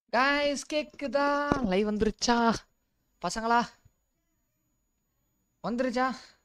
Guys கேக்குதா live வந்துருச்சா பசங்களா வந்துருச்சா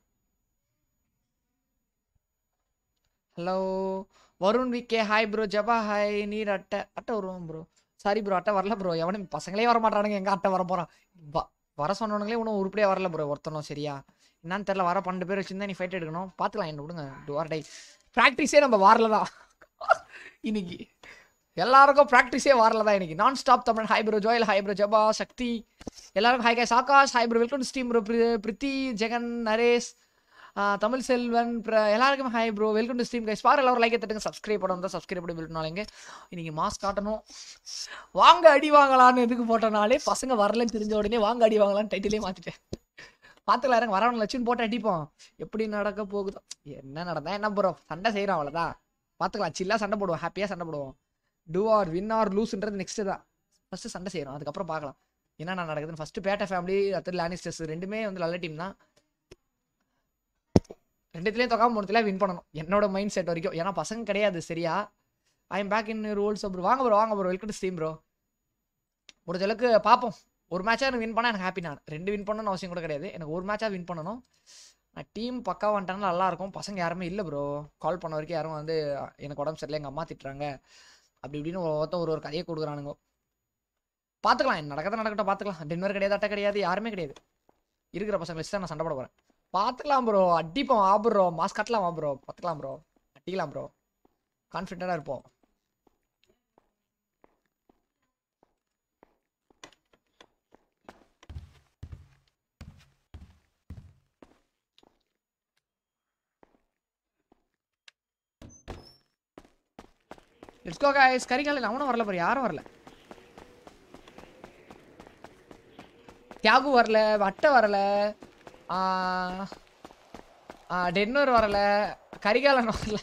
hello Varun VK hi bro ஜபா ஹாய் நீர் அட்டை அட்டை வருவோம் ப்ரோ சாரி ப்ரோ அட்டை வரல ப்ரோ எவனும் பசங்களே வர மாட்டானுங்க எங்க அட்டை வர போறான் வ- வர சொன்னவனுங்களே ஒன்றும் உருப்படியா வரல ப்ரோ ஒருத்தனும் சரியா என்னன்னு தெரியல வர பன்னெண்டு பேர் வச்சிருந்தா நீ ஃபைட் எடுக்கணும் பார்த்துக்கலாம் என்ன விடுங்க டுவார் டை ப்ராக்டிஸே நம்ம வரல தான் இன்னைக்கு எல்லாருக்கும் ப்ராக்டிஸே வரல தான் இன்னைக்கு நான் stop Tamil hi bro Joel hi bro ஜபா சக்தி எல்லாருக்கும் hi guys Akash hi bro welcome stream bro Preethi Jagan Naresh ஆ, தமிழ் செல்வன் பிர- எல்லாருக்குமே hi bro welcome to stream guys பாரு எல்லாரும் லைக் தட்டுங்க சப்ஸ்கிரைப் பண்ண வந்தால் சப்ஸ்கிரைப் பண்ணி விட்டுனாலேங்க இன்னைக்கு மாஸ் காட்டணும் வாங்க அடி வாங்கலான்னு எதுக்கு போட்டனாலே பசங்க வரலன்னு தெரிஞ்ச உடனே வாங்க அடி வாங்கலான்னு டைட்டிலே மாத்திட்டேன் பார்த்துக்கலாம் இருங்க வரவன் லட்சம் போட்டு அடிப்போம் எப்படி நடக்க போகுதோ என்ன நடந்தா என்ன ப்ரோ சண்டை செய்கிறோம் அவ்வளோதான் பார்த்துக்கலாம் சில்லாக சண்டை போடுவோம் ஹாப்பியாக சண்டை போடுவோம் டூ ஆர் வின் ஆர் லூஸ்ன்றது நெக்ஸ்ட்டு தான் ஃபஸ்ட்டு சண்டை செய்கிறோம் அதுக்கப்புறம் பார்க்கலாம் என்னென்ன நடக்குதுன்னு ஃபஸ்ட்டு பேட்டை ஃபேமிலி அடுத்தது லானிஸ்டர்ஸ் ரெண்டுமே வந்து நல்ல டீம் தான் ரெண்டுத்துலேயும் தொக்காம மூணுத்துல வின் பண்ணணும் என்னோட மைண்ட் செட் வரைக்கும் ஏன்னா பசங்க கிடையாது சரியா I am back in rolls bro வாங்க ப்ரோ வாங்க ப்ரோ வெல்கம் ஸ்டீம் ப்ரோ முடிஞ்ச அளவுக்கு பார்ப்போம் ஒரு மேட்சாக எனக்கு வின் பண்ணால் எனக்கு ஹாப்பி நான் ரெண்டு வின் பண்ணணும்னு அவசியம் கூட கிடையாது எனக்கு ஒரு மேட்சாக வின் பண்ணணும் நான் டீம் பக்கா வந்துட்டாங்கன்னா நல்லா இருக்கும் பசங்க யாருமே இல்லை ப்ரோ கால் பண்ண வரைக்கும் யாரும் வந்து எனக்கு உடம்பு சரியில்லை எங்கள் அம்மா திட்டுறாங்க அப்படி இப்படின்னு ஒருத்தன் ஒரு ஒரு கதையை கொடுக்குறானுங்க பார்த்துக்கலாம் என்ன நடக்கதான் நடக்கட்டும் பார்த்துக்கலாம் டென்வர் கிடையாது அட்டை கிடையாது யாருமே கிடையாது இருக்கிற பசங்க வச்சு தான் நான் சண்டை போட போகிறேன் பார்த்துக்கலாம் ப்ரோ அடிப்போம் வா ப்ரோ மாஸ் கட்டலாம் வா ப்ரோ பார்த்துக்கலாம் ப்ரோ அடிக்கலாம் ப்ரோ கான்ஃபிடென்ட்டாக இருப்போம் லெட்ஸ் கோ கைஸ் கரிகாலன் அவனும் வரல ப்ரோ யாரும் வரல தியாகு வரல வட்டை வரல ஆ, ஆ, டென்வர் வரல கரிகாலன் வரல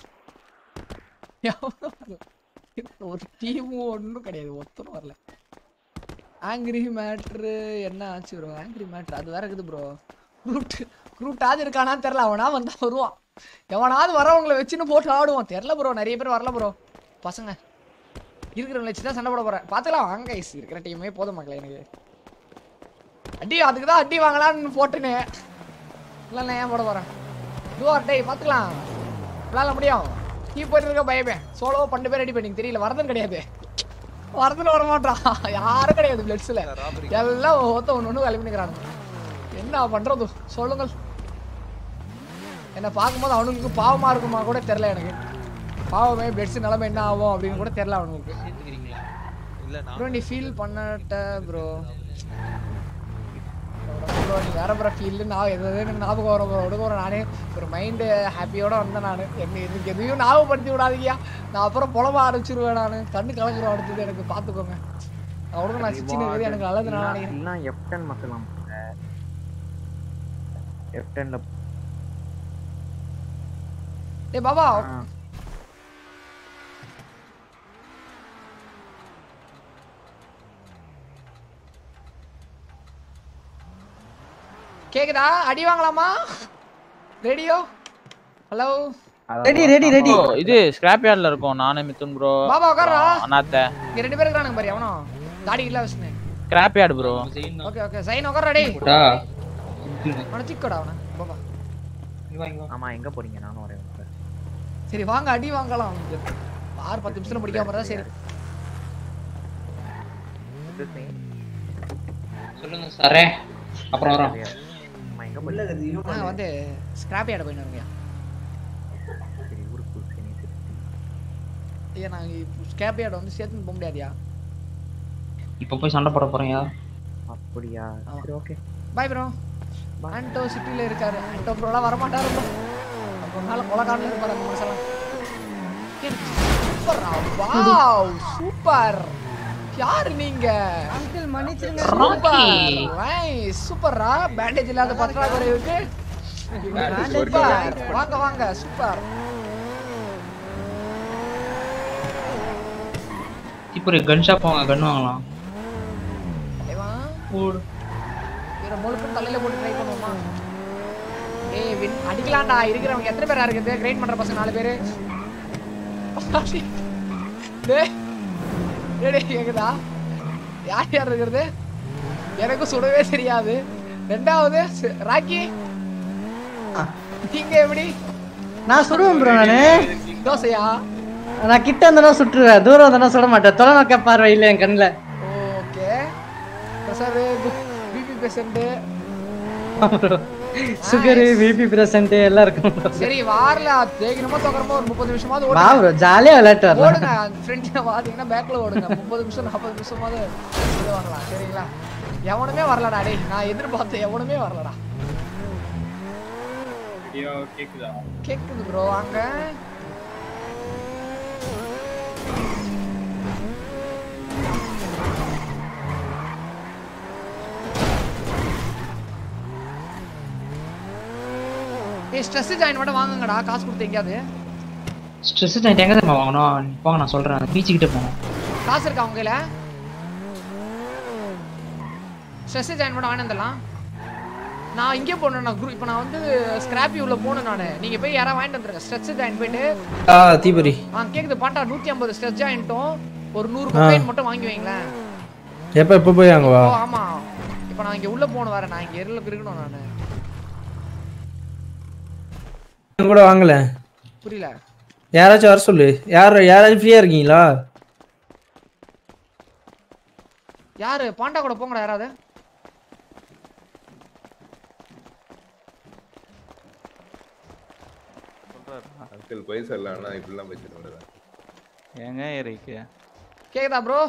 எவனும் வரல. ஒரு டீமும் ஒன்றும் கிடையாது ஒருத்தரும் வரல ஆங்கிரி மேட்ரு என்ன ஆச்சு ப்ரோ ஆங்கிரி மேட்ரு அது வேற இருக்குது ப்ரோ குரூட் குரூட்டாவது இருக்கானான்னு தெரில அவனா வந்தா வருவான் எவனாவது வரவங்களை வச்சுன்னு போட்டு ஆடுவான் தெரில ப்ரோ நிறைய பேர் வரல ப்ரோ பசங்க இருக்கிறவங்களை வச்சு தான் சண்டை போட போறேன் பார்த்துக்கலாம் வாங்க guys. இருக்கிற டீமே போதும் மக்களே எனக்கு அடி அதுக்கு தான் அடி வாங்கலாம்னு போட்டுன்னு இல்லை நான் ஏன் போட போகிறேன் டூஆர் டே பார்த்துக்கலாம் விளாட முடியும் நீ போயிட்டு இருக்க பயமே சோலோ பன்னெண்டு பேர் ரெடி பண்ணி தெரியல வரதும் கிடையாது வரதுல வர மாட்டான் யாரும் கிடையாது பிளட்ஸில் எல்லாம் ஒருத்த ஒன்று ஒன்று கிளம்பினுக்கிறானுங்க என்ன பண்ணுறது சொல்லுங்கள் என்னை பார்க்கும்போது அவனுங்களுக்கு பாவமாக இருக்குமா கூட தெரில எனக்கு பாவமே பிளட்ஸ் நிலைமை என்ன ஆகும் அப்படின்னு கூட தெரில அவனுங்களுக்கு ப்ரோ நீ ஃபீல் பண்ணட்ட ப்ரோ ப்ரோ நீ வேற ப்ரோ ஃபீல் நான் எது எது எனக்கு ஞாபகம் வரும் ப்ரோ விடுங்க bro. நானே ஒரு மைண்டு ஹாப்பியோட வந்தேன் நான் என்ன எனக்கு எதையும் ஞாபகப்படுத்தி விடாதீங்க நான் அப்புறம் புலம்ப ஆரம்பிச்சிருவேன் நான் கண்ணு கலங்குறோம் அடுத்தது எனக்கு பார்த்துக்கோங்க அவனுக்கு நான் சிச்சின்னு இருக்குது எனக்கு நல்லது நான் நினைக்கிறேன் இல்ல எஃப்டன் மாத்தலாம் எஃப்டன்ல டேய் பாபா கேக்குதா அடி வாங்கலாமா radio hello ready ready ready ஓ, இது ஸ்கிராப் யார்ட்ல இருக்கோம் நானே மிதுன் ப்ரோ பாபா உட்கார்றா அண்ணாத்த இங்க ரெண்டு பேர் இருக்கானுங்க பாரு எவனோ தாடி இல்ல வச்சுனே scrap yard bro okay okay சைன் உட்கார்றா டேய் அவன திக்கடா அவன பாபா ஆமா எங்க போறீங்க நானும் வரேன் சரி வாங்க அடி வாங்கலாம் ஆறு பத்து நிமிஷத்துல முடிக்காம இருந்தா சரி சொல்லுங்க சாரே அப்புறம் வரோம் ஆமா எங்க போறீங்க நாங்க வந்து ஸ்கிராப் யார்டு போயிட்டு சரி ஊருக்கு சரி சரி ஐயா நாங்க ஸ்கிராப் யார்டு வந்து சேர்த்து போக முடியாதியா இப்போ போய் சண்டை போட போறேன்யா அப்படியா சரி ஓகே பாய் ப்ரோ ஆண்டோ சிட்டில இருக்காரு ஆண்டோ ப்ரோலாம் வர மாட்டாரு ப்ரோ ஒரு நாள் கொலகாட்டில் இருப்பாரு அந்த மனுஷெல்லாம் சூப்பரா வாவ் சூப்பர் யாரு நீங்க அங்கிள் மன்னிச்சிருங்க சூப்பர் நைஸ் சூப்பரா பேண்டேஜ் இல்லாத பற்றாக்குறைவுக்கு சூப்பர் வாங்க வாங்க சூப்பர் இப்போ ஒரு கன் ஷாப் வாங்க கன் வாங்கலாம் இவன் இவரை முழுக்க தலையில போட்டு ட்ரை பண்ணுவோமா ஏய் வின் அடிக்கலாம்டா இருக்கிறவங்க எத்தனை பேரா இருக்குது கிரைண்ட் பண்ற பசங்க நாலு பேரு டேய் டேய், டேய் கேக்குதா யார் யார் இருக்கிறது எனக்கும் சுடவே தெரியாது ரெண்டாவது சி- ராக்கி நீங்க எப்படி நான் சுடுவேன் ப்ரோ நானு தோசையா நான் கிட்ட இருந்தா சுட்டுருவேன் தூரம் இருந்தா சுட மாட்டேன் தொலைநோக்க பார்வை இல்லை என் கண்ணுல okay Prasad BP patient sugar BP present எல்லாம் இருக்கும் bro. சரி வாரல தேகினமா தோக்கறமா ஒரு முப்பது நிமிஷமாவது வா ஓடுங்க ப்ரோ ஜாலியா விளையாட்டு வரலாம் ஓடுங்க ஃப்ரெண்ட்ல பாத்தீங்கன்னா பேக்ல ஓடுங்க முப்பது நிமிஷம் நாற்பது நிமிஷமாவது இது வாங்கலாம் சரிங்களா எவனுமே வரலடா டேய் நான் எதிர்பார்த்தேன் எவனுமே வரலடா கேக்குது ப்ரோ வாங்க ஏய் ஸ்ட்ரெஸ் ஜாயின் மட்டும் வாங்குங்கடா காசு கொடுத்து எங்கேயாவது ஸ்ட்ரெஸ் ஜாயிண்ட் எங்க தெரியுமா வாங்கணும் போங்க நான் சொல்றேன் அந்த பீச்சு கிட்ட போகணும் காசு இருக்கா உங்க கையில ஸ்ட்ரெஸ் ஜாயின் பண்ண வாங்கி வந்துடலாம் நான் இங்கே போனேன் நான் குரூப் இப்போ நான் வந்து ஸ்கிராப்பி உள்ள போகணும் நான் நீங்க போய் யாராவது வாங்கிட்டு வந்துருங்க ஸ்ட்ரெஸ் ஜாயின் போயிட்டு ஆ தீபரி ஆ கேக்குது பாட்டா நூத்தி ஐம்பது ஸ்ட்ரெஸ் ஜாயின்ட்டும் ஒரு நூறு கொக்கைன் மட்டும் வாங்கி வைங்களேன் எப்போ எப்போ போய் அங்கே வா ஓ ஆமா இப்போ நான் இங்க உள்ள போகணும் வேற நான் இங்க எரில இருக்கணும் நான் என் கூட வாங்கல புரியல யாராச்சும் வர சொல்லு யார் யாராச்சும் ஃப்ரீயாக இருக்கீங்களா யாரு பாண்டா கூட போங்கடா யாராவது அங்கிள் போய் சொல்லலாம் இப்படிலாம் பேசிட்டு வரதா ஏங்க எரிக்கு கேக்குதா ப்ரோ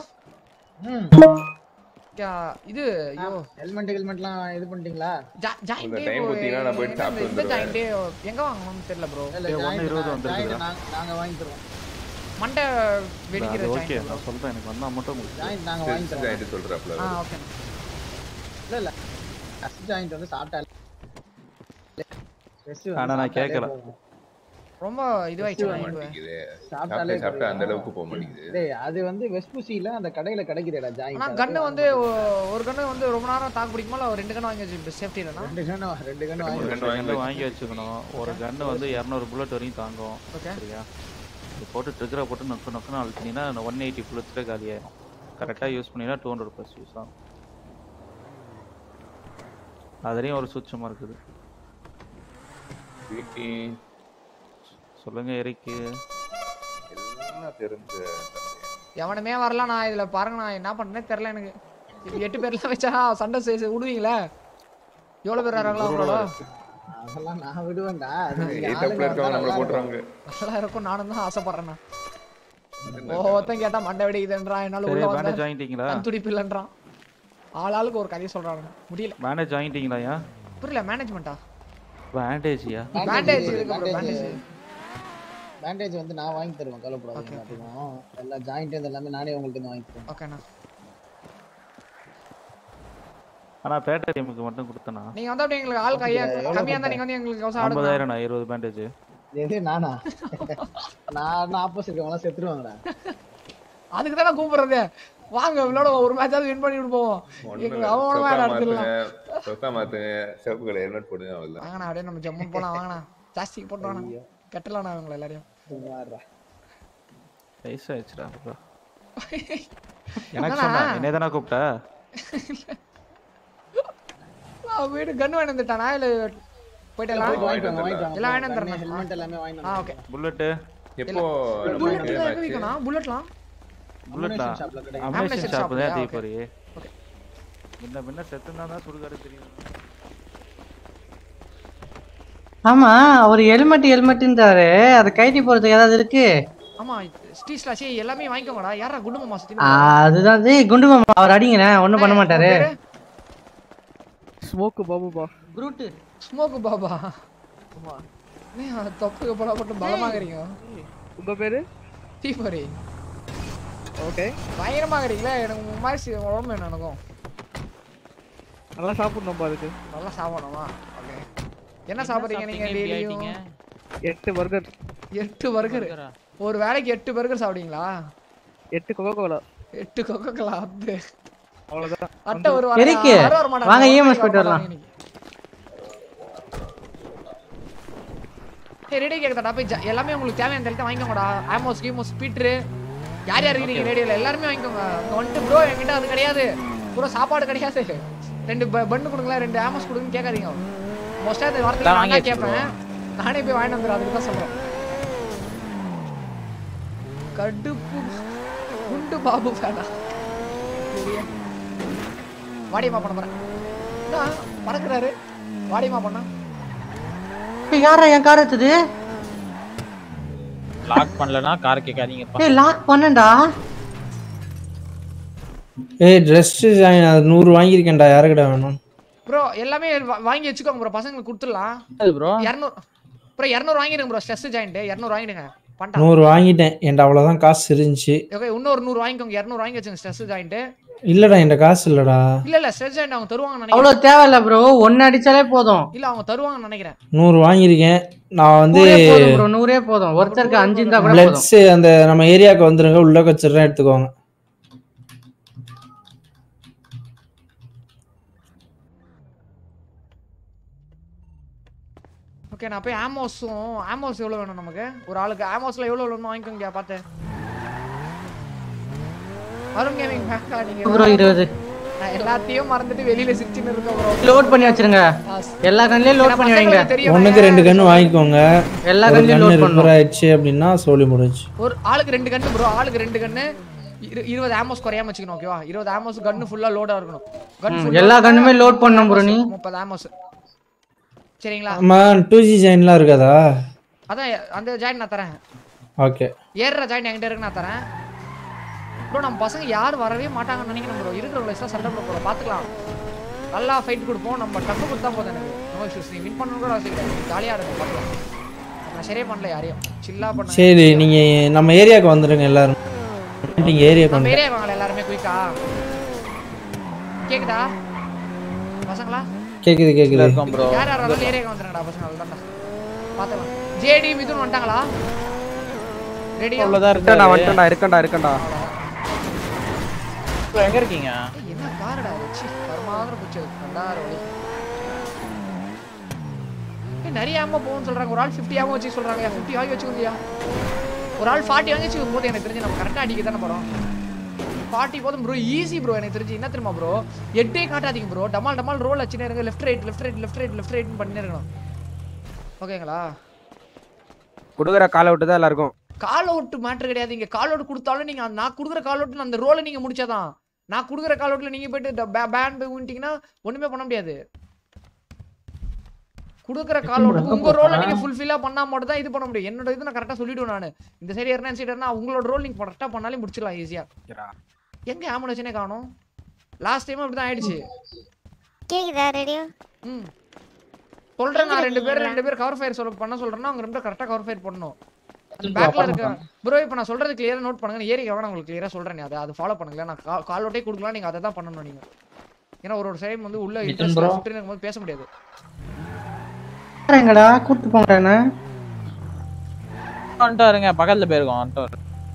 இது ஐயோ ஹெல்மெட் ஹெல்மெட்லாம் இது பண்ணிட்டீங்களா ஜாயின் உங்க time கொடுத்தீங்கன்னா நான் போயிட்டு சாப்பிட்டு இந்த வந்துடுவேன். ஜாயின் எங்க வாங்கணும்னு தெரியல ப்ரோ ஒன்று இருபது வந்துருக்குதுடா நாங்க வாங்கி தருவோம் மண்டை வெடிக்கிற ஓகே ஜாயின் நான் சொல்கிறேன் எனக்கு வந்தால் மட்டும் உங்களுக்கு ஜாயிண்ட் நாங்க வாங்கி தருவோம் ஜாயிண்ட் சொல்றாப்ல ஆ ஓகே இல்ல இல்ல ஃபர்ஸ்ட் ஜாயிண்ட் வந்து சாப்பிட்டா Stress வந்து ஆனா நான் சாப்பிட்டாலே கேட்கல. போதும். ரொம்ப இதுவாயிடுச்சு போக இப்போ மாட்டேங்குது சாப்பிட்டாலே சாப்பிட்டு சாப்பிட்டு அந்த போதும். அளவுக்கு போக மாட்டேங்குது டேய் அது வந்து வெஸ்பூசில அந்த கடையில கிடைக்குதுடா ஆனா ஜாயிண்ட் கன்னு வந்து ஒ- ஒரு கன்னு வந்து ரொம்ப நேரம் தாக்கு பிடிக்குமா இல்ல ஒரு ரெண்டு கன்னு வாங்கி வச்சு சேஃப்டி இல்லைனா ரெண்டு கன்னு ரெண்டு கன்னு வாங்கி ஒரு ரெண்டு கன்று கன்று வாங்கி வாங்கி வச்சுக்கணும் ஒரு கன்று வந்து இரநூறு புல்லட் வரையும் தாங்கும் ஓகே சரியா இது போட்டு ட்ரிகரை போட்டு நொக்கு நொக்குன்னு அழுத்தினீங்கன்னா ஒன் எயிட்டி புல்லட்ஸ்ல காலியாயிரும் கரெக்டாக யூஸ் பண்ணினா டூ ஹண்ட்ரட் ப்ளஸ் யூஸ் ஆகும் அதுலேயும் ஒரு சூட்சமாக இருக்குது வீட்டி சொல்லுங்க எரிக்கு எல்லாம் தெரிஞ்ச எவனுமே வரல நான் இதுல பாருங்க நான் என்ன பண்ணேனே தெரியல எனக்கு இது எட்டு பேர்லாம் வச்சா சண்டை செய்ய விடுவீங்களா எவ்வளவு பேர் வராங்களா அவங்களோட அதெல்லாம் நான் விடுவேன்டா அது நீங்க எயிட் ஆளுங்க அப்ல இருக்கவங்க நம்மள வந்தா போட்டுருவாங்க நல்லா இருக்கும் நானும் தான் ஆசைப்படுறேன் ஒவ்வொருத்தன் கேட்டா மண்டை வெடிக்குதுன்றான் என்னால சரி உள்ள பேண்டேஜ் வந்தா வாங்கிட்டீங்களா கண் துடிப்பு இல்லைன்றான் ஆள் ஆளுக்கு ஒரு கதையை சொல்றானுங்க முடியல பேண்டேஜ் வாங்கிட்டீங்களா ஏன் புரியல மேனேஜ்மெண்டா பேண்டேஜியா பேண்டேஜ் இருக்கு ப்ரோ பேண்டேஜ் பேண்டேஜ் வந்து நான் வாங்கி தருவேன் கவலைப்படாதீங்க எல்லாத்துக்கும் எல்லா ஜாயிண்ட் எல்லாமே நானே உங்களுக்கு இருந்து வாங்கி தருவேன் ஓகேண்ணா ஆனா பேட்டை டீமுக்கு மட்டும் கொடுத்தனா நீங்க வந்து அப்படியே எங்களுக்கு ஆள் கையா கம்மியா இருந்தா நீங்க வந்து எங்களுக்கு கவசம் ஆடுங்க ஐம்பதாயிரம் இருபது பேண்டேஜ் எது நானா நான் ஆப்போசிட் இருக்கவங்களாம் செத்துருவாங்கடா அதுக்கு தானே கூப்பிடுறது வாங்க விளையாட ஒரு மேட்சாவது வின் பண்ணி விட்டு போவோம் எங்களுக்கு அவனும் வேற இடத்துல சொக்கா மாத்துங்க சிவப்பு கலர் ஹெல்மெட் போடுங்க அவ்வளவுதான் வாங்கண்ணா அப்படியே நம்ம ஜம்முன்னு போலாம் வாங்கண்ணா ஜாஸ்திக்கு போட்டு வாங்கண்ணா கட்டலாம் இவங்களை எல்லாரையும் சும்மாடுறா. வயசு ஆயிடுச்சுடா bro. எனக்கு அதானா? சொன்ன என்னே தானே கூப்பிட்ட நான் வீடு கன் வாங்கி வந்துட்டானா இல்ல போயிட்டு எல்லாம் வாங்கிட்டு வாங்க, வாங்கிட்டு வாங்க. எல்லாம் வேணும் கண்ணு, தரணும். ஹெல்மெட் எல்லாமே வாங்கிட்டு ஆ வாங்க. ஓகே புல்லட்டு எப்போ புல்லட் நமக்கு எங்க match? விற்கணும் புல்லட்லாம் புல்லட்டா Ammunition shopல கிடைக்கும். அமினேஷன் Ammunition ஷாப் shop தான் லயா? தீபரி முன்ன முன்ன செத்துனா தான் சுடுகாடு தெரியும் ஆமா அவர் ஹெல்மெட் ஹெல்மெட்ன்றாரு அது கைட்டி போறதுக்கு ஏதாவது இருக்கு ஆமா ஸ்டீஸ்லா சே எல்லாமே வாங்கிக்கோங்கடா யாரா குண்டு மாமா சுத்தி அதுதான் டேய், குண்டு மாமா அவர் அடிங்கண்ணே ஒண்ணும் பண்ண மாட்டாரு ஸ்மோக்கு பாபுபா குரூட் ஸ்மோக் பாபா நீ தொப்புக்கு போட போட்டு பலமாகறீங்க உங்க பேரு தீபரி ஓகே பயங்கரமாகறீங்களே எனக்கு உங்க மாதிரி சி- உடம்பு என்ன எனக்கும் நல்லா சாப்பிடணும்பா அதுக்கு நல்லா சாப்பிடணுமா ஓகே என்ன சாப்பிடுறீங்க நீங்க டெய்லியும் எட்டு பர்கர் எட்டு பர்கர் ஒரு வேளைக்கு எட்டு பர்கர் சாப்பிடுவீங்களா எட்டு கொக்கோ கோலா எட்டு கொக்கோ கோலா அது அவ்வளவுதான் அட்டை ஒரு எரிக்கு, வாங்க EMS போயிட்டு வரலாம். ஏய் ரெடி கேக்குதாடா போய் ஜ- எல்லாமே உங்களுக்கு தேவையான தரத்தை வாங்கிக்கோங்கடா ஆமோஸ் கீமோஸ் ஸ்பீட்ரு யார் யார் இருக்கீங்க ரேடியோல எல்லாருமே வாங்கிக்கோங்க அங்க வந்துட்டு ப்ரோ என்கிட்ட அது கிடையாது ப்ரோ சாப்பாடு கிடையாது ரெண்டு பண்ணு கொடுங்களேன் ரெண்டு ஆமஸ் கொடுங்கன்னு கேட்காதீங்க மோஸ்டா இந்த வார்த்தை எல்லாம் நான் வாங்கியாச்சு கேட்பேன் நானே போய் வாங்கிட்டு வந்துடுறேன் அதுக்கு தான் சொல்றேன் கடுப்பு குண்டு பாபு ஃபேனா வாடியம்மா பண்ண போறேன் என்ன பறக்குறாரு வாடியம்மா பண்ணா யாரா என் கார் எடுத்தது லாக் பண்ணலனா கார் கேட்காதீங்கப்பா ஏய் லாக் பண்ணேன்டா ஏய் ட்ரெஸ் ஜாயின் அது நூறு வாங்கியிருக்கேன்டா யாருக்கிட்ட வேணும் ப்ரோ எல்லாமே வா- வாங்கி வச்சுக்கோங்க ப்ரோ பசங்களுக்கு கொடுத்துடலாம் ப்ரோ இரநூறு ப்ரோ இரநூறு வாங்கிடுங்க ப்ரோ ஸ்ட்ரெஸ் ஜாயிண்ட் இரநூறு வாங்கிடுங்க பண்ணிட்டான் நூறு வாங்கிட்டேன் என்கிட்ட அவ்வளோதான் காசு இருந்துச்சு ஓகே இன்னொரு நூறு வாங்கிக்கோங்க இரநூறு வாங்கி வச்சுங்க ஸ்ட்ரெஸ் ஜாயிண்ட் இல்லடா என்கிட்ட காசு இல்லடா இல்ல இல்ல ஸ்ட்ரெஸ் ஜாயிண்ட் அவங்க தருவாங்கன்னு நினைக்கிறேன் அவ்வளவு தேவையில்ல ப்ரோ ஒன்னு அடிச்சாலே போதும் இல்ல அவங்க தருவாங்கன்னு நினைக்கிறேன் நூறு வாங்கியிருக்கேன் நான் வந்து நூறே போதும் ப்ரோ நூறே போதும் ஒருத்தருக்கு அஞ்சு இருந்தா கூட போதும் பிளட்ஸ் அந்த நம்ம ஏரியாவுக்கு வந்துருங்க உள்ள வச்சிடுறேன் எடுத்துக்கோங்க ஓகே நான் போய் ஆமோஸும் ஆமோஸ் எவ்வளவு வேணும் நமக்கு ஒரு ஆளுக்கு ஆமோஸ்ல எவ்வளவு வேணும் வாங்கிக்கோங்க பார்த்து வரும் கேமிங் பேக்கா ப்ரோ நீங்க இருபது நான் எல்லாத்தையும் மறந்துட்டு வெளியில சிரிச்சுன்னு இருக்கேன் ப்ரோ லோட் பண்ணி வச்சிருங்க எல்லா கண்ணிலையும் லோட் பண்ணி வைங்க தெரியும் ஒண்ணுக்கு ரெண்டு கன்று வாங்கிக்கோங்க எல்லா ஒரு கண்ணிலையும் கன்று லோட் ரிப்பேர் பண்ணும் ஆயிடுச்சு அப்படின்னா சொல்லி முடிஞ்சு ஒரு ஆளுக்கு ரெண்டு கன்னு ப்ரோ ஆளுக்கு ரெண்டு கன்னு இரு- இருபது ஆமோஸ் குறையாம வச்சுக்கணும் ஓகேவா இருபது ஆமோஸ் கன்னு ஃபுல்லா லோடா இருக்கணும் கன் ம், full எல்லா load கன்னுமே பண்ணா load பண்ணணும் bro நீ. முப்பது ஆமோஸ் சரிங்களா ஆமா டூ ஜி ஜாயின்லாம் இருக்காதா அதான் அந்த ஜாயின் நான் தரேன் ஓகே ஏறுற ஜாயின் என்கிட்ட இருக்கு நான் தரேன் ப்ரோ நம்ம பசங்க யாரும் வரவே மாட்டாங்கன்னு நினைக்கிறேன் ப்ரோ இருக்கிறவங்கள எல்லாம் சண்டை போட போகிறோம் பார்த்துக்கலாம் நல்லா ஃபைட் கொடுப்போம் நம்ம டஃப் கொடுத்தா போதும் எனக்கு நோ இஷ்யூஸ் நீ வின் பண்ணணும் கூட அவசியம் கிடையாது ஜாலியாக இருக்கும் பார்க்கலாம் நான் சரியே பண்ணல யாரையும் சில்லா பண்ண சரி நீங்க நம்ம ஏரியாவுக்கு வந்துருங்க எல்லாரும் நீங்க ஏரியாவுக்கு நம்ம வந்து ஏரியா வாங்கல எல்லாருமே குயிக்கா கேக்குதா பசங்களா கேக்குது கேக்குது இருக்கோம் ப்ரோ யார் யார் வரலாம் ஏரியாக்கு வந்துருங்கடா பசங்க அதுதான்டா பார்த்துக்கலாம் ஜேடி மிதுன் வந்துட்டாங்களா ரெடியா அவ்வளவுதான் இருக்கேன்டா இருக்கு வந்துட்டேன்டா இருக்கேன்டா இருக்கேன்டா எங்க இருக்கீங்க ஏய், என்ன காருடா வச்சு கருமாதிரம் போச்சு ரெண்டாயிரம் வழி ஏய், நிறைய ஆமா போகும்னு சொல்றாங்க ஒரு ஆள் ஃபிஃப்டி ஆமா வச்சு சொல்றாங்க ஃபிஃப்டி வாங்கி வச்சுக்கோங்கயா ஒரு ஆள் ஃபார்ட்டி வாங்கி வச்சுக்கும் போது எனக்கு தெரிஞ்சு நம்ம கரெக்டாக அடிக்க தானே போகிறோம் ஃபார்ட்டி போதும் ப்ரோ ஈஸி ப்ரோ எனக்கு தெரிஞ்சு என்ன தெரியுமா ப்ரோ எட்டே காட்டாதீங்க ப்ரோ டமால் டமால் ரோல் வச்சுனே இருங்க left right left right left right left ரைட்னு பண்ணினே இருக்கணும் ஓகேங்களா கொடுக்குற காலை விட்டு தான் எல்லாருக்கும் கால் அவுட் மேட்ரு கிடையாது இங்க கால் அவுட் கொடுத்தாலும் நீங்க அந்த- நான் கொடுக்குற கால் அவுட்ல அந்த ரோலை நீங்க முடிச்சாதான் நான் கொடுக்குற கால் அவுட்ல நீங்க போயிட்டு பேன் போய் விட்டீங்கன்னா ஒண்ணுமே பண்ண முடியாது கொடுக்குற கால் அவுட் உங்க ரோலை நீங்க ஃபுல்ஃபில்லா பண்ணா மட்டும் தான் இது பண்ண முடியும் என்னோட இது நான் கரெக்டா சொல்லிடுவேன் நான் இந்த சைடு ஏறினா சைடு ஏறினா உங்களோட ரோல் நீங்க கரெக்டா பண்ணாலே முடிச்சிடலாம் ஈஸியா எங்க ஆம்புலன்ஸனே காணும் லாஸ்ட் டைம் அப்படிதான் ஆயிடுச்சு கேக்குதா ரேடியோ ம் சொல்றேன் நான் ரெண்டு பேர் ரெண்டு பேர் கவர் ஃபயர் சொல்ல பண்ண சொல்றேன்னா அவங்க ரெண்டு கரெக்டா கவர் ஃபயர் பண்ணணும் அது பேக்ல இருக்க ப்ரோ இப்போ நான் சொல்றது கிளியரா நோட் பண்ணுங்க ஏறி வேணா உங்களுக்கு கிளியரா சொல்றேன் அதை அது ஃபாலோ பண்ணுங்க நான் கால் அவுட்டே கொடுக்கலாம் நீங்க அதை தான் பண்ணணும் நீங்க ஏன்னா ஒரு ஒரு டைம் வந்து உள்ள மிதுன் இன்ட்ரெஸ்ட் bro. சுற்றி இருக்கும்போது பேச முடியாது எங்கடா கூட்டு போங்கடா என்ன வந்துட்டாருங்க பக்கத்துல போயிருக்கோம் வந்துட்டாரு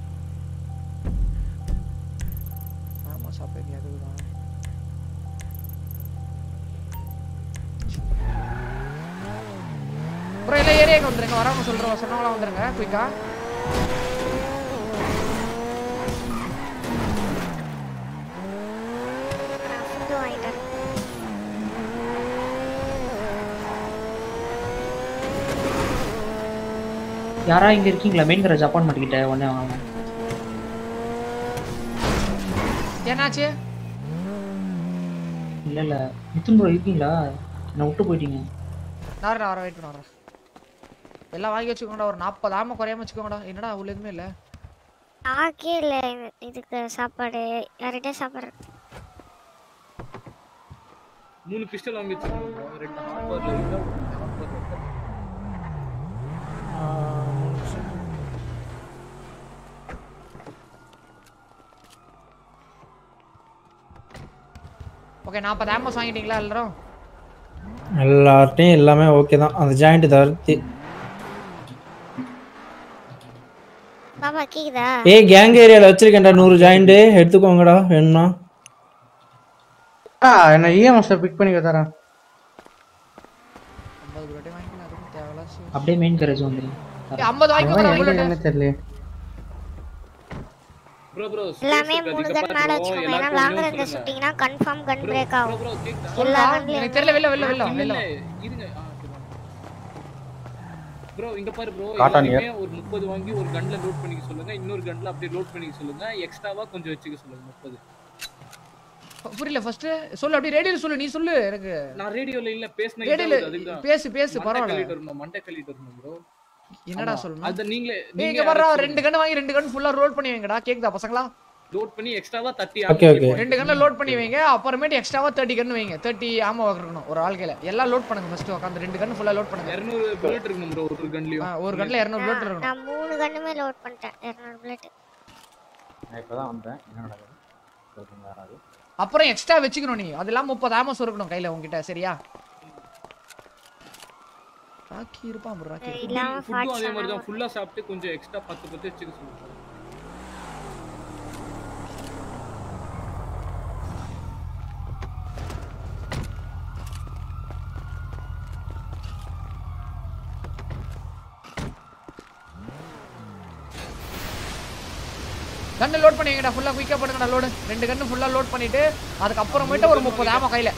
ஆமா சாப்பிடுங்க அதுதான் ப்ரோ எல்லாம் ஏரியாக்கு வந்துருங்க வரவங்க சொல்றோம் சொன்னவங்களாம் வந்துருங்க குயிக்கா நான் ஃபுட்டு வாங்கிட்டேன் யாரா இங்க இருக்கீங்களா மெயின் கரேஜ் அப்பார்ட்மெண்ட் கிட்ட உடனே வாங்க என்னாச்சு இல்ல இல்ல மிதுன் ப்ரோ இருக்கீங்களா என்ன விட்டு போயிட்டீங்க நான் நான் வர வெயிட் பண்ண வரேன் எல்லாம் வாங்கி வச்சுக்கோங்கடா ஒரு நாற்பது ஆமா குறையாம வச்சுக்கோங்கடா என்னடா உள்ள எதுவுமே இல்லை ஆக்கே இல்லை இதுக்கு சாப்பாடு யார்கிட்டயே சாப்பாடு மூணு பிஸ்டல் வாங்கி வச்சிருக்கோம் ரெண்டு ஹார்பர்ல ஓகே நாற்பது ஆமஸ் வாங்கிட்டீங்களா எல்லாரும் எல்லார்ட்டையும் எல்லாமே ஓகே தான் அந்த ஜாயிண்ட் தவிர்த்து பாப்பா கேக்குதா ஏய் கேங் ஏரியால வச்சிருக்கேன்டா நூறு ஜாயிண்ட் எடுத்துக்கோங்கடா வேணும்னா ஆ என்ன இஎம்எஸ் பிக் பண்ணி தரேன் ஐம்பது புல்லட்டே வாங்கிக்கலாம் அதுக்கும் தேவையில்ல சரி. அப்படியே மெயின் கரேஜ் வந்துருங்க ஏய், ஐம்பது வாங்கிக்கோங்க எங்க புல்லட் என்ன தெரியல ப்ரோ ப்ரோ எல்லாமே மூணு கன் மேல வச்சுக்கோங்க ஏன்னா லாங் ரேஞ்ச் சுட்டிங்கன்னா கன்ஃபார்ம் கன் பிரேக் ஆகும் ப்ரோ கேக்குதா சொல்லா எல்லா gunலயும் எனக்கு தெரியல வெளில வெளில வெளில இல்ல வெளில இல்ல இருங்க ப்ரோ இங்க பாரு ப்ரோ காட்டான் எல்லாருமே ஒரு முப்பது வாங்கி ஒரு கன்ல லோட் பண்ணிக்க சொல்லுங்க இன்னொரு கன்ல அப்படியே லோட் பண்ணிக்க சொல்லுங்க எக்ஸ்ட்ராவா கொஞ்சம் வச்சுக்க சொல்லுங்க முப்பது புரியல ஃபர்ஸ்ட் சொல்லு அப்படியே ரேடியோல சொல்லு நீ சொல்லு எனக்கு நான் ரேடியோல இல்ல பேசின ரேடியோல அதுதான் பேசு பேசு மண்டை பரவாயில்ல கழிட்டு வரணும் மண்டை கழிட்டு வரணும் ப்ரோ என்னடா சொல்லணும் அத நீங்களே ஏய், இங்க பாரு ரெண்டு கன் வாங்கி ரெண்டு கன் ஃபுல்லா ரோல் பண்ணி வைங்கடா கேக்குதா பசங்களா லோட் பண்ணி எக்ஸ்ட்ராவா 30 Okay, okay. ரெண்டு கன்ல லோட் பண்ணி வைங்க அப்புறமேட்டு எக்ஸ்ட்ராவா தேர்ட்டி கன் வைங்க தேர்ட்டி ஆமா இருக்கணும் ஒரு ஆள்கையில எல்லாம் லோட் பண்ணுங்க ஃபர்ஸ்ட் உட்காந்து ரெண்டு கன் ஃபுல்லா லோட் பண்ணுங்க 200 புல்லட் இருக்கணும் ப்ரோ ஒரு கன்லயும் ஆ, ஒரு கன்ல 200 லோட் நான் இருக்கணும் நான் மூணு கன்னுமே லோட் பண்ணிட்டேன் 200 புல்லட் நான் இப்பதான் வந்தேன் என்ன நடக்குது சொல்லுங்க யாராவது அப்புறம் எக்ஸ்ட்ரா வச்சுக்கணும் நீ அதெல்லாம் முப்பது ஆமஸ் இருக்கணும் கையில உங்ககிட்ட சரியா ராக்கி இருப்பான் bro, ராக்கி இருப்பான். இல்லாம ஃபுட்டும் ஃபாட்ஸ் அதே மாதிரி தான் ஃபுல்லா சாப்பிட்டு கொஞ்சம் எக்ஸ்ட்ரா 10 10 வச்சுக்க சொல்லுங்க கன்னு லோட் பண்ணி வைங்கடா ஃபுல்லா குயிக்கா பண்ணுங்கடா லோடு ரெண்டு கன்னு ஃபுல்லா லோட் பண்ணிட்டு அதுக்கப்புறமேட்டு ஒரு முப்பது ஆமா கையில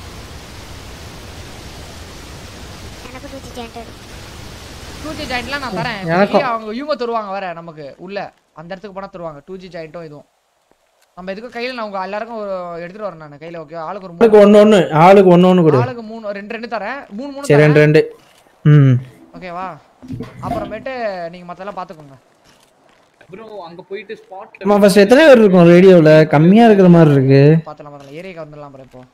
எனக்கு தூச்சி ஜாயிண்ட் டூ ஜி ஜாயிண்ட்லாம் நான் தரேன் எனக்கும். இப்போதைக்கு அவங்க இவங்க தருவாங்க வேற நமக்கு உள்ள அந்த இடத்துக்கு போனா தருவாங்க டூ ஜி ஜாயிண்ட்டும் இதுவும் நம்ம இதுக்கு கையில நான் உங்க எல்லாருக்கும் ஒரு எடுத்துட்டு வரேன் நான் கையில ஓகே ஆளுக்கு ஒரு ஆளுக்கு மூணு ஒன்று ஒன்று ஆளுக்கு ஒன்று ஒன்று கொடு ஆளுக்கு மூணு ரெண்டு ரெண்டு தரேன் மூணு மூணு சரி ரெண்டு தரேன் ரெண்டு ம் ஓகேவா அப்புறமேட்டு நீங்க மத்தெல்லாம் பாத்துக்கோங்க ப்ரோ அங்க போயிட்டு ஸ்பாட்ல நம்ம ஃபர்ஸ்ட் எத்தனை பேர் இருக்கோம் ரேடியோவில் கம்மியாக இருக்கிற மாதிரி இருக்கு பாத்தலாம் பாத்தலாம் ஏரியாக்கு வந்துடலாம் பாரு இப்போ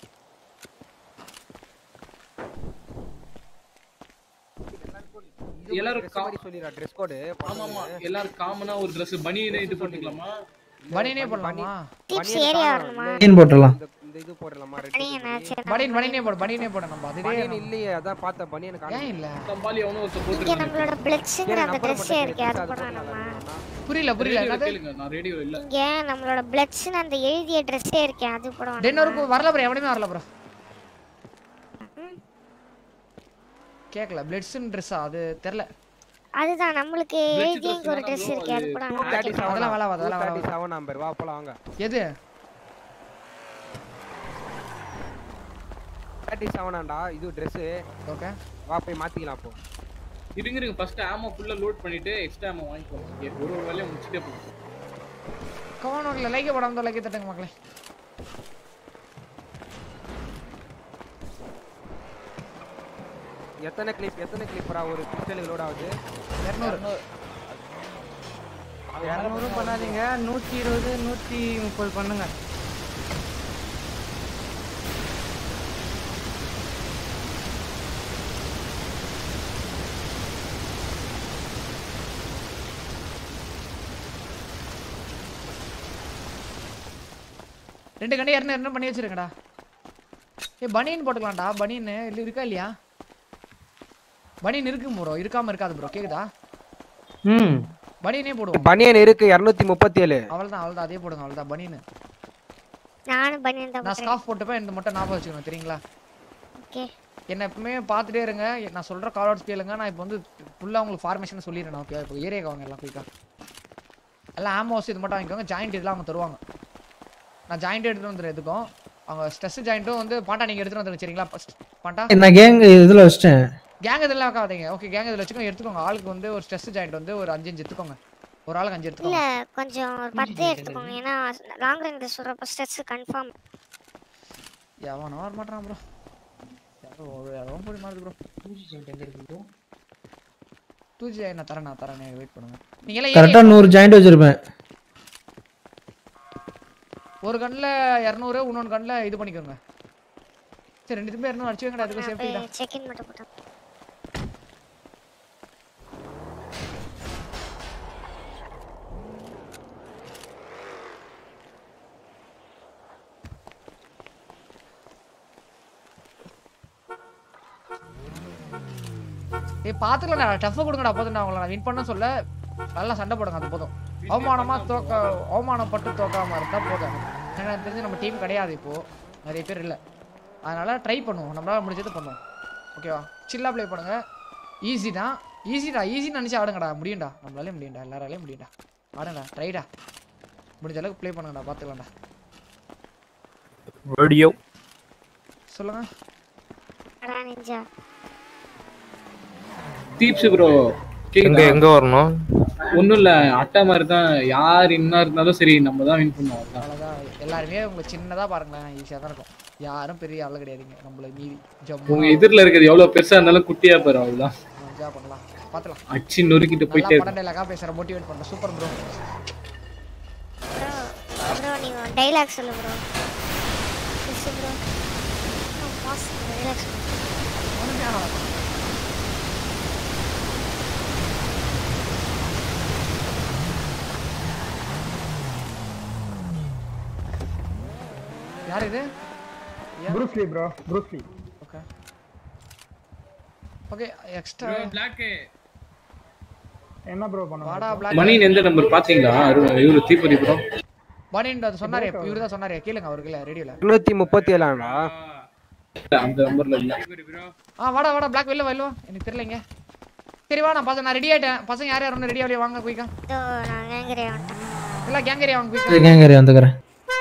எல்லாரும் கா- சொல்லிடுறா ட்ரெஸ் கோடு ஆமா ஆமா எல்லாரும் காமனா ஒரு Dress பனியனே இது பண்ணிக்கலாமா பனியனே போடலாமா டிப்ஸ் ஏரியா வரணுமா பனியன் போட்டுடலாம் இந்த இது போடலாமா ரெட் பனியன் ஆச்சு பனியன் பனியனே போடு பனியனே போடு நம்ம அதுவே பனியன் இல்லையே அதான் பார்த்தேன் பனியன் ஏன் இல்ல கம்பாலி அவனும் ஒருத்தர் இங்க போட்டுருக்காங்க நம்மளோட பிளட்ஸ்ங்கிற அந்த ட்ரெஸ் இருக்கே அது போடலாமா புரியல புரியல ரேடியோல என்னது கேளுங்க நான் ரேடியோ இல்ல இங்க நம்மளோட பிளட்ஸ்னு அந்த எழுதிய ட்ரெஸ்ஸே இருக்கே அது போட வேணாமா? டென்னருக்கு வரல ப்ரோ எவனுமே வரல ப்ரோ கேக்கல பிளட்ஸ்ன் ட்ரெஸ்ஸா அது தெரியல அதுதான் நம்மளுக்கு எழுதிய இங்க ஒரு ட்ரெஸ் இருக்கே அது போட வேணாமா? தேர்ட்டி செவன் அதெல்லாம் வேலை ஆகாது, அதெல்லாம் வேலை தேர்ட்டி செவன் நம்பர் வா போலாம் வாங்க எது தேர்ட்டி செவனாண்டா இது ட்ரெஸ் ஓகே வா போய் மாத்திக்கலாம் அப்போ இருங்க இருங்க ஃபர்ஸ்ட் ஆமோ ஃபுல்லா லோட் பண்ணிட்டு எக்ஸ்ட்ரா ஆமோ வாங்கிக்கோங்க இங்க ஒரு ஒரு வேலையை முடிச்சிட்டே போகும் கவனம் லைக்க போடாம லைக்க தட்டுங்க மக்களே எத்தனை கிளிப் எத்தனை கிளிப்பரா ஒரு பிஸ்டல் லோட் ஆகுது இரநூறு இரநூறும் பண்ணாதீங்க நூற்றி இருபது நூற்றி முப்பது பண்ணுங்க ரெண்டு கண்டி இரநூறு இரநூறு பண்ணி வச்சிருக்கடா ஏ பனியன் போட்டுக்கலாம்டா பனியன் இல்லை இருக்கா இல்லையா பனியன் இருக்கு ப்ரோ இருக்காம இருக்காது ப்ரோ கேக்குதா ம் பனியனே போடுவோம் பனியன் இருக்கு இரநூத்தி முப்பத்தி ஏழு அவ்வளவுதான் அவ்வளவுதான் அதே போடுங்க அவ்வளவுதான் பனியன் நானும் பனியன் தான் நான் போடுறேன் ஸ்கார்ஃப் போட்டுப்பேன் இந்த மட்டும் ஞாபகம் வச்சுக்கணும் தெரியுங்களா ஓகே என்ன எப்பவுமே பார்த்துட்டே இருங்க நான் சொல்ற கால் அவுட்ஸ் கேளுங்க நான் இப்போ வந்து ஃபுல்லாக உங்களுக்கு ஃபார்மேஷன் சொல்லிடுறேன் ஓகே இப்போ ஏரியாக்கு வாங்க எல்லாம் குயிக்காக எல்லாம் ஆமோஸ் இது மட்டும் வாங்கிக்கோங்க ஜாயிண்ட் இதெல்லாம் அவங்க தருவாங்க நான் ஜாயிண்ட் எடுத்துட்டு வந்துடுறேன் எதுக்கும் அவங்க ஸ்ட்ரெஸ் ஜாயிண்ட்டும் வந்து பாண்டா நீங்கள் எடுத்துட்டு வந்துருங்க சரிங்களா ஃபர்ஸ்ட் பாண்டா நான் கேங் இதில் வச்சிட்டேன் கேங் இதெல்லாம் வைக்காதீங்க ஓகே கேங் இதில் வச்சுக்கோங்க எடுத்துக்கோங்க ஆளுக்கு வந்து ஒரு ஸ்ட்ரெஸ் ஜாயிண்ட் வந்து ஒரு அஞ்சு அஞ்சு எடுத்துக்கோங்க ஒரு ஆளுக்கு அஞ்சு இல்ல எடுத்துக்கோங்க கொஞ்சம் ஒரு பத்து எடுத்துக்கோங்க ஏன்னா லாங் ரேஞ்ச் சொல்றப்ப ஸ்ட்ரெஸ் கன்ஃபார்ம் எவனோ வர மாட்டான் ப்ரோ யாரோ ஒரு எவன் போய் மாறுது ப்ரோ டூ ஜி நான் தரேன் நான் தரேன் வெயிட் பண்ணுங்க நீங்க எல்லாம் கரெக்டாக area- நூறு ஜாயிண்ட் வச்சிருப்பேன் ஒரு கண்ணில் இரநூறு இன்னொன்று கண்ணில் இது பண்ணிக்கோங்க சரி ரெண்டு பேரும் இரநூறு அடிச்சு வைங்கடா அதுக்கு சேஃப்டி தான் செக் இன் மட்டும் போட்டோம் ஏய் பார்த்துக்கலாம்டா டஃப்பாக கொடுங்கடா போதும்டா அவங்கள நான் வின் பண்ண சொல்ல நல்லா சண்டை போடுங்க அது போதும் அவமானமா தோக்க அவமானப்பட்டு தோக்காம இருந்தா போதும் ஏன்னா எனக்கு தெரிஞ்சு நம்ம டீம் கிடையாது இப்போ நிறைய பேர் இல்லை அதனால ட்ரை பண்ணுவோம் நம்மளால முடிஞ்சது பண்ணுவோம் ஓகேவா சில்லா ப்ளே பண்ணுங்க ஈஸி தான் ஈஸிடா ஈஸின்னு நினச்சி ஆடுங்கடா முடியும்டா நம்மளாலே முடியும்டா எல்லாராலையும் முடியும்டா ஆடுங்கடா ட்ரைடா முடிஞ்ச அளவுக்கு ப்ளே பண்ணுங்கடா பார்த்துக்கலாம்டா ரேடியோ சொல்லுங்க அடா நிஞ்சா தீப்ஸ் ப்ரோ எங்க எங்க வரணும் ஒண்ணும் இல்ல அட்டை மாதிரி தான் யார் என்ன இருந்தாலும் சரி நம்ம தான் வின் பண்ணுவோம் அவ்வளவுதான். அவ்வளோதான் எல்லாருமே உங்களை சின்னதாக பாருங்களேன் ஈஸியாக தான் இருக்கும் யாரும் பெரிய ஆள் கிடையாதுங்க நம்மள மீறி உங்க ஜம்மு எதிரில இருக்கிறது எவ்வளவு பெருசா இருந்தாலும் குட்டியா போயிடும் அவ்வளவுதான் என்ஜாய் பண்ணலாம் பார்த்துலாம் அடிச்சு நொறுக்கிட்டு நல்லா போயிட்டே இருக்கும் பன்னெண்டு இலக்கா பேசுகிறேன் மோட்டிவேட் பண்ணுறேன் சூப்பர் ப்ரோ ப்ரோ ப்ரோ நீங்க டைலாக் சொல்லு bro yes bro boss dialogue சொல்லு யார் இது Bruce Lee bro Bruce Lee okay okay extra block என்ன ப்ரோ வாடா பண்ணணும் பிளாக் மணின்னு எந்த நம்பர் பாத்தீங்களா அரு- இவரு தீபதி ப்ரோ பனின் அது சொன்னாரே இவரு தான் சொன்னாரே கேளுங்க அவருக்கு ரேடியோல இருநூத்தி முப்பத்தி ஏழாண்டா அந்த நம்பர்ல இல்ல ஆ வாடா வாடா பிளாக் வெளில வெளில வா. எனக்கு தெரியலங்க சரி வா நான் பசங்க நான் ரெடி ஆயிட்டேன் பசங்க யார் யார் ஒன்று ரெடி ஆகலையே வாங்க குயிக்கா இதோ நான் கேங்குறேன் வந்துட்டேன் எல்லாம் கேங்கரியா வாங்க குயிக்கா கேங்கரி வந்துக்கிறேன்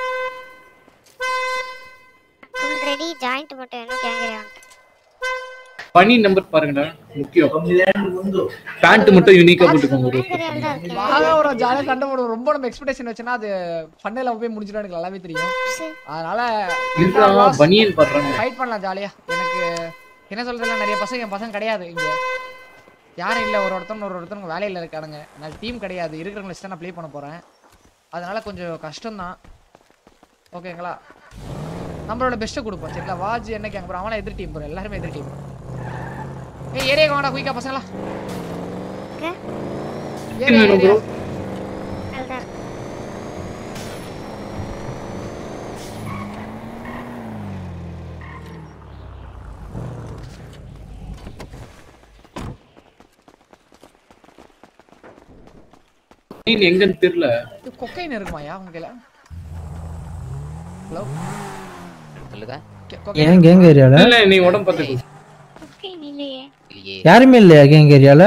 ஃபுல் ரெடி ஜாயிண்ட் மட்டும் இன்னும் கேங்குறேன் வந்துட்டேன் பனி நம்பர் பாருங்கடா முக்கியம் பேண்ட் மட்டும் யூனிக்கா போட்டுக்கோங்க bro. கேங்குறேன் தான் இருக்கேன் வாங்க ஒரு ஜாலியாக சண்டை போடுவோம் ரொம்ப நம்ம எக்ஸ்பெக்டேஷன் வச்சுன்னா அது ஃபண்டையில் போய் முடிஞ்சிடும் எனக்கு நல்லாவே தெரியும் அதனால இருடா, பனியன் பாடுறாங்க ஃபைட் பண்ணலாம் ஜாலியா எனக்கு என்ன சொல்றதுல நிறைய பசங்க என் பசங்க கிடையாது இங்க யாரும் இல்லை ஒரு ஒருத்தன் ஒரு ஒருத்தவங்க வேலையில் இருக்கானுங்க நான் டீம் கிடையாது இருக்கிறவங்க லிஸ்ட்டை நான் ப்ளே பண்ண போகிறேன் அதனால கொஞ்சம் கஷ்டம்தான் ஓகேங்களா நம்மளோட பெஸ்ட்டை கொடுப்போம் சரிங்களா வாஜ் என்ன கேங்க போகிறோம் அவனை எதிர் டீம் போகிறோம் எல்லாருமே எதிர் டீம் ஏய் ஏரியா வாடா குயிக்கா பசங்களா Okay. ஏரியா வேணும் ஏரியா bro. அதுதான் பனியன் எங்கன்னு தெரியல இது கொக்கைன் இருக்குமாயா உங்க கையில ஹலோ சொல்லுங்க ஏன் கேங் ஏரியால இல்ல நீ உடம்பு பார்த்துக்கோ ஓகே இல்லையே இல்லையே யாருமே இல்லையா கேங் ஏரியால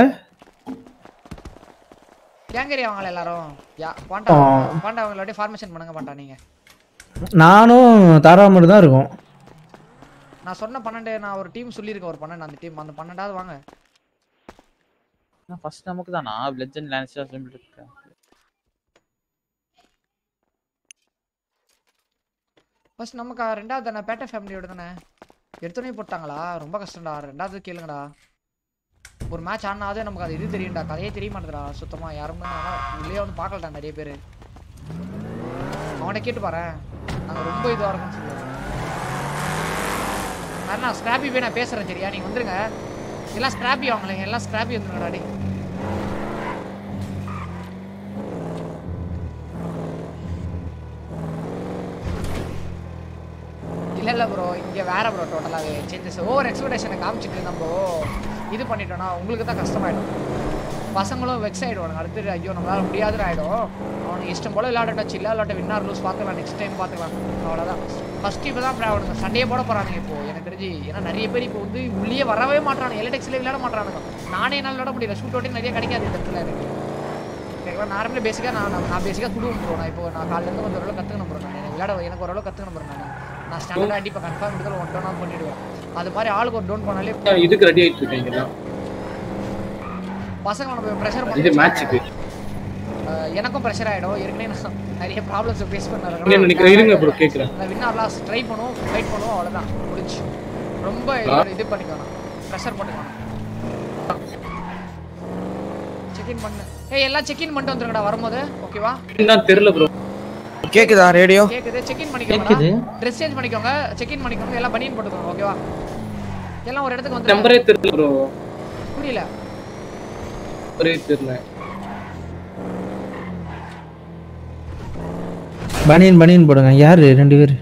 கேங்கரி அவங்கள எல்லாரும் யா பாண்டா பாண்டா அவங்களோட ஃபார்மேஷன் பண்ணுங்க பாண்டா நீங்க நானும் தாராமர் தான் இருக்கும் நான் சொன்ன பன்னெண்டு நான் ஒரு டீம் சொல்லியிருக்கேன் ஒரு பன்னெண்டு அந்த டீம் அந்த பன்னெண்டாவது வாங்க ஃபர்ஸ்ட் நமக்கு தானா லெஜெண்ட் லான்ஸ்டர் சிம்பிள் இருக்கு ஃபர்ஸ்ட் நமக்கு ரெண்டாவது தானே பேட்டை ஃபேமிலியோட தானே எடுத்தோடனே போட்டாங்களா ரொம்ப கஷ்டம்டா ரெண்டாவது கேளுங்கடா ஒரு மேட்ச் ஆனாதே நமக்கு அது இது தெரியும்டா கதையே தெரிய மாட்டேதுடா சுத்தமா யாருமே நல்லா உள்ளே வந்து பார்க்கலடா நிறைய பேர் அவனை கேட்டு பாரு நாங்க ரொம்ப இதுவா இருக்கும்னு சொல்லுவேன் அண்ணா ஸ்கிராப்பி போய் நான் பேசுறேன் சரியா நீங்க வந்துருங்க எல்லாம் ஸ்கிராப்பி வாங்கலைங்க எல்லாம் ஸ்கிராப்பி வந்துருங்கடா டேய் இல்ல இல்ல ப்ரோ இங்க வேற ப்ரோ டோட்டலாவே சேஞ்சஸ் ஓவர் எக்ஸ்பெக்டேஷனை காமிச்சிட்டு நம்ம இது பண்ணிட்டோம்னா உங்களுக்கு தான் கஷ்டமாயிடும் பசங்களும் வெக்ஸ் ஆயிடுவானுங்க அடுத்து ஐயோ நம்மளால முடியாதுன்னு ஆயிடும் அவனுக்கு இஷ்டம் போல விளையாடட்டும் சில்ல விளையாட்ட வின்னார் லூஸ் பார்த்துக்கலாம் நெக்ஸ்ட் டைம் பார்த்துக்கலாம் அவ்வளோதான் ஃபர்ஸ்ட் இப்போ தான் அவனுங்க சண்டையே போட போறானுங்க இப்போ எனக்கு தெரிஞ்சு ஏன்னா நிறைய பேர் இப்போ வந்து உள்ளே வரவே மாட்டானுங்க எலக்ட்ரிக்ஸ்லேயே விளையாட மாட்டானுங்க நானே என்னால் விளையாட முடியல ஷூட் அவுட்டே நிறைய கிடைக்காது இந்த இடத்துல எனக்கு ஓகேங்களா நார்மலாக பேசிக்காக நான் நான் நான் பேசிக்காக குடுவோம் ப்ரோ நான் இப்போ நான் காலையில இருந்து கொஞ்சம் ஓரளவு கற்றுக்கணும் ப்ரோ நான் எனக்கு விளையாட எனக்கு ஓரளவு கற்றுக்கணும் ப்ரோ நான் நான் ஸ்டாண்டர்டாக அடி இப்போ கன்ஃபார்ம் எடுத்து ஒன் டவுன் பண்ணிடுவேன் அது மாதிரி ஆளுக்கு ஒரு டவுன் பண்ணாலே போதும். இதுக்கு ரெடி ஆயிட்டு இருக்கீங்க எல்லாம் பசங்க நம்ம ப்ரெஷர் இது மேட்ச்சுக்கு எனக்கும் ப்ரெஷர் ஆகிடும் ஏற்கனவே நான் நிறைய ப்ராப்ளம்ஸ் ஃபேஸ் என்ன நினைக்கிறேன் இருங்க ப்ரோ கேட்குறேன் நான் வின் ஆர்லாஸ் ட்ரை பண்ணுவோம் ஃபைட் பண்ணுவோம் அவ்வளோதான் முடிஞ்சு ரொம்ப ஆ. இது- இது பண்ணிக்கணும் ப்ரெஷர் பண்ணிக்கணும் செக்இன் பண்ணு ஏய் எல்லாம் செக்இன் பண்ணிட்டு வந்துருங்கடா வரும்போது ஓகேவா தான் தெரியல ப்ரோ கேக்குதா ரேடியோ கேக்குது செக்இன் கேக்குது. பண்ணிக்கோங்க ட்ரெஸ் சேஞ்ச் பண்ணிக்கோங்க செக்இன் பண்ணிக்கோங்க எல்லாம் பனியன் போட்டுக்கோங்க ஓகேவா எல்லாம் ஒரு இடத்துக்கு வந்து நம்பரே தெரியல ப்ரோ புரியல நம்பரே தெரியல பனியன் பனியன் போடுங்க யாரு ரெண்டு பேர்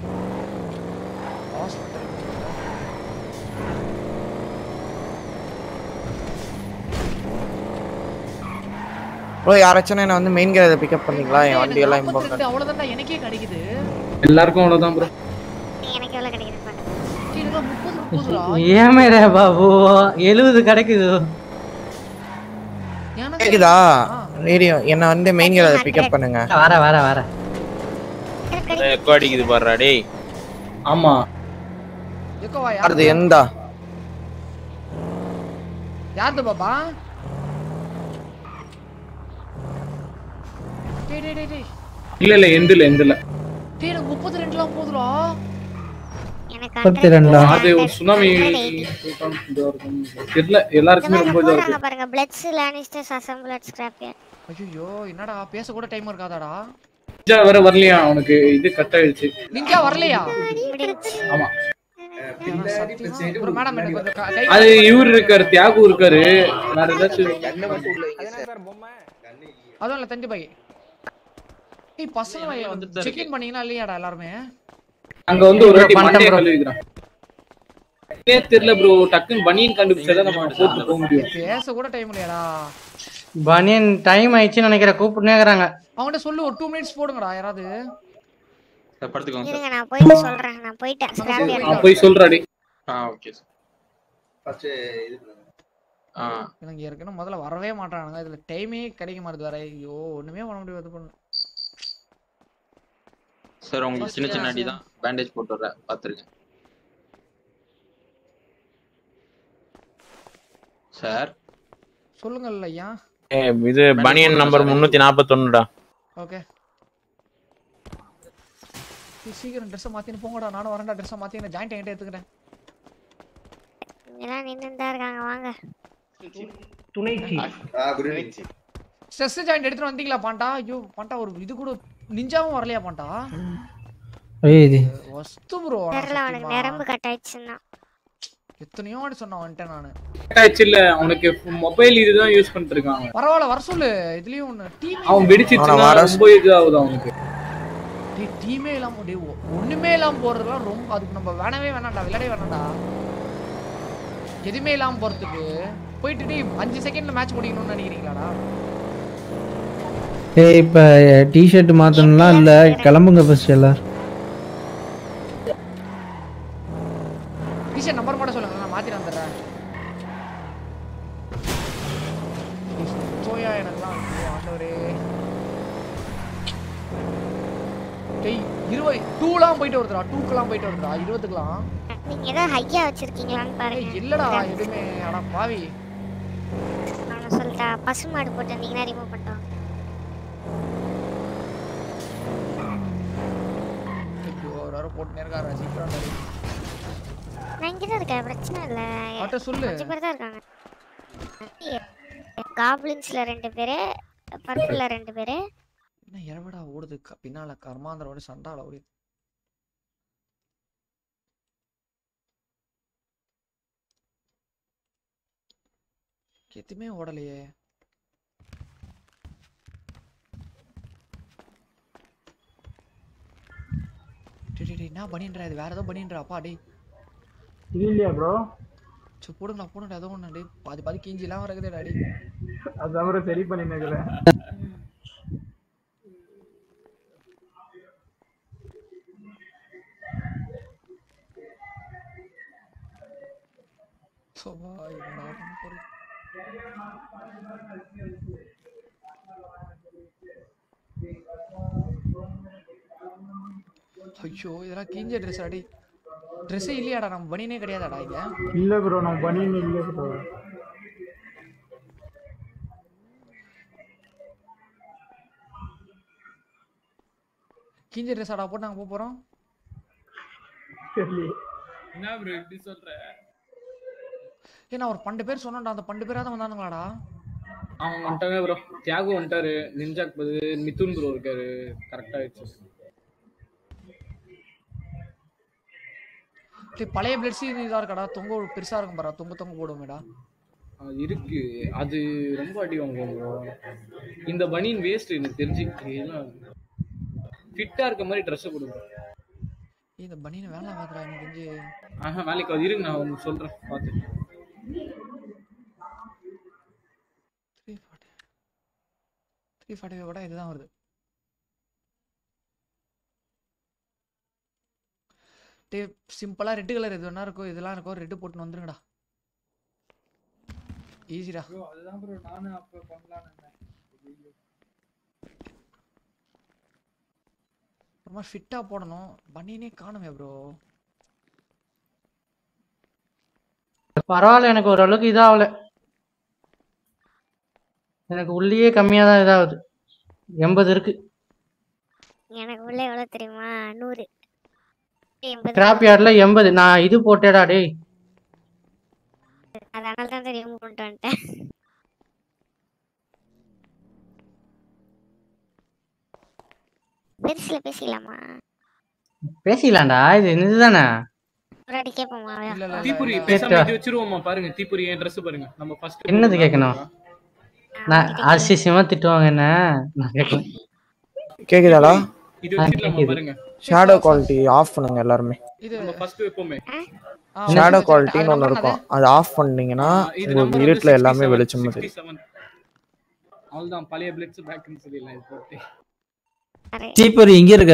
ப்ரோ யாராச்சும் என்ன வந்து மெயின் கேரேஜ் பிக்கப் பண்ணீங்களா என் வண்டி எல்லாம் இம்போர்ட் நாற்பத்தி அவ்வளவுதான் எனக்கே கிடைக்குது எல்லாருக்கும் அவ்வளவுதான் ப்ரோ எனக்கு எவ்வளவு கிடைக்குது பாரு டேய், இதெல்லாம் முப்பது முப்பதுடா ஏமேடா பாபு எழுபது கிடைக்குது எனக்கு கேக்குதா ஆ. ரேடியோ என்ன வந்து மெயின் கேரேஜ் பிக்கப் பண்ணுங்க வர வர வர எக்கோ அடிக்குது பாருடா டேய் ஆமா எக்கோவா அது யார் எந்தா யாருது பாப்பா டேய் டேய் டேய் டேய் இல்ல இல்ல எந்தில எந்தில டேய் எனக்கு முப்பத்தி ரெண்டுலாம் போதுடா எனக்கு முப்பத்தி ரெண்டா அது ஒரு சுனாமி தெரியல எல்லாருக்குமே ரொம்ப இதா இருக்கு போறாங்க பாருங்க பிளட்ஸ் லானிஸ்டர்ஸ் அசம்பிளட் ஸ்கிராப்பியர் ஐயோ என்னடா பேச கூட டைம் இருக்காதாடா நிஞ்சா வேற வரலையா அவனுக்கு இது கட் ஆயிடுச்சு நிஞ்சா வரலையா ஆமா ஒரு மேடம் எனக்கு கொஞ்சம் க- கை அது இவர் இருக்காரு தியாகு இருக்காரு வேற ஏதாச்சும் அதுவும் இல்ல தண்டி பை ஏய் பசங்க செக் இன் பண்ணீங்களா இல்லையாடா எல்லாருமே அங்க வந்து ஒரு வாட்டி பண்ணிட்டேன் மண்டைய bro. கழுவிக்கிறான் ஏன் தெரியல ப்ரோ டக்குன்னு பனியன் கண்டுபிடிச்சாதான் நம்ம போட்டு போக முடியும் பேச கூட டைம் இல்லையாடா பனியன் டைம் ஆயிடுச்சுன்னு நினைக்கிறேன் கூப்பிட்டுனே இருக்கிறாங்க அவன்கிட்ட சொல்லு ஒரு டூ மினிட்ஸ் போடுங்கடா யாராவது படுத்துக்கோங்க இருங்க நான் போயிட்டு சொல்றேன் நான் போயிட்டேன் ஸ்கிராப்பியர் அவன் போய் சொல்றாடி ஆ ஓகே ஆ எனக்கு ஏற்கனவே முதல்ல வரவே மாட்டானுங்க இதுல டைமே கிடைக்க மாட்டேது வர ஐயோ ஒண்ணுமே பண்ண முடியாது பண்ணு சார் உங்களுக்கு சின்ன சின்ன அடி தான் பேண்டேஜ் போட்டு வர்றேன் பார்த்துருக்கேன் சார் சொல்லுங்கல்ல ஐயா இது பனியன் நம்பர் முந்நூற்றி நாற்பத்தொன்னுடா ஓகே சீக்கிரம் ட்ரெஸ்ஸை மாத்தின்னு போங்கடா நானும் வரேன்டா ட்ரெஸ்ஸை மாத்தி ஜாயிண்ட் என்கிட்ட எடுத்துக்கிறேன் இங்கெல்லாம் நின்று தான் இருக்காங்க வாங்க ஸ்ட்ரெஸ் ஜாயிண்ட் எடுத்துட்டு வந்தீங்களா பாண்டா ஐயோ பாண்டா ஒரு இது கூட நிஞ்சாவும் வரலையா பாண்டா ஏய் இது வஸ்து ப்ரோ தெரியல அவனுக்கு நரம்பு கட் ஆயிடுச்சுன்னா எத்தனையோ வாட்டி சொன்னேன் வந்துட்டேன் நானு கட் ஆயிடுச்சு இல்ல அவனுக்கு மொபைல் இதுதான் யூஸ் பண்ணிட்டு இருக்கான் அவன். பரவாயில்ல வர சொல்லு இதுலயும் ஒண்ணு டீம் அவன் வெடிச்சிச்சுன்னா ரொம்ப இது ஆகுது அவனுக்கு டேய் டீமே இல்லாம டேய் ஒ- ஒண்ணுமே இல்லாம போறதுலாம் ரொம்ப அதுக்கு நம்ம வேணவே வேணாம்டா விளையாடவே வேணாம்டா எதுவுமே இல்லாம போறதுக்கு போயிட்டு டேய் அஞ்சு செகண்ட்ல மேட்ச் முடிக்கணும்னு நினைக்கிறீங்களாடா ஏய் இப்ப டிஷர்ட் மாத்தணும்லாம் இல்ல கிளம்புங்க ஃபர்ஸ்ட் எல்லாரும் டிஷர்ட் நம்பர் மட்டும் சொல்லுங்க நான் மாத்திட்டு வந்துடுறேன் சோயா எனக்குலாம் ஐயோ, ஆண்டவரே டேய் இருபது டூலாம் போயிட்டு வருதுடா டூக்கெல்லாம் போயிட்டு வருதுடா இருபதுக்குலாம் நீங்க ஏதோ ஹையா வச்சிருக்கீங்களான்னு பாருங்க ஏய் இல்லடா எதுவுமே அட பாவி அவனை சொல்லிட்டா பசுமாடு போட்டிருந்தீங்கன்னா ரிமூவ் பண்ணிட்டோம் ஐயோ ஒரு வாரம் போட்டுனே இருக்காரா சீக்கிரம் டேய். நான் இங்கே தான் இருக்கேன் பிரச்சனை இல்லை அவர்ட்ட சொல்லு கொஞ்சம் பேர் தான் இருக்காங்க காப்ளின்ஸ்ல ரெண்டு பேரு பர்பிள்ல ரெண்டு பேரு என்ன எவடா ஓடுது க- பின்னால கர்மாந்திரோட சண்டால ஓடி எதுவுமே ஓடலையே டேய் டேய், டேய், என்ன பண்ணின்றா இது வேற ஏதோ பண்ணின்றா அப்பா டேய் இது இல்லையா ப்ரோ சரி போடுங்கடா போடுங்கடா ஏதோ ஒன்று டேய் பாதி பாதி கிஞ்சிலாம் இருக்குதுடா டேய் அதான் ப்ரோ சரி பண்ணி நினைக்கிறேன் சோபா என்னடா பண்ண போறது ஐயோ இதெல்லாம் கிஞ்ச ட்ரெஸ் அடி ட்ரெஸ்ஸே இல்லையாடா நம்ம பனியனே கிடையாதாடா இங்க இல்ல ப்ரோ நம்ம பண்ணின்னு இல்ல ப்ரோ கிஞ்ச ட்ரெஸ் ஆடா போட்டு நாங்க போக போறோம் தெரியல என்ன ப்ரோ இப்படி சொல்ற ஏன்னா ஒரு பன்னெண்டு பேர் சொன்னோம்டா அந்த பன்னெண்டு பேரா தான் வந்தானுங்களாடா அவன் வந்துட்டாங்க ப்ரோ தியாகு வந்துட்டாரு நிஞ்சாக் பதில் மிதுன் ப்ரோ இருக்காரு கரெக்டா ஆயிடுச்சு டேய் பழைய பிளட் சீன் இதா இருக்காடா தொங்க பெருசா இருக்கும் பாரா தொங்க தொங்க போடுவோமேடா அது இருக்கு அது ரொம்ப அடி வாங்குவோம் bro. இந்த பனியன் வேஸ்ட் எனக்கு தெரிஞ்சு ஃபிட்டா இருக்க மாதிரி ட்ரெஸ் கொடுங்க ஏய், இந்த பனியனை வேலை வாங்குறா எனக்கு தெரிஞ்சு ஆஹா நாளைக்கு அது இருங்க நான் உங்களுக்கு சொல்றேன் பார்த்து த்ரீ ஃபார்ட்டி த்ரீ ஃபார்ட்டி கூட இதுதான் வருது டே சிம்பிளா ரெட் கலர் எது வேணா இருக்கோ இதெல்லாம் இருக்கோ ரெட்டு போட்டுன்னு வந்துருங்கடா ஈஸிடா ப்ரோ அதுதான் ப்ரோ நானும் அப்ப பண்ணலாம்னு இருந்தேன் ரொம்ப ஃபிட்டா போடணும் பனியனே காணுமே ப்ரோ பரவாயில்ல எனக்கு ஓரளவுக்கு இதாகல எனக்கு உள்ளேயே கம்மியா தான் இதாகுது எண்பது இருக்கு எனக்கு உள்ள எவ்வளவு தெரியுமா நூறு எண்பது ஸ்கிராப் யார்ட்ல எண்பது நான் இது போட்டேடா டேய் அதனால தான் தெரியாம கொண்டு வந்துட்டேன் பெருசுல பேசிக்கலாமா பேசிக்கலாம்டா இது இதுதானே ஒரு அடி கேட்போமா தீபுரி இல்ல. பேசாம கேட்டா. இது வச்சிருவோமா பாருங்க தீபுரி என் ட்ரெஸ் பாருங்க நம்ம ஃபர்ஸ்ட் என்னது கேட்கணும் நான் அசிசியமா திட்டுவாங்க என்ன நான் கேட்கல கேக்குதாடா இது வச்சிடலாமா பாருங்க ஷேடோ குவாலிட்டி ஆஃப் பண்ணுங்க எல்லாருமே நம்ம ஃபர்ஸ்ட் வைப்போமே ஷேடோ குவாலிட்டின்னு ஒன்று இருக்கும் அது ஆஃப் பண்ணீங்கன்னா இது உங்களுக்கு நம்பர் இருட்டுல எல்லாமே வெளிச்சமா தெரியும் 67 அவ்வளவுதான் பழைய பிளட்ஸ் பேக்னு சொல்லிடலாம் இது போட்டு சீப்பர் எங்க இருக்க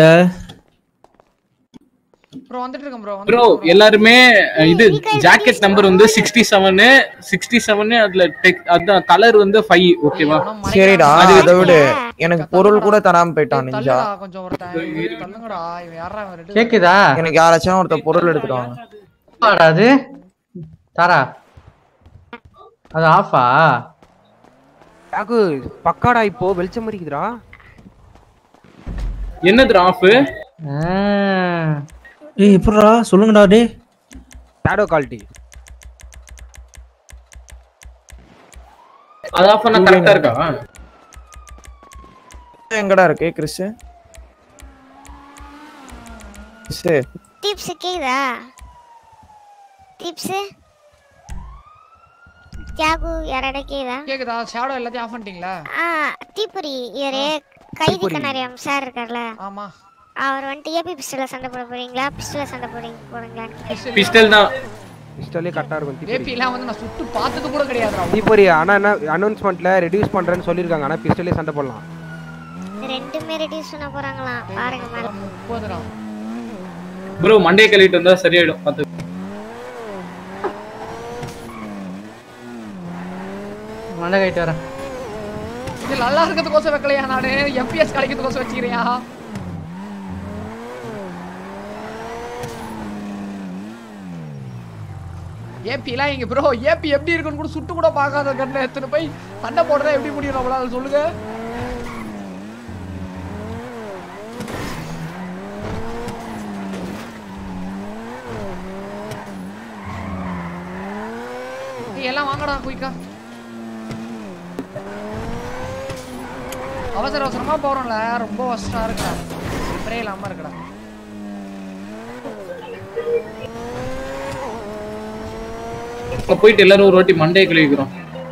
ப்ரோ வந்துட்டு இருக்கேன் ப்ரோ ப்ரோ எல்லாருமே அஹ், இது ஜாக்கெட் நம்பர் வந்து சிக்ஸ்டி செவனு சிக்ஸ்டி செவனு அதுல டெக் அதான் கலர் வந்து ஃபைவ் ஓகேவா சரிடா அதை விடு எனக்கு பொருள் கூட தராம போயிட்டான் நிஞ்சா தள்ளுடா கொஞ்சம் ஒருத்தன் தள்ளுங்கடா இவன் யாரா இவன் ரெண்டு கேக்குதா எனக்கு யாராச்சும் ஒருத்தர் பொருள் எடுத்துட்டு வாங்க ஆடா அது தாரா அது ஆஃபா யாகு பக்காடா இப்போ வெளிச்சம் இருக்குதுடா என்னது ஆஃப் ஏய் எப்படிடா சொல்லுங்கடா டேய் ஷேடோ குவாலிட்டி அது ஆஃப் பண்ணா கரெக்டா இருக்கா எங்கடா இருக்கு கிறிஸ் கிறிஸ் டிப்ஸ் கேக்குதா டிப்ஸ் தியாகு யாராட கேக்குதா கேக்குதா ஷேடோ எல்லாத்தையும் ஆஃப் பண்ணிட்டீங்களா ஆ தீபுரி இவரு கைதி தீபுரி. கண்ணாரியம் சார் இருக்கார்ல ஆமா அவர் வந்துட்டு ஏபி பிஸ்டல்ல சண்டை போட போறீங்களா பிஸ்டல்ல சண்டை போடுறீங்க போடுங்களா பிஸ்டல் தான் பிஸ்டலே கரெக்டா இருக்கும் ஏபி தீபுரி எல்லாம் வந்து நான் சுட்டு பார்த்தது கூட கிடையாதுடா தீபுரி ஆனா என்ன அனௌன்ஸ்மெண்ட்ல ரெடியூஸ் பண்றேன்னு சொல்லிருக்காங்க ஆனா பிஸ்டலே சண்டை போடலாம் ரெண்டுமே ரெடியூஸ் பண்ண போறாங்களாம் பாருங்க மேல முப்பதுடா ப்ரோ மண்டே கழிட்டு வந்தா சரியாயிடும் பார்த்து மண்டை கைட்டு வரேன் இது நல்லா இருக்கிறதுக்கோசம் வைக்கலையா நானு எம்பிஎஸ் கிடைக்கிறதுக்கோசம் வச்சுக்கிறியா ஏபிலாம் இங்க ப்ரோ ஏபி எப்படி இருக்குன்னு கூட சுட்டு கூட பார்க்காத கண்ணு எத்தனை போய் சண்டை போடுறதா எப்படி முடியும் நம்மளால சொல்லுங்க ஏய், எல்லாம் வாங்கடா குயிக்கா அவசர அவசரமா போறோம்ல ரொம்ப வசமா இருக்குடா பிரே இல்லாம இருக்குடா இப்ப போயிட்டு எல்லாரும் ஒரு வாட்டி மண்டே கழிக்கிறோம்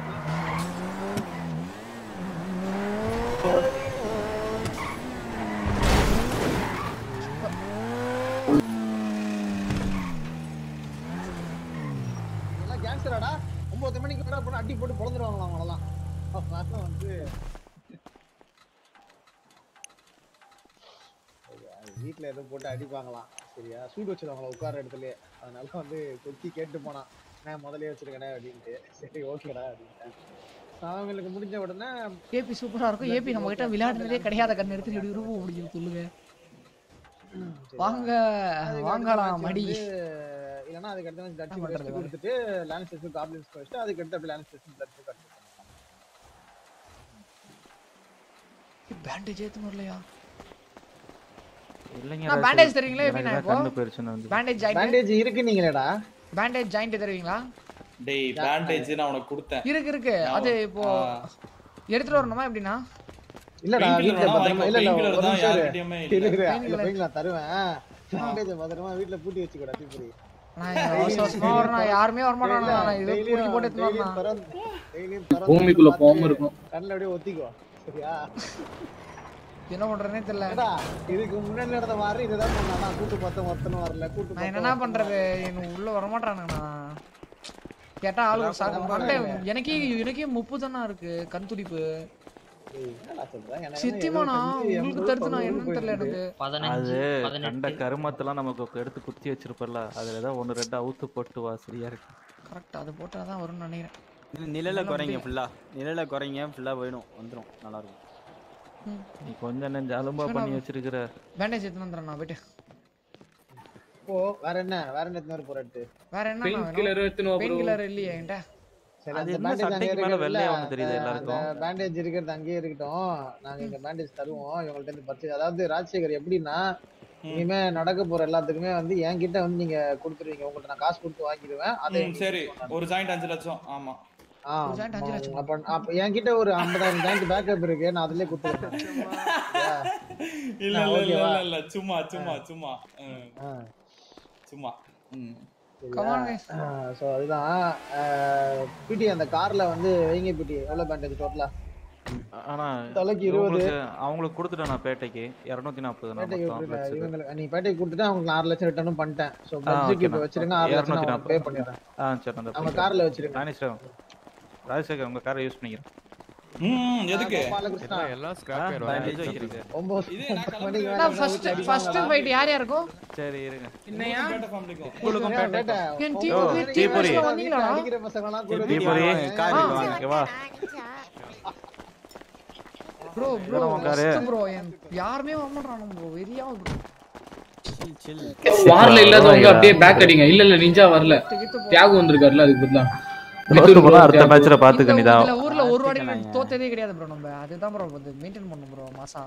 எல்லாம் கேன்சராடா ஒன்பது மணிக்கு மேல போனா அடி போட்டு பொழந்துருவாங்களாம் அவங்களெல்லாம் அதனால வந்து வீட்டில் எதுவும் போட்டு அடிப்பாங்களாம் சரியா சூடு வச்சிருவாங்களா உட்கார இடத்துலயே அதனால வந்து கொக்கி கேட்டு போனான் நான் முதலே வச்சிருக்கேனே அப்படின்ட்டு சரி ஓகேடா அப்படின்ட்டேன் அவங்களுக்கு முடிஞ்ச உடனே ஏபி சூப்பரா இருக்கும் ஏபி நம்ம கிட்ட விளையாடுனதே கிடையாத கண்ணு எடுத்து எப்படி ரூபம் முடியும் சொல்லுங்க வாங்க வாங்கலாம் மடி இல்லைன்னா அதுக்கு அடுத்து என்ன டச்சு பண்றது ரெஸ்ட் கொடுத்துட்டு லேண்ட் ஸ்டேஷன் காப்ளின்ஸ் வச்சுட்டு அதுக்கு அடுத்து அப்படி லேண்ட் ஸ்டேஷன் பிளட் கட்டு பேண்டேஜ் ஏத்துணும் இல்லையா இல்லைங்க நான் ராசு. பேண்டேஜ் தருவீங்களா எப்படி எனக்கு நான் தான் இப்போ கண்ணு போயிருச்சுன்னு வந்து பேண்டேஜ் ஜாயிண்ட் பேண்டேஜ் இருக்கு நீங்களேடா பேண்டேஜ் ஜாயிண்ட் தருவீங்களா டேய் பேண்டேஜ் நான் உனக்கு கொடுத்தேன் இருக்கு இருக்கு அது இப்போ எடுத்துட்டு வரணுமா எப்படின்னா இல்லடா Painkiller வீட்ல வேணா பத்திரமா வாங்கிக்கோ. இல்ல இல்ல Painkiller ஒரு தான் நிமிஷம் இரு. யார்கிட்டயுமே இல்ல இல்ல. இரு, இல்ல Painkiller. painkiller நான் தருவேன் பேண்டேஜ் பத்திரமா வீட்ல பூட்டி வச்சுக்கூடா தீபுரி நான் இங்க அவசர அவசரமா வரணும் யாருமே வரமாட்டாங்க நான் இது பூட்டி போட்டு எடுத்துட்டு வரணும் பூமிக்குள்ள போகாம இருக்கும் கண்ணில் அப்படியே ஒத்திக்கோ சரியா என்ன பண்றேனே தெரியல ஏடா, இதுக்கு முன்னாடி நடந்த மாதிரி இதுதான் பண்ணா கூட்டு பார்த்தேன் ஒருத்தனும் வரல கூட்டு நான் என்னண்ணா பண்றது எனக்கு உள்ள வரமாட்டானுங்கண்ணா கேட்டா ஆளு ஒரு சாக்கு மண்டை எனக்கே எனக்கே முப்பு தானே இருக்கு கண் துடிப்பு சித்திமாண்ணா உங்களுக்கு தருது நான் என்னன்னு தெரியல எனக்கு அது கண்ட கருமத்தெல்லாம் நமக்கு எடுத்து குத்தி வச்சிருப்பல அதுல ஏதாவது ஒண்ணு ரெண்டு அவுத்து போட்டு வா சரியா இருக்கு கரெக்ட் அது போட்டா தான் வரும்னு நினைக்கிறேன் நிழல குறைங்க ஃபுல்லா நிழல குறைங்க ஃபுல்லா போயிடும் வந்துரும் நல்லா இருக்கும் நீ கொஞ்சம் நெஞ்ச அலும்பா பண்ணி வச்சிருக்கிற பேண்டேஜ் எடுத்து வந்துடுறேன் நான் போயிட்டு இப்போ வேற என்ன வேற என்ன எத்தனை போறது வேற என்ன Pain killer எடுத்துன்னு வா bro. பெயின் கில்லர் இல்லையே என்கிட்ட சரி அது அந்த என்ன பேண்டேஜ் அங்கே சட்டைக்கு மேல இருக்குல்ல வெள்ளையா ஒண்ணு தெரியுது எல்லாருக்கும் பேண்டேஜ் இருக்கிறது அங்கேயே இருக்கட்டும் நாங்க இங்க பேண்டேஜ் தருவோம் இவங்கள்ட்ட இருந்து பர்ச்சேஸ் அதாவது ராஜசேகர் எப்படின்னா இனிமே நடக்க போற எல்லாத்துக்குமே வந்து என்கிட்ட வந்து நீங்க கொடுத்துருவீங்க உங்கள்ட்ட நான் காசு கொடுத்து வாங்கிடுவேன் அதை ம், சரி ஒரு ஜாயிண்ட் அஞ்சு லட்சம் ஆமா ஆ, அப்ப அப்ப என்கிட்ட ஒரு ஐம்பதாயிரம் ஜாயிண்ட் பேக்கப் இருக்கு நான் அதுலயே கொடுத்துருவேன் இல்ல ஆ, இல்ல இல்ல ஓகேவா? இல்ல இல்ல சும்மா சும்மா சும்மா ம். சும்மா ம் ஸோ அதுதான் பிடி அந்த கார்ல வந்து வைங்க பிடி எவ்வளவு பேண்டேஜ் டோட்டலா ஆனா தலைக்கு இருபது. இவங்களுக்கு அவங்களுக்கு கொடுத்துட்டேன் நான் பேட்டைக்கு இரநூத்தி நாற்பது நான் பேட்டைக்கு மொத்தம் விட்டுருங்க வச்சுட்டு. இவங்களுக்கு நீ பேட்டைக்கு கொடுத்துட்டு அவங்களுக்கு ஆறு லட்சம் ரிட்டர்னும் பண்ணிட்டேன் ஸோ ஆ, பட்ஜெட் okay இப்போ ண்ணா. வச்சிருங்க ஆறு லட்சம் இருநூத்தி நான் பே நாற்பது. பண்ணிடுறேன் ஆ சரி அந்த அவங்க கார்ல வச்சிருங்க ராஜேஸ்வரன் ராஜசேகர் உங்க காரை யூஸ் பண்ணிக்கிறேன் ம் எதுக்கு பாலகிருஷ்ணா எல்லாம் scrap ஆயிடும். bandage வைக்கிறதுக்கு. ஒன்பது மணிக்கு மேல நான் ஃபர்ஸ்ட் ஃபர்ஸ்ட் ஃபைட் யார் யாருக்கும் சரி இருங்க என்னையா உங்களுக்கும் ஏன் பேட்டை பேட்டை? என் ஓ, டீம் ஓ, டீம் டீம் மேட்ச்ல பொரி. வந்தீங்களாடா அடிக்கிற பசங்கலாம் கூட தீபொரி கார் இங்க வா ப்ரோ ப்ரோ இதெல்லாம் உன் காரு. ப்ரோ என் யாருமே வர மாட்டானு ப்ரோ வெறியா ப்ரோ வார்ல இல்லாதவங்க அப்படியே பேக் அடிங்க இல்ல இல்ல நிஞ்சா வரல தியாகு வந்திருக்காருல அதுக்கு பதிலா தோத்து போனா அடுத்த மேட்ச்ல பாத்துக்க நீ இதுல ஊர்ல ஒரு வாட்டி தோத்ததே கிடையாது ப்ரோ நம்ம அதுதான் ப்ரோ வந்து மெயின்டைன் பண்ணணும் ப்ரோ மாசா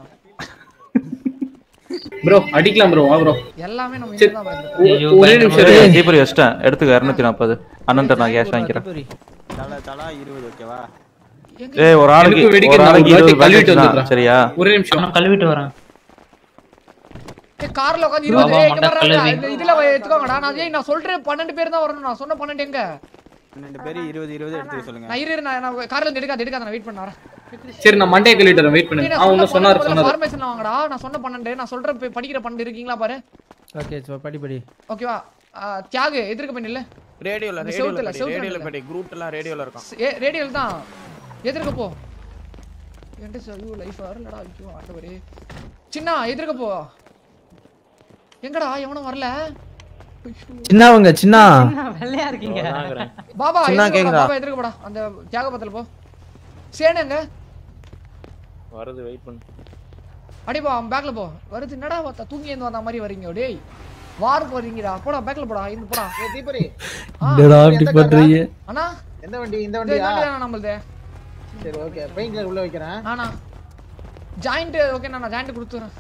ப்ரோ அடிக்கலாம் ப்ரோ வா ப்ரோ எல்லாமே நம்ம சரி. இதுதான் bro. ஒ- ஒரே நிமிஷம் இரு. தீபொரி வச்சிட்டேன் எடுத்துக்க இரநூத்தி நாற்பது அண்ணன்ட்ட நான் கேஷ் வாங்கிக்கிறேன் தலா தலா இருபது ஓகேவா ஏய் ஒரு ஆளுக்கு எனக்கு வெடிக்க ஒரு நான் ஆளுக்கு ஒரு வாட்டி இருபது கழுவிட்டு பேக்கெட் தான் வந்துடுறேன். சரியா ஒரே நிமிஷம் நான் கழுவிட்டு வரேன் ஏய், கார்ல உட்காந்து Bro, இருபது ஆமா, ஏய், இங்க மொட்டை பாருடா, கழுவி. இந்த இதுல வை- எடுத்துக்கோங்கடா நான் ஏய், நான் சொல்றேன் பன்னெண்டு பேர் தான் வரணும் நான் சொன்ன பன்னெண்டு எங்க பன்னெண்டு பேர் இருபது இருபது எடுத்துக்க சொல்லுங்க நான் இரு இரு, நான் நான் கார்ல இருந்து எடுக்காத எடுக்காத நான் வெயிட் பண்ண வரேன் சரி நான் மண்டே கழுவிட்டு வரேன் வெயிட் பண்ணுங்க அவன் ஒன்னும் சொன்னாரு சொன்னாரு ஃபார்மேஷன்ல வாங்கடா நான் சொன்ன பன்னெண்டு நான் சொல்ற பே- படிக்கிற பன்னெண்டு இருக்கீங்களா பாரு ஓகே சோ படி படி ஓகேவா ஆ, தியாகு எதிர்க்க போய் நில்லு ரேடியோல இந்த ரேடியோல செவுத்துல, படி செவுத்துல ரேடியோல நில்லு. படி குரூட் எல்லாம் ரேடியோல இருக்கும் ஏ ரேடியோல தான் எதிர்க்க போ என்கிட்ட ஐயோ லைஃப் வரலடா ஐயோ ஆண்டவரே சின்ன எதிர்க்க போ எங்கடா எவனும் வரல ஐயோ. சின்னவங்க சின்ன வெள்ளையா இருக்கீங்க பாபா சின்ன எதிர்க்க போடா, கேக்குதா? பாபா எதிர்க்க போடா அந்த தியாகபத்துல போ சேனுங்க வருது வெயிட் பண்ணு அடி போ அவன் பேக்ல போ வருது என்னடா பார்த்தா தூங்கி இருந்து வந்த மாதிரி வரீங்க டேய் வாருக்கு வரீங்கடா போடா பேக்ல போடா இருந்து போடா ஏய் தீபரி ஆ, என்னடா அப்படி பண்றீங்க அண்ணா எந்த வண்டி இந்த இந்த வண்டியா வண்டி தானே நம்மளுது சரி ஓகே பெயிண்ட் கிளர் உள்ள வைக்கிறேன் ஆனா ஜாயிண்ட் ஓகே நான் ஜாயிண்ட் கொடுத்துறேன்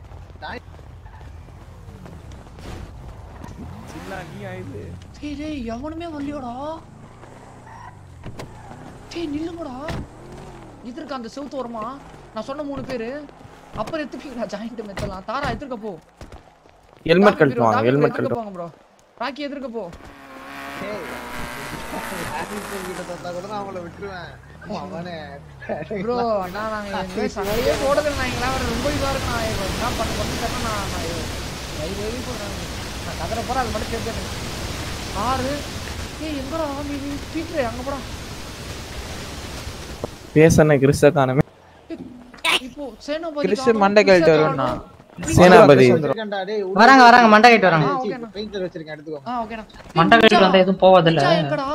டேய் டேய் எவனுமே வரலையோடா டேய் நில்லுங்கடா எதிர்க்க அந்த செவுத்து வருமா நான் சொன்ன மூணு பேரு அப்புறம் எடுத்துப்பீங்களா ஜாயிண்ட் மெத்தலாம் தாரா எதிர்க்க போ ஹெல்மெட் கழட்டு வாங்க ஹெல்மெட் எதிர்க்க கழட்டு போங்க ப்ரோ ராக்கி எதிர்க்க போ கிட்ட தந்தா கூட நான் அவங்கள விட்டுருவேன் அவனே ப்ரோ அண்ணா நாங்க எங்க சண்டையே போடுறது நான் எங்களா ரொம்ப இதா இருக்கு நான் இப்ப என்ன பண்ண பண்ணி தரேன் நான் நான் வயிறு வயிறு போடுறேன் நான் கதற போறேன் அது மட்டும் கேட்க ஆறு ஏய் எங்கடா நீ பீட்ரு அங்க போடா பேசன கிறிஸ்த காணமே இப்போ சேனாபதி கிறிஸ்து காணோம், மண்டை கிறிஸ்த கழட்டு காணோம். வரும்ண்ணா சேனாபதி இருக்கேன்டா, டேய், உள்ள வராங்க, வராங்க, மண்டை கழட்டு வராங்க. பெயிண்ட் கிளர் வச்சிருக்கேன் எடுத்துக்கோ ஆ ஓகேண்ணா மண்டை கழிட்டு வந்தா எதுவும் போவாதில்ல மச்சான் எங்கடா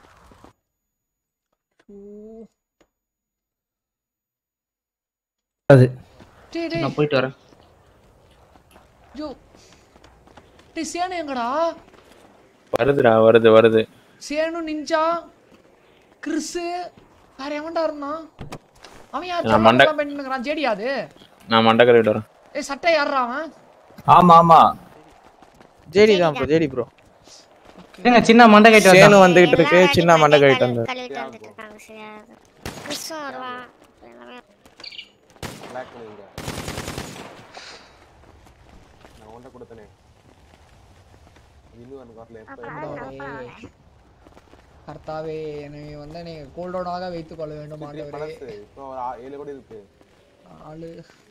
அது டேய் டேய் நான் போயிட்டு வரேன் யோ டேய் சேனு எங்கடா வருதுடா வருது வருது சேனு நிஞ்சா கிறிஸ் வேற எவன்டா இருந்தான் அவன் யார் நான் மண்டை- மண்டை பண்ணிருக்கான் ஜேடியா அது நான் மண்டை கழுவிட்டு வரேன் ஏய் சட்டை யாரா அவன் ஆமா ஆமா ஜேடி தான் ப்ரோ ஜேடி ப்ரோ ஏங்க சின்ன மண்டை கழிட்டு சேனு வரேன் வந்துகிட்டு இருக்கு சின்ன மண்டை கழிட்டு வந்து கழுவிட்டு வந்துட்டு இருக்காங்க சரியா கிறிஸ்துவ வருவான் எல்லாமே பிளாக் பண்ணுங்க நான் உன்கிட்ட கொடுத்தனே இன்னும் எனக்கு வரல எப்போ கர்த்தாவே என்னை வந்து நீ கோல்டோடாக வைத்துக் கொள்ள வேண்டும் இப்படி ஆண்டவரே பழசு இப்போ ஒரு ஆ- ஏழு கோடி இருக்கு ஆளு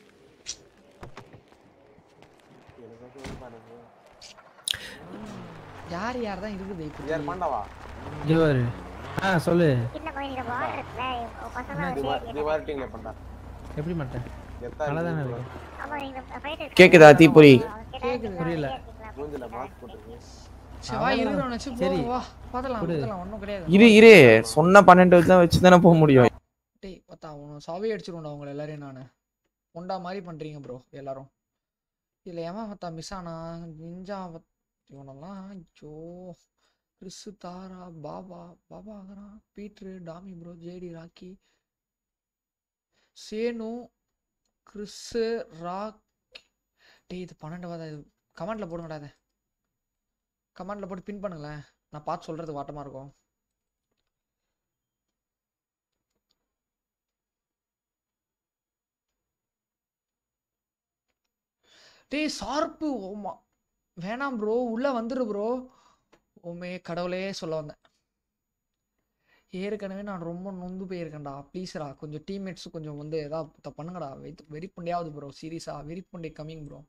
எனக்கு வந்து ஒரு பாருங்க. யார் யார் தான் இருக்குது இப்போ யார் பாண்டாவா இங்க பாரு ஆ சொல்லு சின்ன கோயிலுக்கு பார்டர் இருக்குல்ல இவங்க பசங்க இது வா- இது வாரட்டிங்களே பண்ணா எப்படி மாட்டேன் எத்தா நல்லா தானே இருக்கு இருக்கு ஆமா நீங்க ஃபைட் கேக்குதா தீபுரி புரியல மூஞ்சில மாஸ்க் போட்டுருக்கு சரி வா இருக்கிற வச்சு போ சரி. வா பாத்தலாம் விடு. பாத்தலாம் ஒண்ணும் கிடையாது இரு இரு சொன்ன பன்னெண்டு வச்சு தான் வச்சு தானே போக முடியும் டேய் பார்த்தா உன் சாவே அடிச்சிருவேன்டா உங்களை எல்லாரையும் நான் ஒண்டா மாதிரி பண்றீங்க ப்ரோ எல்லாரும் இதுல எவன் பார்த்தா மிஸ் ஆனா நிஞ்சா பத்- இவனெல்லாம் ஐயோ கிறிஸ் தாரா பாபா பாபா ஆகிறான் பீட்ரு டாமி ப்ரோ ஜேடி ராக்கி சேனு கிறிஸ் ராக் டேய் இது பன்னெண்டாவதா இது கமெண்ட்ல போடுங்கடா இதை கமெண்ட்ல போட்டு பின் பண்ணுங்களேன் நான் பார்த்து சொல்றது வாட்டமா இருக்கும் டேய் ஷார்ப்பு ஓமா வேணாம் ப்ரோ உள்ள வந்துரு ப்ரோ ஓமே கடவுளே சொல்ல வந்தேன் ஏற்கனவே நான் ரொம்ப நொந்து போயிருக்கேன்டா ப்ளீஸ்ரா கொஞ்சம் டீம்மேட்ஸ் கொஞ்சம் வந்து ஏதாவது பண்ணுங்கடா வெயிட் வெறிப்புண்டையாவது ப்ரோ சீரியஸா வெறிப்புண்டை கம்மிங் ப்ரோ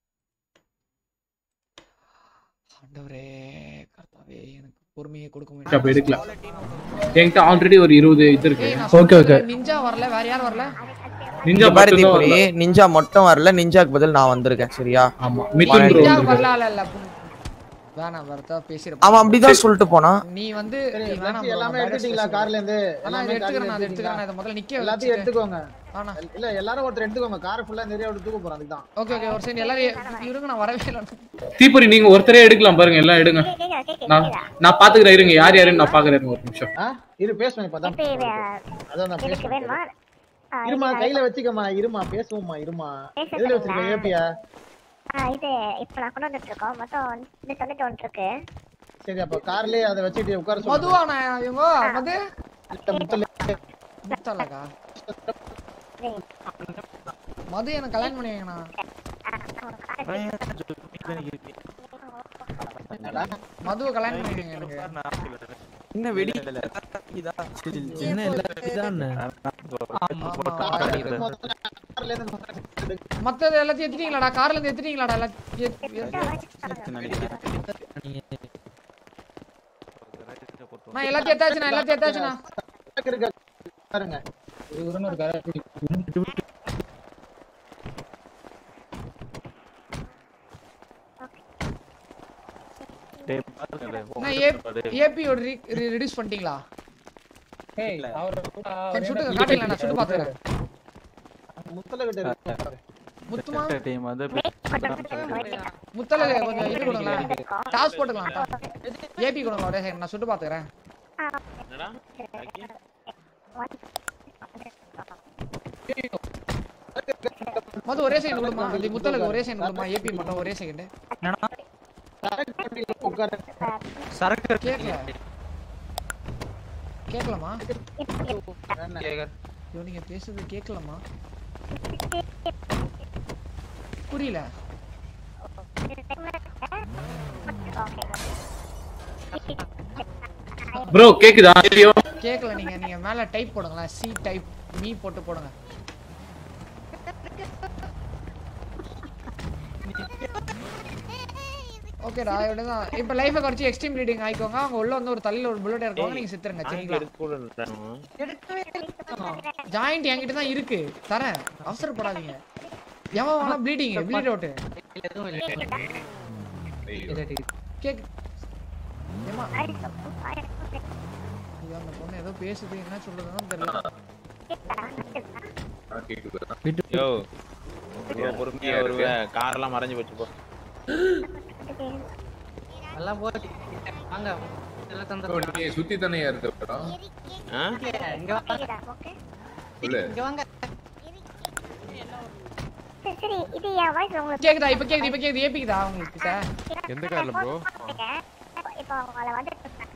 ஆண்டவரே கர்த்தாவே எனக்கு பொறுமையை கொடுக்க அப்ப எடுக்கலாம் என்கிட்ட ஆல்ரெடி ஒரு இருபது இது இருக்கு ஏய், நான் சொல்றது நிஞ்சா வரல வேற யார் வரல நிஞ்சா இங்க பாரு மட்டும் தான் தீபுரி, வரல. நிஞ்சா மட்டும் வரல நிஞ்சாக்கு பதில் நான் வந்திருக்கேன் சரியா ஆமா நிஞ்சா வரல இல்ல இல்ல வேணாம் வரதா பேசிருப்போம் அவன் அப்படிதான் சொல்லிட்டு போனான் நீ வந்து சரி, நீ வேணாம் வச்சு bro, எல்லாமே நான் bad எடுத்துட்டீங்களா express கார்ல இருந்து ஆனா எல்லாமே இதை எடுத்துக்கிறேன் நான் கார்ல இதை எடுத்துக்கிறேன் நான் இதை முதல்ல நிக்க எல்லாத்தையும் வச்சுட்டு- எடுத்துக்கோங்க ஆனா இல்ல எல்லாரும் ஒருத்தர் எடுத்துக்கோங்க கார் ஃபுல்லா நிறைய எடுத்து தூக்க போறோம் அதுதான் ஓகே ஓகே ஒரு செகண்ட் எல்லாரும் இருங்க நான் வரவே இல்லை தீபுரி நீங்க ஒருத்தரே எடுக்கலாம் பாருங்க எல்லாம் எடுங்க நான் நான் பாத்துக்கிறேன் இருங்க யார் யாருன்னு நான் பாக்குறேன் இருங்க ஒரு நிமிஷம் ஆ இரு பேசுவேன் இப்பதான் அதான் நான் எனக்கு பேசுவேன் வேணுமா ஆ, இருமா இது கையில வச்சுக்கமா இருமா பேசுவோம்மா இருமா பேச எதுல வச்சிருக்க சொல்லுங்களா? ஏபியா ஆ, இது இப்ப நான் கொண்டு வந்துட்டு இருக்கோம் மொத்தம் வந்து தொண்ணூத்தி ஒன்று இருக்கு சரி அப்ப கார்லயே அதை வச்சுட்டு உட்கார சொல்லுங்க மதுவா நான் இவங்க மது முத்தல முத்தலக்கா மது எனக்கு கல்யாணம் பண்ணி வைங்கண்ணா மதுவை கல்யாணம் பண்ணி வைங்க எனக்கு என்ன வெடி என்ன இல்ல இதானே மத்தது எல்லாத்தையும் எடுத்துட்டீங்களாடா கார்ல இருந்து எடுத்துட்டீங்களாடா எல்லாத்தையும் நான் எல்லாத்தையும் எடுத்தாச்சு நான் எல்லாத்தையும் எடுத்தாச்சுண்ணா பாருங்க நான் ஏபியோட ரெடியூஸ் பண்ணிட்டீங்களா கொஞ்சம் சுட்டு காட்டுங்களா நான் சுட்டு பாத்துக்கிறேன் முத்தல கிட்ட இருக்கு முத்துமா டீம் வந்து முத்தல கொஞ்சம் இது கொடுங்களேன் டாஸ் போட்டுக்கலாம் ஏபி கொடுங்க ஒரே second, நான் சுட்டு பாத்துக்கிறேன் மது ஒரே செகண்ட் கொடுமா இது முத்தலுக்கு ஒரே செகண்ட் கொடுமா ஏபி மட்டும் ஒரே செகண்ட் சரக்கு கேட்கல கேட்கலாமா ஐயோ நீங்க பேசுறது கேட்கலாமா புரியல ப்ரோ கேக்குதா ஐயோ கேட்கல நீங்க நீங்க மேல டைப் போடுங்களேன் சி டைப் மீ போட்டு போடுங்க ஓகேடா இவ்வளவுதான் இப்போ லைஃபை குறைச்சி எக்ஸ்ட்ரீம் ப்ளீடிங் ஆயிக்கோங்க அவங்க உள்ள வந்து ஒரு தலையில ஒரு புல்லட் இருக்கவங்க நீங்க செத்துருங்க சரிங்களா ஜாயிண்ட் என்கிட்ட தான் இருக்கு தரேன் அவசரப்படாதீங்க எவன் வேணா ப்ளீடிங் ப்ளீட் அவுட் கேக் ஏமா ஐயோ அந்த பொண்ணு ஏதோ பேசுது என்ன சொல்றதுன்னு தெரியல யோ இவ்வளோ பொறுமையா வருவேன் காரெல்லாம் மறைஞ்சு போச்சு போ எல்லாம் போட்டு வாங்க எல்லாம் ஓ, தந்துடுறேன். நீ சுத்தி தானே இருக்க படம் ஆ இங்க வாங்க சொல்லு இங்க வாங்க சரி சரி இது என் வாய்ஸ் உங்களுக்கு கேக்குதா இப்ப கேக்குது இப்ப கேக்குது ஏபிக்குதா உங்களுக்கு கிட்ட எந்த கார்ல ப்ரோ இப்போ அவங்கள வந்து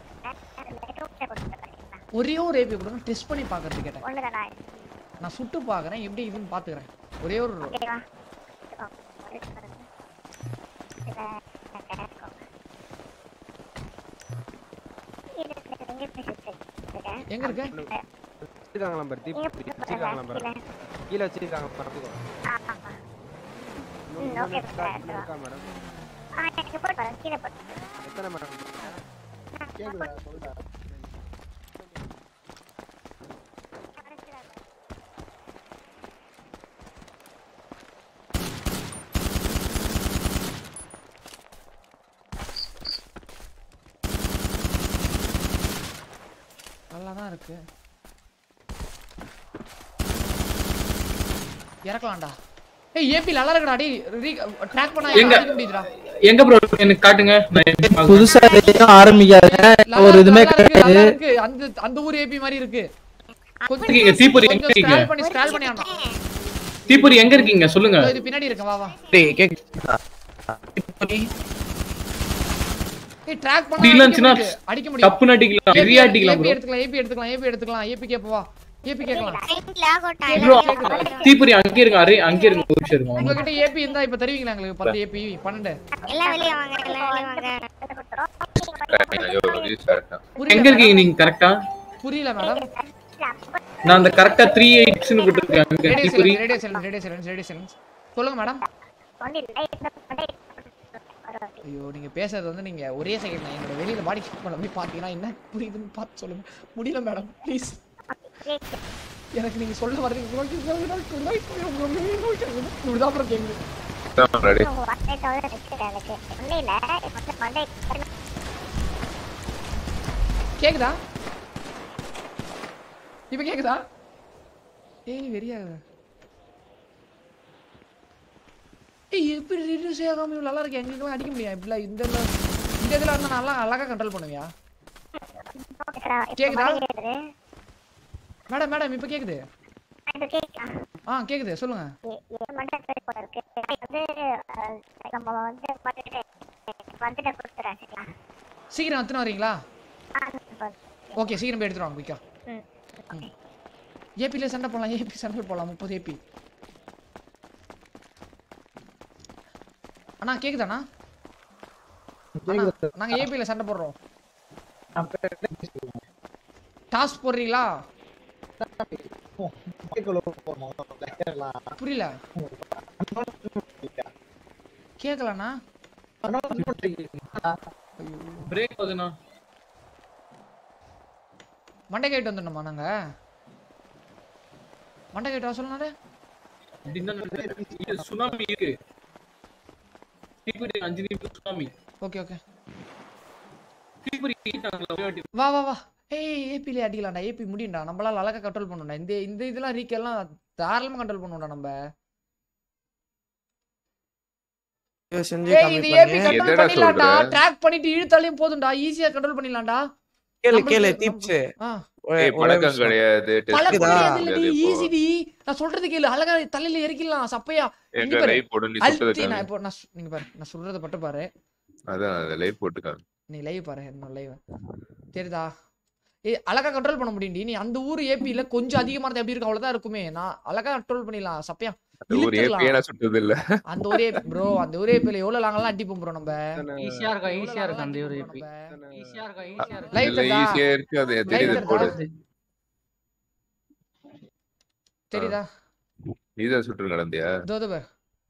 ஒரே ஒரு ஏபி கொடுங்க டெஸ்ட் பண்ணி பாக்குறது கேட்டேன் ஒண்ணுதானா நான் சுட்டு பாக்குறேன் எப்படி இதுன்னு பாத்துக்கிறேன் ஒரே ஒரு ஓகேவா எங்க இருக்க வச்சிருக்காங்களா பாரு தீப் வச்சிருக்காங்களா பாரு கீழே வச்சிருக்காங்க பாருங்க ஓகே இருக்கா மேடம் ஆ எனக்கு போட்டு வரேன் கீழே போட்டு எத்தனை மேடம் கேக்குதா சொல்லுடா இருக்கு இறக்கலாம்டா ஏய் ஏபி நல்லா இருக்குடா டேய் ட்ராக் பண்ணா எங்க? அடிக்க முடியுதுடா எங்க ப்ரோ எனக்கு காட்டுங்க நான் எப்படி பார்க்கணும்? புதுசா எதையும் ஆரம்பிக்காத நல்லா ஒரு இருக்கு, இதுமே நல்லா இருக்கு, நல்லா கிடையாது இருக்கு அந்த அந்த ஊர் ஏபி மாதிரி இருக்கு இருக்கீங்க, தீப்பொறி எங்க கொஞ்சம் இருக்கீங்க? ஸ்க்ரால் பண்ணி ஸ்க்ரால் பண்ணி ஆடணும் தீப்பொறி எங்க இருக்கீங்க சொல்லுங்க இதோ இது பின்னாடி இருக்கேன் வா வா டேய் கேக்குதா ஏய் ட்ராக் பண்ணா இப்படி அடிக்க இல்லைச்சுன்னா முடியுது, அடிக்க முடியும் டப்புன்னு அடிக்கலாம், AP நிறைய அடிக்கலாம் AP bro. எடுத்துக்கலாம் ஏபி எடுத்துக்கலாம் ஏபி எடுத்துக்கலாம் ஏபி கேப்ப வா ஏபி கேக்கலாம் ப்ரோ தீப்பொறி அங்கே இருங்க அரே அங்கே இருங்க ஒரு நிமிஷம் இருங்க உங்ககிட்ட ஏபி இருந்தா இப்ப தருவீங்களா எங்களுக்கு பத்து ஏபி பன்னெண்டு எல்லாம் வெளியே வாங்க எல்லாம் வெளியே வாங்க ஐயோ ரீஸ்டார்ட் எங்க இருக்கீங்க நீங்க கரெக்டா புரியல மேடம் நான் அந்த கரெக்டா த்ரீ எயிட்ஸ்னு கொடுத்துருக்கேன் அங்க ரேடியோ தீப்பொறி silence radio silence radio silence radio silence சொல்லுங்க மேடம் ஐயோ நீங்க பேசுறது வந்து நீங்க ஒரே செகண்ட் நான் என்னோட வெளியில பாடி செக் பண்ண போய் பாத்தீங்கன்னா என்ன புரியுதுன்னு பார்த்து சொல்லுங்க முடியல மேடம் ப்ளீஸ் எனக்கு நீங்க சொல்ல வரீங்க இப்படிதான் அப்புறம் கேக்குது ரெடி கேக்குதா இப்ப கேக்குதா ஏய் வெறியா ஏய் எப்படி ரிடியூஸ் ஆகாம இவ்வளவு நல்லா இருக்கு எங்களுக்கெல்லாம் அடிக்க முடியாது இப்படிலாம் இந்த இதுல- இந்த இதுல இருந்தா நல்லா அழகா கண்ட்ரோல் பண்ணுவியா கேக்குதா மேடம் மேடம் இப்ப கேக்குது ஆ கேக்குது சொல்லுங்க சீக்கிரம் எத்தனை வரீங்களா ஓகே சீக்கிரம் போய் எடுத்துட்டு வாங்க குயிக்கா ஏபில சண்டை போடலாம் ஏபி சண்டை போடலாம் முப்பது ஏபி அண்ணா கேக்குதாண்ணா அண்ணா, நாங்க ஏபில சண்டை போடுறோம் டாஸ் போடுறீங்களா புரியல கேக்கலண்ணா பிரேக் ஆகுதுண்ணா மண்டை கேட்டு வந்துடணுமா நாங்க மண்டை கேட்டு வர சொல்லுங்க அப்படின்னா சுனாமி இருக்கு தீப்பொறி அஞ்சு நிமிஷம் சுனாமி ஓகே ஓகே தீப்பொறி ஈட்டாங்களா ஒரே வாட்டி வா வா வா ஏய் ஏபிலே அடிக்கலாம்டா ஏபி முடியும்டா நம்மளால அழகா கண்ட்ரோல் பண்ணணும்டா இந்த இந்த இதெல்லாம் ரீக்கெல்லாம் தாராளமா கண்ட்ரோல் பண்ணுவோம்டா நம்ம செஞ்சு ஏய் கம்மி இது ஏபி பண்ணு கண்ட்ரோல் எதடா பண்ணிடலாம்டா சொல்ற? ட்ராக் பண்ணிட்டு இழுத்தாலையும் போதும்டா ஈஸியா கண்ட்ரோல் பண்ணிடலாம்டா கேளு நம்மளுக்கு- கேளு நம்ம- தீப்ஸ் ஆ. ஏய் பழக்கம் கிடையாது test பழக்கம் பண்ண கிடையாது முடியாது இல்லடி இப்போ. ஈஸிடி நான் சொல்றது கேளு அழகா தலையில இறக்கிடலாம் சப்பையா இங்க எங்க பாரு லைவ் போடு நீ அழுத்தி சுட்டதுக்காக நான் இப்போ நான் சொ- நீங்க பாரு நான் சொல்றத பட்டு பாரு அதான் அந்த லைவ் போட்டுக்காங்க நீ லைவ் பாரு என்னோட லைவ் தெரியுதா ஏய் அழகா கண்ட்ரோல் பண்ண முடியும்டி நீ அந்த ஊர் ஏபில கொஞ்சம் அதிகமா இருந்தா எப்படி இருக்கும் அவ்வளவுதான் இருக்குமே நான் அழகா கண்ட்ரோல் பண்ணிடலாம் சப்பையா அந்த ஒரு ஏபியே நான் சுட்டது இல்ல அந்த ஒரே ப்ரோ அந்த ஒரே ஏபில எவ்வளவு லாங்கெல்லாம் அடிப்போம் ப்ரோ நம்ம ஈஸியா இருக்கா ஈஸியா இருக்கா அந்த ஒரு ஏபி ஈஸியா இருக்கா ஈஸியா இருக்கா லைவ் இல்ல தெரியுதா ஈஸியா இருக்கு அது லைவ் தெரியுது போடு தெரியுதா தெரியுதா நீதான் சுட்டு நடந்தியா இதோ இதோ பாரு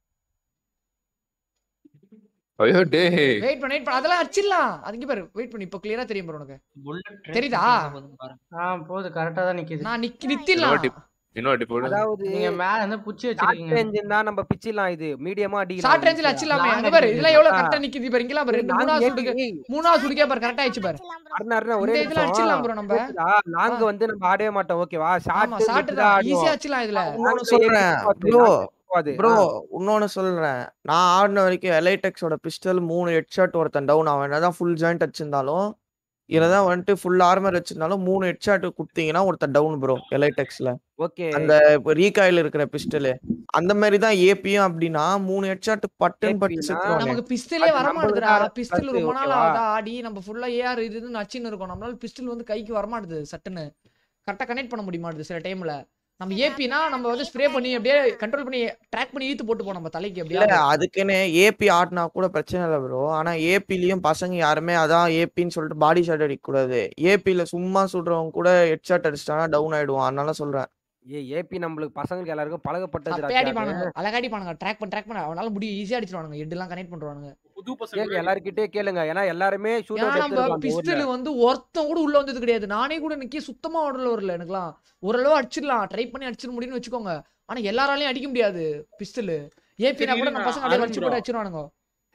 ஐயோ டேய் வெயிட் பண்ண வெயிட் பண்ண அதெல்லாம் அடிச்சிடலாம் அது இங்க பாரு வெயிட் பண்ணி இப்போ கிளியரா தெரியும் பாரு உனக்கு புல்லட் தெரியுதா ஆ போகுது கரெக்டா தான் நிக்குது நான் நிக்க இன்னொரு நித்திடலாம் வாட்டி இன்னொரு வாட்டி போடு அதாவது நீங்க மேல இருந்து புடிச்சு ஷார்ட் வச்சிருக்கீங்க ரேஞ்ச் தான் நம்ம பிச்சிடலாம் இது மீடியமா அடிக்கலாம் ஷார்ட் ரேஞ்சில அடிச்சிடலாமே அங்க பாரு இதெல்லாம் எவ்வளவு கரெக்டா நிக்குது பாரு இங்கலாம் பாரு ரெண்டு மூணாவது சுடுக்கு மூணாவது சுடுக்கே பாரு கரெக்டா ஆயிடுச்சு பாரு அருணா, அருணா, ஒரே இந்த இதுல அடிச்சிடலாம் ப்ரோ நம்ம லாங் வந்து நம்ம ஆடவே மாட்டோம் ஓகேவா ஆமா ஷார்ட் ஷார்ட் தான் ஈஸியா அடிச்சிடலாம் இதுல இன்னொன்னு சொல்றேன் ப்ரோ ப்ரோ இன்னொன்னு சொல்றேன் நான் ஆடின வரைக்கும் எலைடெக்ஸோட பிஸ்டல் மூணு ஹெட் ஷாட் ஒருத்தன் டவுன் அவன் என்னதான் ஃபுல் ஜாயிண்ட் வச்சிருந்தாலும் இதுல தான் வந்துட்டு ஃபுல் ஆர்மர் வச்சிருந்தாலும் மூணு ஹெட் ஷாட் கொடுத்தீங்கன்னா ஒருத்தன் டவுன் ப்ரோ எலைடெக்ஸ்ல ஓகே அந்த ரீகாயில் இருக்கிற பிஸ்டல் அந்த மாதிரி தான் ஏபியும் அப்படின்னா மூணு ஹெட் ஷாட் பட்டுன்னு பட்டு செத்துருவாங்க நமக்கு பிஸ்டலே வர மாட்டேதுடா பிஸ்டல் ரொம்ப நாள் ஓகேவா? ஆகுதா ஆடி நம்ம ஃபுல்லா ஏஆர் இது இதுன்னு அச்சின்னு இருக்கோம் நம்மளால பிஸ்டல் வந்து கைக்கு வர மாட்டுது சட்டுன்னு கரெக்டா கனெக்ட் பண்ண முடிய மாட்டுது சில டைம்ல நம்ம ஏபினா நம்ம வந்து ஸ்ப்ரே பண்ணி அப்படியே கண்ட்ரோல் பண்ணி ட்ராக் பண்ணி இழுத்து போட்டு போனோம் நம்ம தலைக்கு இல்ல அப்படியே அதுக்குன்னு ஏபி ஆடினா கூட பிரச்சனை இல்லை ப்ரோ ஆனா ஏபிலயும் பசங்க யாருமே அதான் ஏபின்னு சொல்லிட்டு பாடி ஷாட் அடிக்க கூடாது ஏபில சும்மா சுடுறவங்க கூட ஹெட் ஷாட் அடிச்சிட்டானா டவுன் ஆயிடுவான் அதனால சொல்றேன் ஏ ஏபி நம்மளுக்கு பசங்களுக்கு எல்லாருக்கும் பழகப்பட்டது அப்பயே அடிப்பானுங்க அழகா அடிப்பானுங்க ட்ராக் பண்ண ட்ராக் பண்ண அவனால முடியும் ஈஸியா அடிச்சிருவானுங்க ஹெட்லாம் கனெக்ட் பண்றானுங்க கேளுங்க எல்லார்கிட்டயே கேளுங்க ஏன்னா எல்லாருமே ஷூட் ஏன்னா அவுட் நம்ம எடுத்துருக்காங்க பிஸ்டல் ஊர்ல வந்து ஒருத்தன் கூட உள்ள வந்தது கிடையாது நானே கூட நிக்க சுத்தமா உடல வரல எனக்குலாம் ஓரளவு அடிச்சிடலாம் ட்ரை பண்ணி அடிச்சிட முடியும்னு வச்சுக்கோங்க ஆனா எல்லாராலையும் அடிக்க முடியாது பிஸ்டல் ஏபினா கூட நம்ம பசங்க அப்படியே வச்சு போட்டு அடிச்சிருவானுங்க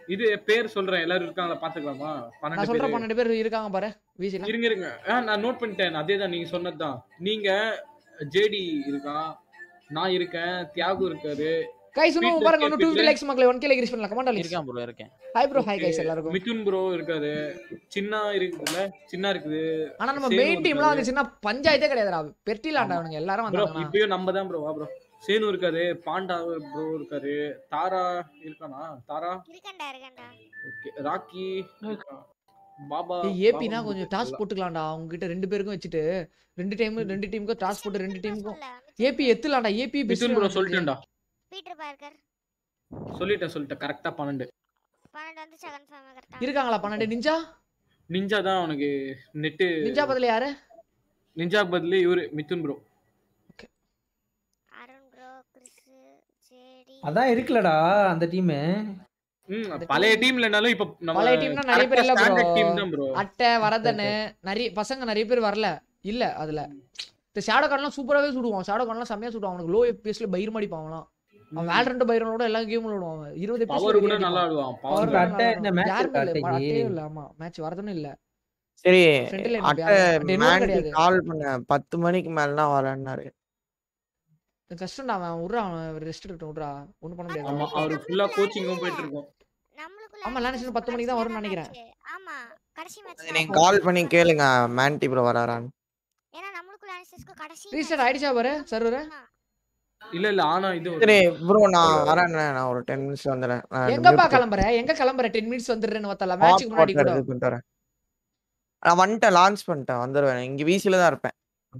இது பேர் சொல்றேன் எல்லாரும் இருக்காங்களா பாத்துக்கலாமா நான் பன்னெண்டு சொல்ற பேரு பன்னெண்டு பேர் இருக்காங்க பாரு வீசில இருங்க இருங்க ஆ, நான் நோட் பண்ணிட்டேன் அதேதான் நீங்க சொன்னதுதான் நீங்க ஜேடி இருக்கான் நான் இருக்கேன் தியாகு இருக்காரு கைஸ் இன்னும் Peter பாருங்க இன்னும் Capital, 2 லைக்ஸ் மக்களே 1k லைக் ரீச் பண்ணலாம் கமெண்ட் இருக்கேன் ப்ரோ இருக்கேன் ஹாய் ப்ரோ ஹாய் கைஸ் எல்லாருக்கும் மிதுன் ப்ரோ இருக்காரு சின்ன இருக்குல்ல சின்ன இருக்குது ஆனா நம்ம சேனு மெயின் டீம்லாம் இருக்காரு. வந்துச்சுன்னா பஞ்சாயத்தே கிடையாதுடா பெட்டிலாண்டா அவனுங்க எல்லாரும் ப்ரோ வந்தாங்க இப்பயும் நம்ம தான் ப்ரோ வா ப்ரோ சேனு இருக்காரு பாண்டா ப்ரோ இருக்காரு தாரா இருக்கானா தாரா இருக்கேன்டா இருக்கேன்டா ஓகே ராக்கி இருக்கான். பாபா ஏபினா பாபா கொஞ்சம் டாஸ்க் போட்டுக்கலாம்டா அவங்க கிட்ட ரெண்டு பேருக்கும் வச்சுட்டு ரெண்டு டைம் ரெண்டு டீமுக்கும் டாஸ்க் போட்டு ரெண்டு டீமுக்கும் ஏபி எத்துலாம்டா ஏபி மிதுன் ப்ரோ சொல்லிட்டேன்டா பீட்டர் பார்க்கர் சொல்லிட்டேன் சொல்லிட்டேன் கரெக்டா பன்னெண்டு பன்னெண்டு வந்துச்சா கன்ஃபார்ம் கரெக்டா இருக்காங்களா பன்னெண்டு நிஞ்சா நிஞ்சா தான் அவனுக்கு நெட்டு நிஞ்சா பதில யாரு நிஞ்சா பதிலு இவரு Mithun bro Arun bro Chris JD அதான் இருக்குல்லடா அந்த டீம் ம் பழைய டீம் இல்லனாலும் இப்ப நம்ம பழைய டீம்னா நிறைய பேர் இல்ல ஸ்டாண்டர்ட் டீம் தான் ப்ரோ ப்ரோ அட்டை வரதனு நிறைய பசங்க நிறைய பேர் வரல இல்ல அதுல இந்த ஷேடோ கார்ட்லாம் சூப்பராகவே சுடுவான் ஷேடோ கார்ட்லாம் செம்மையா சுடுவான் அவனுக்கு லோ எபிஎஸ்ல பயிர் மாடிப்பான் அவன்லாம் அவன் வேல்ரண்ட் பயிரோட எல்லா கேமும் விடுவான் அவன் இருபது Power கூட நல்லா ஆடுவான். Power பவர் கூட அட்டை என்ன match இருக்கா அட்டைக்கு? அட்டையும் இல்ல ஆமா மேட்ச் வரதுன்னு இல்ல சரி Front line அட்டை அப்படி யாரும் மேண்டி கிடையாது. கால் பண்ண பத்து மணிக்கு மேல வரேன்னாரு இது கஷ்டம்டா அவன் விட்றா அவன் ரெஸ்ட் எடுக்கட்டும் விட்றா ஒன்றும் பண்ண முடியாது ஆமா அவரு ஃபுல்லா கோச்சிங்கும் போயிட்டு இருக்கோம் ஆமா லானிஸ் பத்து மணிக்கு தான் வரும்னு நினைக்கிறேன் ஆமா கடைசி மேட்ச் நீங்க கால் பண்ணி கேளுங்க மேண்டி ப்ரோ வராரான்னு ஏன்னா நம்மளுக்கு லானிஸ்க்கு கடைசி ரீஸ்டார்ட் ஆயிடுச்சா பாரு சர்வர் இல்ல இல்ல ஆனா இது ஒரு- சரி ப்ரோ நான் வரேன் நான் ஒரு டென் மினிட்ஸ் வந்துடுறேன் நான் எங்கப்பா கிளம்புற எங்க கிளம்புற டென் மினிட்ஸ் வந்துடுறேன்னு பார்த்தல மேட்ச்சுக்கு முன்னாடி கூட இது பண்ணிட்டு வரேன் நான் வந்துட்டேன் லான்ச் பண்ணிட்டேன் வந்துடுவேன் இங்க வீசில தான் இருப்பேன்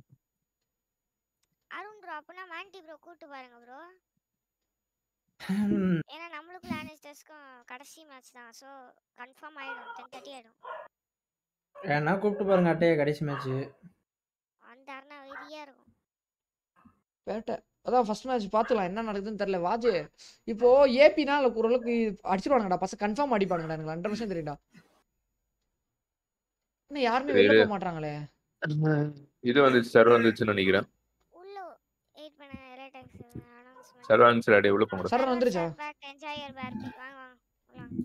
அருண் ப்ரோ அப்பனா மாண்டி ப்ரோ கூட்டு பாருங்க ப்ரோ ம். ஏன்னா நம்மளுக்கு லானிஸ்டர்ஸ்க்கும் கடைசி மேட்ச் தான் ஸோ கன்ஃபார்ம் ஆயிடும் டென் தேர்ட்டி ஆயிடும் வேணா கூப்பிட்டு பாருங்க அட்டையை கடைசி மேட்ச் வந்தாருன்னா வெறியா இருக்கும் பேட்டை அதான் ஃபர்ஸ்ட் மேட்ச் பார்த்துக்கலாம் என்ன நடக்குதுன்னு தெரியல வாஜு இப்போ ஏபினா ஓரளவுக்கு அடிச்சிருவானுங்கடா பசங்க கன்ஃபார்ம் அடிப்பானுங்கடா எனக்கு ஹண்ட்ரட் பர்சன்ட் தெரியும்டா இன்னும் யாருமே வெளில போக மாட்டாங்களே இது வந்துச்சு சர்வ் வந்துச்சுன்னு நினைக்கிறேன் உள்ள வெயிட் பண்ண லேட்டக்ஸ் அனௌன்ஸ்மெண்ட் சர்வ் வந்துச்சு அடி எவ்வளோ பண்ணுறேன் சரண் வந்துருச்சா பேக் என்ஜாய் யுவர் பேக் வாங்க வாங்க போலாம்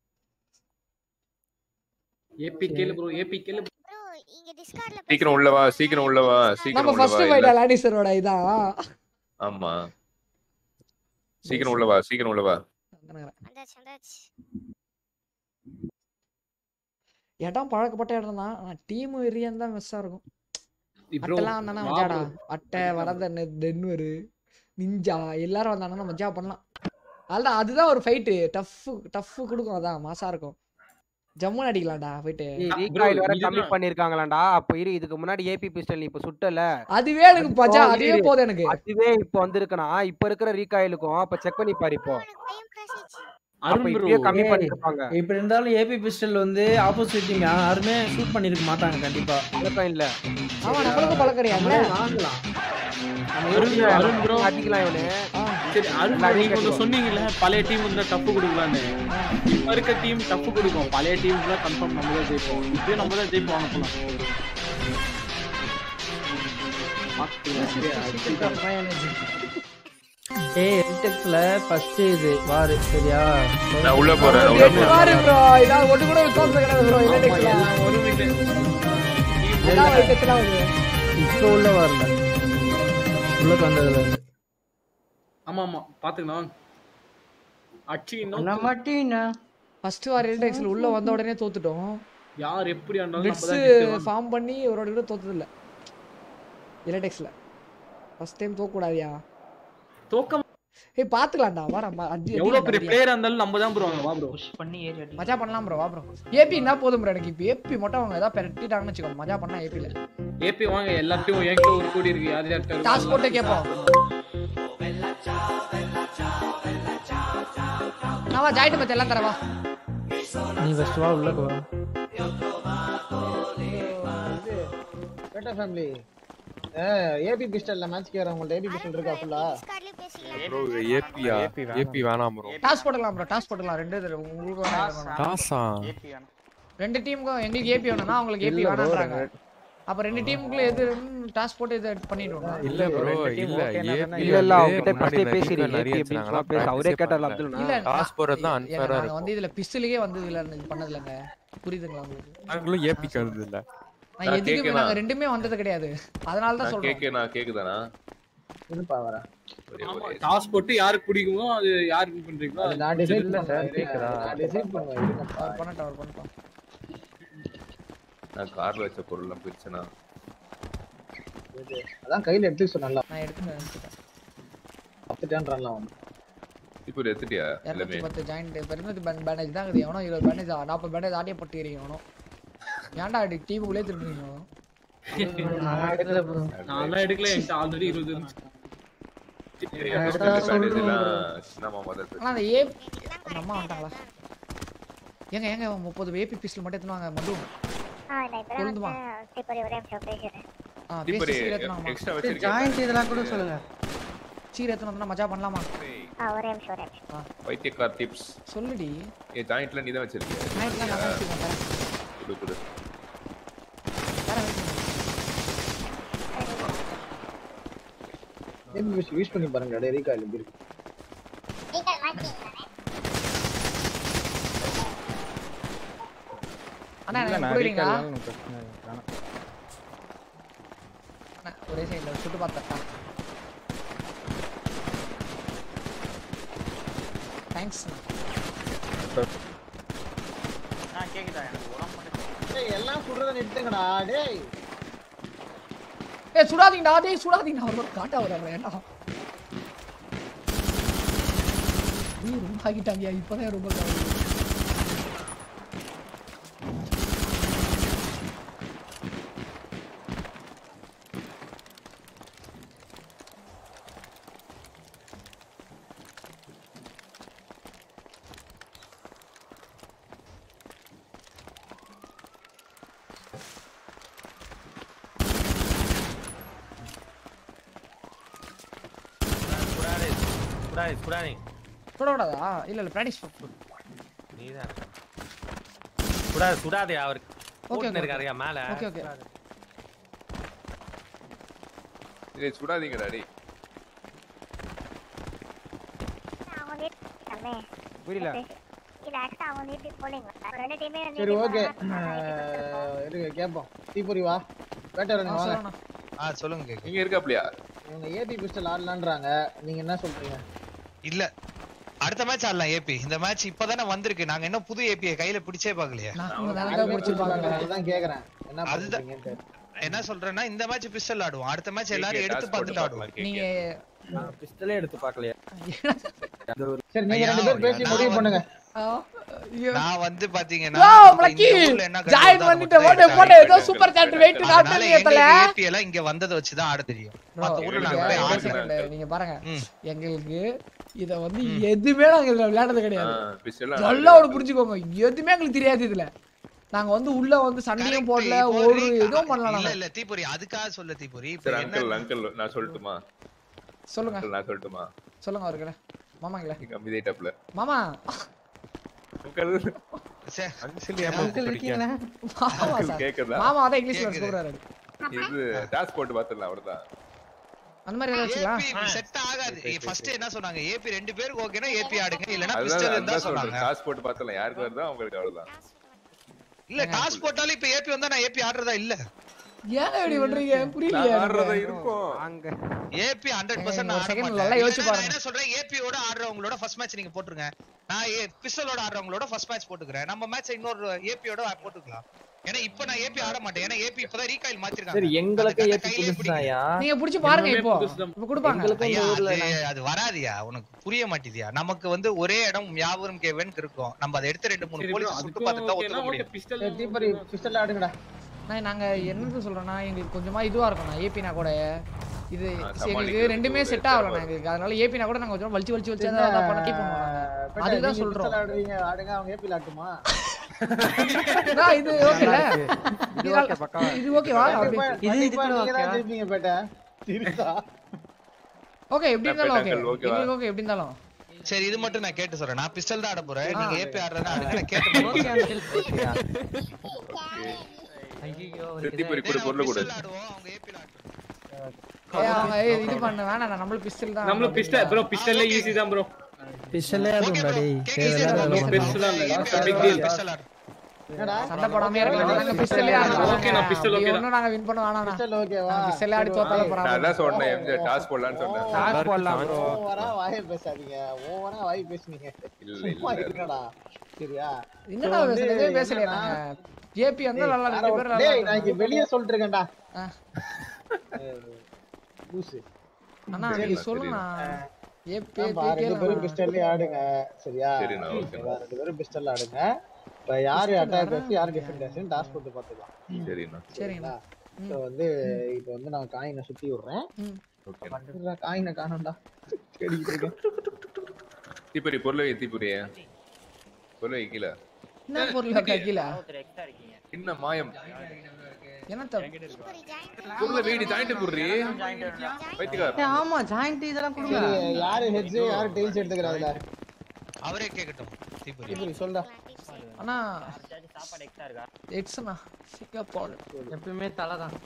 ஏபி கேளு ப்ரோ ஏபி கேளு ப்ரோ இங்க டிஸ்கார்ட்ல சீக்கிரம் உள்ள வா சீக்கிரம் உள்ள வா சீக்கிரம் நம்ம உள்ள ஃபர்ஸ்ட் வா ஃபைட் எல்லா- லானிசரோட இதான் ஆமா சீக்கிரம் உள்ள வா சீக்கிரம் உள்ள வா வந்தாச்சு வந்தாச்சு இடம் பழக்கப்பட்ட இடம் தான் ஆனா டீம் வெறியன் தான் மிஸ்ஸா இருக்கும் bro, அட்டெல்லாம் வந்தானா வா மஜாடா bro. அட்டை வரதன் டென்வரு நிஞ்சா எல்லாரும் வந்தாங்கன்னா மஜா பண்ணலாம் அதுதான் அதுதான் ஒரு ஃபைட்டு டஃப் டஃப் கொடுக்கும் அதான் மாசா இருக்கும் ஜம்முன்னு அடிக்கலாம்டா போயிட்டு ரீகாயில் வேற இதுதான். கம்மி பண்ணிருக்காங்களாடா அப்ப இரு இதுக்கு முன்னாடி ஏபி பிஸ்டல் நீ இப்ப சுட்டல அதுவே எனக்கு மஜா அதுவே போதும் எனக்கு அதுவே இப்போ வந்திருக்குனா இப்ப இருக்கிற ரீகாயிலுக்கும் அப்ப செக் பண்ணி பாரு இப்போ அப்ப அருண் bro. இப்பயே கம்மி ஏய், பண்ணிருப்பாங்க இப்படி இருந்தாலும் ஏபி பிஸ்டல் வந்து ஆப்போசிட் டீம் யாருமே ஷூட் பண்ணிருக்க மாட்டாங்க கண்டிப்பா பழக்கம் இல்ல ஆமா நம்மளுக்கும் பழக்கம் கிடையாதுல்ல வாங்கலாம் அருண் அருண் ப்ரோ அடிக்கலாம் இவனு சரி அருண் bro, நீங்க ஒண்ணு சொன்னீங்கல்ல பழைய டீம் இருந்தா டஃப் கொடுக்கலான்னு இப்ப இருக்க டீம் டஃப் கொடுக்கும் பழைய டீம் தான் கன்ஃபார்ம் நம்ம தான் ஜெயிப்போம் இப்பயும் நம்ம தான் ஜெயிப்போம் வாங்க போலாம் ஏய் எல்டெக்ஸ்ல ஃபர்ஸ்ட் இது வாரு சரியா நான் உள்ள போறேன் நான் உள்ள போறேன் பாரு ப்ரோ இதான் ஒண்ணு கூட விசுவாசம் கிடையாது ப்ரோ என்ன டெக்ஸ்லாம் ஒரு மினிட் என்ன வைக்கத்துல வருது இப்போ உள்ள வரல உள்ள வந்ததுல இருந்து ஆமா ஆமா பாத்துக்கலாம் அச்சி நான் இன்னும் மாட்டீனா ஃபர்ஸ்ட் வார் எல்டெக்ஸ்ல உள்ள வந்த உடனே தோத்துட்டோம் யார் எப்படி ஆண்டாலும் நம்ம நெட்ஸ் தான் ஜெயிப்போம். ஃபார்ம் பண்ணி ஒரு வாட்டி கூட தோத்தது இல்ல எலடெக்ஸ்ல ஃபர்ஸ்ட் டைம் தோக்க கூடாதியா தோக்க ஏய் பாத்துக்கலாம்டா வாடா பா- அடி எவ்வளவு பெரிய பிளேயரா இருந்தாலும் நம்ம தான் ப்ரோ வா ப்ரோ பண்ணி ஏறி அடி மஜா பண்ணலாம் ப்ரோ வா ப்ரோ ஏபி என்ன போதும் ப்ரோ எனக்கு இப்போ ஏபி மட்டும் அவங்க ஏதாவது பெரட்டிட்டாங்கன்னு வச்சுக்கோ மஜா பண்ணா ஏபில ஏபி வாங்க எல்லாத்தையும் என்கிட்ட ஒரு கோடி இருக்கு யார் யார் டாஸ் போட்டு கேட்போம் நான் வா ஜாயிட்டு பத்தி எல்லாம் தரவா நீ ஃபர்ஸ்ட் வா உள்ள வா பேட்டா ஃபேமிலி ஏபி பிஸ்டல்ல மேட்ச் கேற உங்கள்ட்ட ஏபி பிஸ்டல் இருக்கா ஃபுல்லா டிஸ்கார்ட்லயே பேசிக்கலாம் ப்ரோ ஏபியா ஏபி வேணாம் ப்ரோ டாஸ் போடலாம் ப்ரோ டாஸ் போடலாம் ரெண்டு இது உங்களுக்கு வேணா எனக்கு வேணா. டாஸா ரெண்டு டீமுக்கும் எங்களுக்கு ஏபி வேணும்னா அவங்களுக்கு ஏபி வேணான்றாங்க அப்ப ரெண்டு டீமுக்குள்ள எது டாஸ் போட்டு இதை பண்ணிடுவோம் இல்ல ப்ரோ இல்ல ஏபி இல்ல இல்ல அவங்ககிட்ட ஃபர்ஸ்டே பேசிடு ஏபி எப்படி சும்மா பேச அவரே கேட்டார்ல அப்துல் இல்ல டாஸ் போறது தான் ஏங்க, அன்ஃபேரா நாங்க இருக்கும் வந்து இதுல பிஸ்டலுக்கே வந்து இதுல இது பண்ணது இல்லைங்க புரியுதுங்களா உங்களுக்கு நாங்களும் ஏபி கருது இல்ல நான் எதுக்குமே நாங்க ரெண்டுமே வந்தது கிடையாது அதனால தான் நான் சொல்றேன் கேக்கு நான் கேக்குதானா இருப்பா வரேன் ஒரே ஆமா ஒரே டாஸ் போட்டு யாருக்கு பிடிக்குமோ அது யாருக்கு பண்றீங்களோ அது நான் டிசைட் பண்ணுவேன் நான் டிசைட் பண்ணுவேன் இருங்கப்பா. அவர் பண்ணட்டும் அவர் பண்ணட்டும் நான் கார்ல வச்ச பொருள்லாம் பிரிச்சனா இது, அதான் கையில எடுத்து சொன்னல நான் எடுத்து எடுத்துட்டேன் பத்துட்டான்றான்லாம் வந்து இப்போ இது எடுத்துட்டியா இரநூத்தி எல்லாமே பத்து ஜாயிண்ட் பெருமதி பேண்டேஜ் தான் இருக்குது எவனோ இருபது பேண்டேஜ் நாற்பது பேண்டேஜ் ஆட்டியே போட்டுக்கிறீங்க எவனோ ஏன்டா அடி டீமுக்குள்ளே திருடுறீங்க நான் எடுக்கல ப்ரோ நான் எடுக்கல என்கிட்ட ஆல்ரெடி இருபது இருந்துச்சு சின்ன மாமா தான் ஆனா அந்த ஏ அந்த அம்மா வந்துட்டாங்களா ஏங்க ஏங்க முப்பது ஏபி பீஸ்ல மட்டும் எடுத்துன்னு வாங்க மது ஆ நான் இப்பதான் கொழுந்துமா. வந்து தீபாவளி ஒரே நிமிஷம் பேசுறேன் ஆ இப்போ பேசி சீர் எடுத்துன்னு எக்ஸ்ட்ரா வாங்கம்மா. வச்சிருக்கேன் ஜாயிண்ட் இதெல்லாம் கூட சொல்லுங்க சீர் எடுத்துன்னு வந்தா மஜா பண்ணலாமா ஆ ஒரே நிமிஷம் ஒரே நிமிஷம் வைத்தியக்கார் டிப்ஸ் சொல்லுடி ஏ ஜாயிண்ட்ல நீ தான் வச்சிருக்கிய நைட்லாம் நான் தான் வச்சுக்கோங்க தரேன் குடு குடு தரேன் wait பண்ணுங்க. யூஸ் யூஸ் பண்ணி பாருங்க டேய் ரீகால் எப்படி இருக்கு அண்ணா இல்ல, எனக்கு நான் புரியலீங்களா recall லாம் பிரச்சனை இல்லை. வேணாம். அண்ணா, ஒரே சைடுல சுட்டு பார்த்தா தேங்க்ஸ் கேக்குதா எனக்கு உடம்பு மட்டும் டேய் எல்லாம் சுடுறத நிறுத்துங்கடா டேய் ஏய் சுடாதீங்கடா டேய் சுடாதீங்கடா அவர் காட்டா வராங்க வேண்டாம் ஐயோ ரொம்ப ஆகிட்டாங்கயா இப்பதான் ரொம்ப கவலை. சுடாதே சுடாதே சுடாதே சுடக்கூடாதா இல்ல இல்ல பிராக்டிஸ் நீதான் சுடாதே சுடாதே அவருக்கு ஓகே போட்டுன்னு இருக்காருயா மேல ஓகே ஓகே டேய் சுடாதீங்கடா டேய் அவங்க வீட்டுமே புரியல இல்ல ஆக்சுவலா அவங்க வீட்டுக்கு போலீங்களா ரெண்டு டீமே வந்து சரி வீட்டுக்கு ஓகே போனாங்க. இருங்க கேட்போம் தீபுரி வா வேட்டரன் வாங்க ஆ சொல்லுங்க கேக்கு. நீங்க இருக்காப்லையா இவங்க ஏபி பிஸ்டல் ஆடலான்றாங்க நீங்க என்ன சொல்றீங்க இல்ல அடுத்த மேட்ச் ஆடலாம் ஏபி இந்த மேட்ச் இப்பதானே வந்திருக்கு நாங்க இன்னும் புது ஏபியை கையில பிடிச்சே பார்க்கலையா அதுதான் கேக்குறேன் என்ன அதுதான் பண்றீங்கன்னு என்ன சொல்றேன்னா இந்த மேட்ச் பிஸ்டல் ஆடுவோம் அடுத்த மேட்ச் எல்லாரும் எடுத்து பார்த்துட்டு ஆடுவோம் நீங்க நான் பிஸ்டலே எடுத்து பார்க்கலையா சரி நீங்க ரெண்டு பேரும் பேசி முடிவு பண்ணுங்க நான் வந்து பாத்தீங்கன்னா யோ இப்ப மலக்கி இந்த ஊர்ல என்ன ஜாயின் கண்டுபிடிச்சா பண்ணிட்டு மட்டும் போட்டு தான் போட்டு ஏதோ எடுத்தாங்க. சூப்பர் சாட் வெயிட் அதனால காட்டுறீங்க தல எங்களுக்கு ஏபி எல்லாம் இங்க வந்ததை வச்சுதான் ஆட தெரியும் மத்த ஊர்ல நாங்க போய் ஒரு ஆடுறோம் second, நீங்க பாருங்க எங்களுக்கு இத வந்து எதுவுமே நாங்க இதுல விளையாடுறது கிடையாது ஆ, pistol ஆ நல்லா ஒரு புரிஞ்சுக்கோங்க எதுவுமே எங்களுக்கு தெரியாது இதுல நாங்க வந்து உள்ள வந்து சண்டையும் போடல இப்போ ஒரு ரீ- எதுவும் பண்ணல இல்ல நாங்க இல்ல தீபுரி அதுக்காக சொல்ல தீபுரி இப்ப சரி என்ன அங்கிள் அங்கிள் நான் சொல்லட்டுமா சொல்லுங்க Uncle, நான் சொல்லட்டுமா சொல்லுங்க அவர்கிட்ட மாமாங்களே நீங்க அமைதியாயிட்டாப்ல மாமா அங்கிள் Uncle இருக்கீங்களா? மாமா Uncle சார். கேக்குதா மாமா அதான் இங்கிலீஷ்ல சொல்றாரு இது டாஸ் போட்டு பாத்துடலாம் அவ்வளவுதான் அந்த மாதிரி ஏதாவது வச்சுக்கலாம் செட் ஆகாது ஃபர்ஸ்ட் என்ன சொன்னாங்க ஏபி ரெண்டு பேருக்கு ஓகேனா ஏபி ஆடுங்க இல்லனா அதுதான் பிஸ்டல் இருந்தா அதுதான் சொல்றேன் சொன்னாங்க டாஸ் போட்டு பாத்துடலாம் யாருக்கு வருதோ அவங்களுக்கு அவ்வளவுதான் இல்ல டாஸ் போட்டாலும் இப்ப ஏபி வந்தா நான் ஏபி ஆடுறதா இல்ல ஏங்க இப்படி பண்றீங்க புரியலையா நான் ஆடுறதா எனக்கு? இருக்கும் அங்க ஏபி 100% ஏங்க, நான் ஒரு ஆட second மாட்டேன். நல்லா யோசிச்சு இல்லைன்னா நான் பாருங்க. என்ன சொல்றேன் ஏபியோட ஆடுறவங்களோட ஃபர்ஸ்ட் மேட்ச் நீங்க போட்டுருங்க நான் பிஸ்டலோட ஆடுறவங்களோட ஃபர்ஸ்ட் மேட்ச் போட்டுக்கிறேன் நம்ம மேட்ச் இன்னொரு ஏபியோட போட்டுக்கலாம் ஏன்னா இப்ப நான் ஏபி ஆட மாட்டேன் ஏன்னா ஏபி இப்பதான் ரீகாயில் மாத்திருக்காங்க சரி எங்களுக்கு அதுக்காக ஏபி கையிலே புதுசுதாயா நீங்க புடிச்சு பாருங்க இப்போ இப்ப கொடுப்பாங்க எங்களுக்கும் ஐயா, இந்த ஊர்ல அது அது வராதியா உனக்கு புரிய மாட்டேதியா நமக்கு வந்து ஒரே இடம் யாவரும் கேவன் இருக்கும் நம்ம அதை எடுத்து ரெண்டு மூணு சரி bro, போலீஸ் சுட்டு அதுக்கும் பார்த்துட்டு தான் okay னா ஒத்துக்க okay, முடியும் pistol சரி தீபரி பிஸ்டல் ஆடுங்கடா நான் நாங்க என்னது சொல்றேன்னா எங்களுக்கு கொஞ்சமா இதுவா இருக்கும்ண்ணா ஏபினா கூட இது ஆ, எங்களுக்கு சமாளிக்கிறது ரெண்டுமே ஒரு செட் சிரமம் ஆகலண்ணா எங்களுக்கு அதனால ஏபினா கூட நாங்க கொஞ்சம் வலிச்சு வலிச்சு வலிச்சு தான் பண்ண கீப் பண்ணுவோம் நாங்க அதுக்கு தான் சொல்றோம் பிஸ்டல் ஆடுவீங்க ஆடுங்க அவங்க ஏபில ஆட்டுமா அண்ணா, இது ஓகேல இது okay, பக்காவா. இது ஓகேவா அப்படி இது இது கூட நீங்க தான் ஜெயிப்பீங்க பேட்ட சீரியஸா ஓகே எப்படி இருந்தாலும் ஓகே Uncle, okay வா? எங்களுக்கு ஓகே எப்படி இருந்தாலும் சரி இது மட்டும் நான் கேட்டு சொல்றேன் நான் பிஸ்டல் தான் ஆட போறேன் ஆ. நீங்க ஏபி ஆடுறதா ஆடுங்க நான் கேட்டு ஓகே அங்கிள் ஓகேயா ஐயோ தீப்பொறி கொடு பொருள் கொடு ஏய், அவங்க, ஏய், இது பண்ண வேணாம் நம்மளும் பிஸ்டல் தான் நம்மளும் பிஸ்டல் ப்ரோ பிஸ்டல்லே ஈஸி தான் ப்ரோ பிஸ்டல்லே ஆடும்டா டேய் தேவையில்லாத பெருசுலாம் இல்ல பிக் டீல் சண்டை போடாம இருக்கலாம் நாங்க பிஸ்டலே ஆடலாம் Okay, நான் pistol okay தான். ஒண்ணும் நாங்க வின் பண்ண வேணாம் பிஸ்டல் ஓகேவா பிஸ்டலே ஆடி தோத்தால நான் போறாங்க அதான் சொன்னேன் எம்ஜே டாஸ் போடலான்னு சொன்னேன் டாஸ் போடலாம் ப்ரோ ஓவரா வாயை பேசாதீங்க ஓவரா வாய் பேசுனீங்க இல்ல, சும்மா இல்ல. இருங்கடா சரியா என்னடா So வந்து பேசுறதே பேசலையே என்னன்னா, நாங்க ஏபி வந்து நல்லா வேற ரெண்டு ஒரு- பேரும் டேய், நல்லா நான் இங்க வெளிய சொல்லிட்டு இருக்கேன்டா ஆ. லூசு. அண்ணா சரி, நீ சொல்லுண்ணா ஏபி ஆமா, ரெண்டு பேரும் பிஸ்டல்லே ஆடுங்க சரியா சரிண்ணா, ஓகேண்ணா. ஓகேவா? ரெண்டு பேரும் பிஸ்டல் ஆடுங்க இப்ப யாரு அட்டாக்கர்ஸ் யாரு டிஃபெண்டர்ஸ் டாஸ் போட்டு பாத்துக்கலாம் சரிண்ணா சரிண்ணா சோ வந்து இப்போ வந்து நான் காயினை சுத்தி விடுறேன் ம். ஓகே காயினை காணோம்டா தேடிக்கிட்டு இருக்கேன் தீப்பொறி பொருள் வை தீப்பொறிய பொருள் வை கீழே என்ன பொருள் இருக்கா கீழே என்ன மாயம் என்னத்த பொருளை வீடு ஜாயிண்ட் போடுறி வைத்துக்கார் ஏய், ஆமா ஜாயிண்ட் இதெல்லாம் கொடுங்க சரி யாரு ஹெட்ஸ் யாரு டெயில்ஸ் எடுத்துக்கிறாங்க அவரே கேக்கட்டும் தீபுரி இப்படி சொல்டா அண்ணா எக்ஸ்ண்ணா சிங்கப்பூர் எப்பயுமே தலை தான்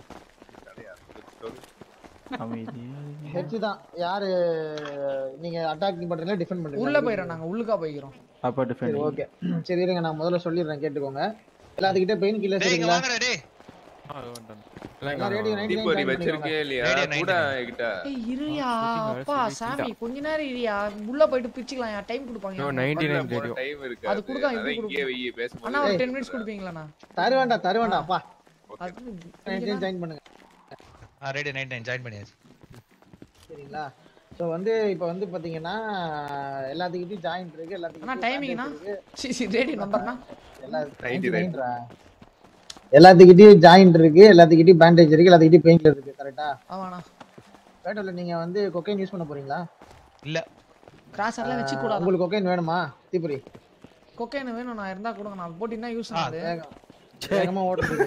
ஹெட்ஸ் தான் யாரு நீங்க அட்டாக்கிங் பண்றீங்களா டிஃபெண்ட் பண்றீங்களா உள்ள போயிரோம் நாங்க உள்ளுக்கா போய்க்கிறோம் அப்ப சரி டிஃபெண்ட் ஓகே சரி இருங்க நான் முதல்ல சொல்லிடுறேன் கேட்டுக்கோங்க எல்லாத்துக்கிட்ட பெயின் கில்லர் டேய் இங்க சரிங்களா வாங்கடா டேய் எல்லாம் ready, 99 தீப்பொறி join வச்சிருக்கே இல்லையா Ready, கூட என்கிட்ட ஏய் இருயா அப்பா சாமி கொஞ்ச நேரம் இருயா உள்ள போயிட்டு பிச்சுக்கலாம் டைம் கொடுப்பாங்க நைன்டி நைன் தெரியும் டைம் இருக்கு அது கொடுக்க அதான் இது இங்கே வெய்ய பேசும்போது அண்ணா ஒரு டென் மினிட்ஸ் கொடுப்பீங்களாண்ணா தருவேண்டா தருவேண்டா அப்பா அது ஜாயின் பண்ணுங்க ஆ ரெடி நைட் நைன் ஜாயின் பண்ணியாச்சு சரிங்களா ஸோ வந்து இப்போ வந்து பாத்தீங்கன்னா எல்லாத்துக்கிட்டையும் ஜாயிண்ட் இருக்கு அண்ணா எல்லாத்துக்கிட்டையும் டைமிங்னா bandage இருக்கு. சி சி ரேடி நம்பர்னா எல்லா 99 99 எல்லாத்துக்கிட்டையும் ஜாயிண்ட் இருக்கு எல்லாத்துக்கிட்டையும் பேண்டேஜ் இருக்கு எல்லாத்துக்கிட்டையும் பெயின் கில்லர் இருக்கு கரெக்டா ஆமாண்ணா பேட்டோல நீங்க வந்து கொக்கைன் யூஸ் பண்ண போறீங்களா இல்ல கிராஸ் எல்லாம் வச்சு ஆஹ், கூடாது உங்களுக்கு கொக்கைன் வேணுமா தீபுரி கொக்கைன் வேணும் நான் இருந்தா கொடுங்க நான் போட்டினா யூஸ் ஆகுது வேகம் வேகமா ஓடுறது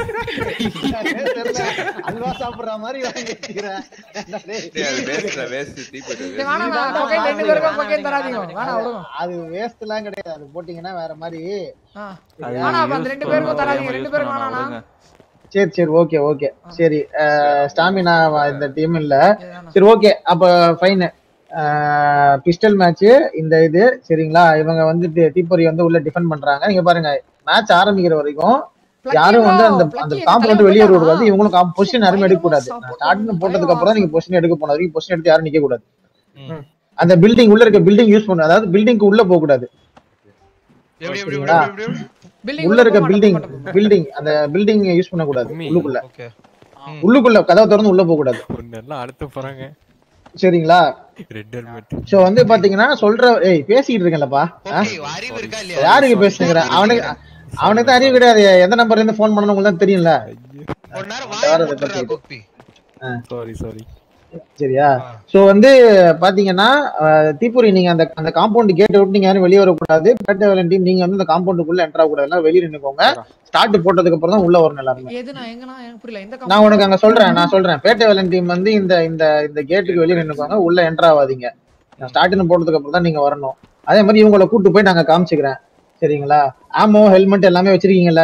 அல்வா சாப்பிடுற மாதிரி வாங்கி வச்சுக்கிறேன் டேய், அது வேஸ்ட்ல வேஸ்ட் தீப்பொறி டேய், வேணாம் நான் கொக்கைன் ரெண்டு பேருக்கும் கொக்கைன் தராதீங்க வேணாம் விடுங்க அது வேஸ்ட் எல்லாம் கிடையாது அது போட்டீங்கன்னா வேற மாதிரி ஆ வேணாம் அப்ப அந்த ரெண்டு பேருக்கும் தராதீங்க ரெண்டு பேரும் வேணாண்ணா சரி சரி ஓகே ஓகே சரி ஸ்டாமினா இந்த டீம் இல்ல சரி ஓகே அப்ப ஃபைன் பிஸ்டல் மேட்ச் இந்த இது சரிங்களா இவங்க வந்து தி- தீப்பொறி வந்து உள்ள டிஃபெண்ட் பண்றாங்க நீங்க பாருங்க மேட்ச் ஆரம்பிக்கிற வரைக்கும் யாரும் வந்து அந்த அந்த காம்பவுண்ட் வெளியே விடக்கூடாது இவங்களும் பொசிஷன் யாரும் எடுக்க கூடாது ஸ்டார்டிங் போட்டதுக்கு அப்புறம் தான் நீங்க பொசிஷன் எடுக்க போன வரைக்கும் பொசிஷன் எடுத்து யாரும் நிக்க கூடாது அந்த பில்டிங் உள்ள இருக்க பில்டிங் யூஸ் பண்ண அதாவது பில்டிங்க்கு உள்ள போக கூடாது எப்படி எப்படி சரிங்களா? எப்படி எப்படி பில்டிங் உள்ள இருக்க பில்டிங் பில்டிங் அந்த பில்டிங் யூஸ் பண்ண கூடாது உள்ளுக்குள்ள ஓகே உள்ளுக்குள்ள கதவை திறந்து உள்ள போக கூடாது ஒன்னு எல்லாம் அடுத்து போறாங்க சரிங்களா ரெட் ஹெல்மெட் சோ வந்து பாத்தீங்கன்னா சொல்ற ஏய் பேசிட்டு இருக்கேன்லப்பா ஆ? அறிவு இருக்கா இல்லையா யாருக்கு பேசுறேன் அவனுக்கு அவனுக்கு தான் அறிவு கிடையாது எந்த நம்பர்ல இருந்து ஃபோன் பண்ணணும் உங்களுக்கு தான் தெரியும்ல ஒரு நேரம் வேற வாய் எதை மூடுறா பத்தி? கோப்பி சாரி சாரி சரியா சோ வந்து பாத்தீங்கன்னா அஹ், தீபுரி நீங்க அந்த அந்த காம்பவுண்ட் கேட் விட்டு நீங்க யாரும் வெளியே வரக்கூடாது பேட்டை வேலன் டீம் நீங்க வந்து அந்த காம்பவுண்டுக்குள்ள என்டர் ஆகக்கூடாது எல்லாம் வெளியே நின்னுக்கோங்க ஸ்டார்ட் போட்டதுக்கு அப்புறம் தான் உள்ள வரணும் எல்லாருமே எதுண்ணா எங்கண்ணா எனக்கு புரியல எந்த நான் உனக்கு அங்க சொல்றேன் நான் சொல்றேன் பேட்டை வேலன் டீம் வந்து இந்த இந்த இந்த கேட்டுக்கு வெளியே நின்னுக்கோங்க உள்ள என்டர் ஆகாதீங்க நான் ஸ்டார்ட்னு போட்டதுக்கு அப்புறம் தான் நீங்க வரணும் அதே மாதிரி இவங்களை கூட்டு போய் நாங்க காமிச்சுக்கிறேன் சரிங்களா ஆமோ ஹெல்மெட் எல்லாமே வச்சிருக்கீங்கல்ல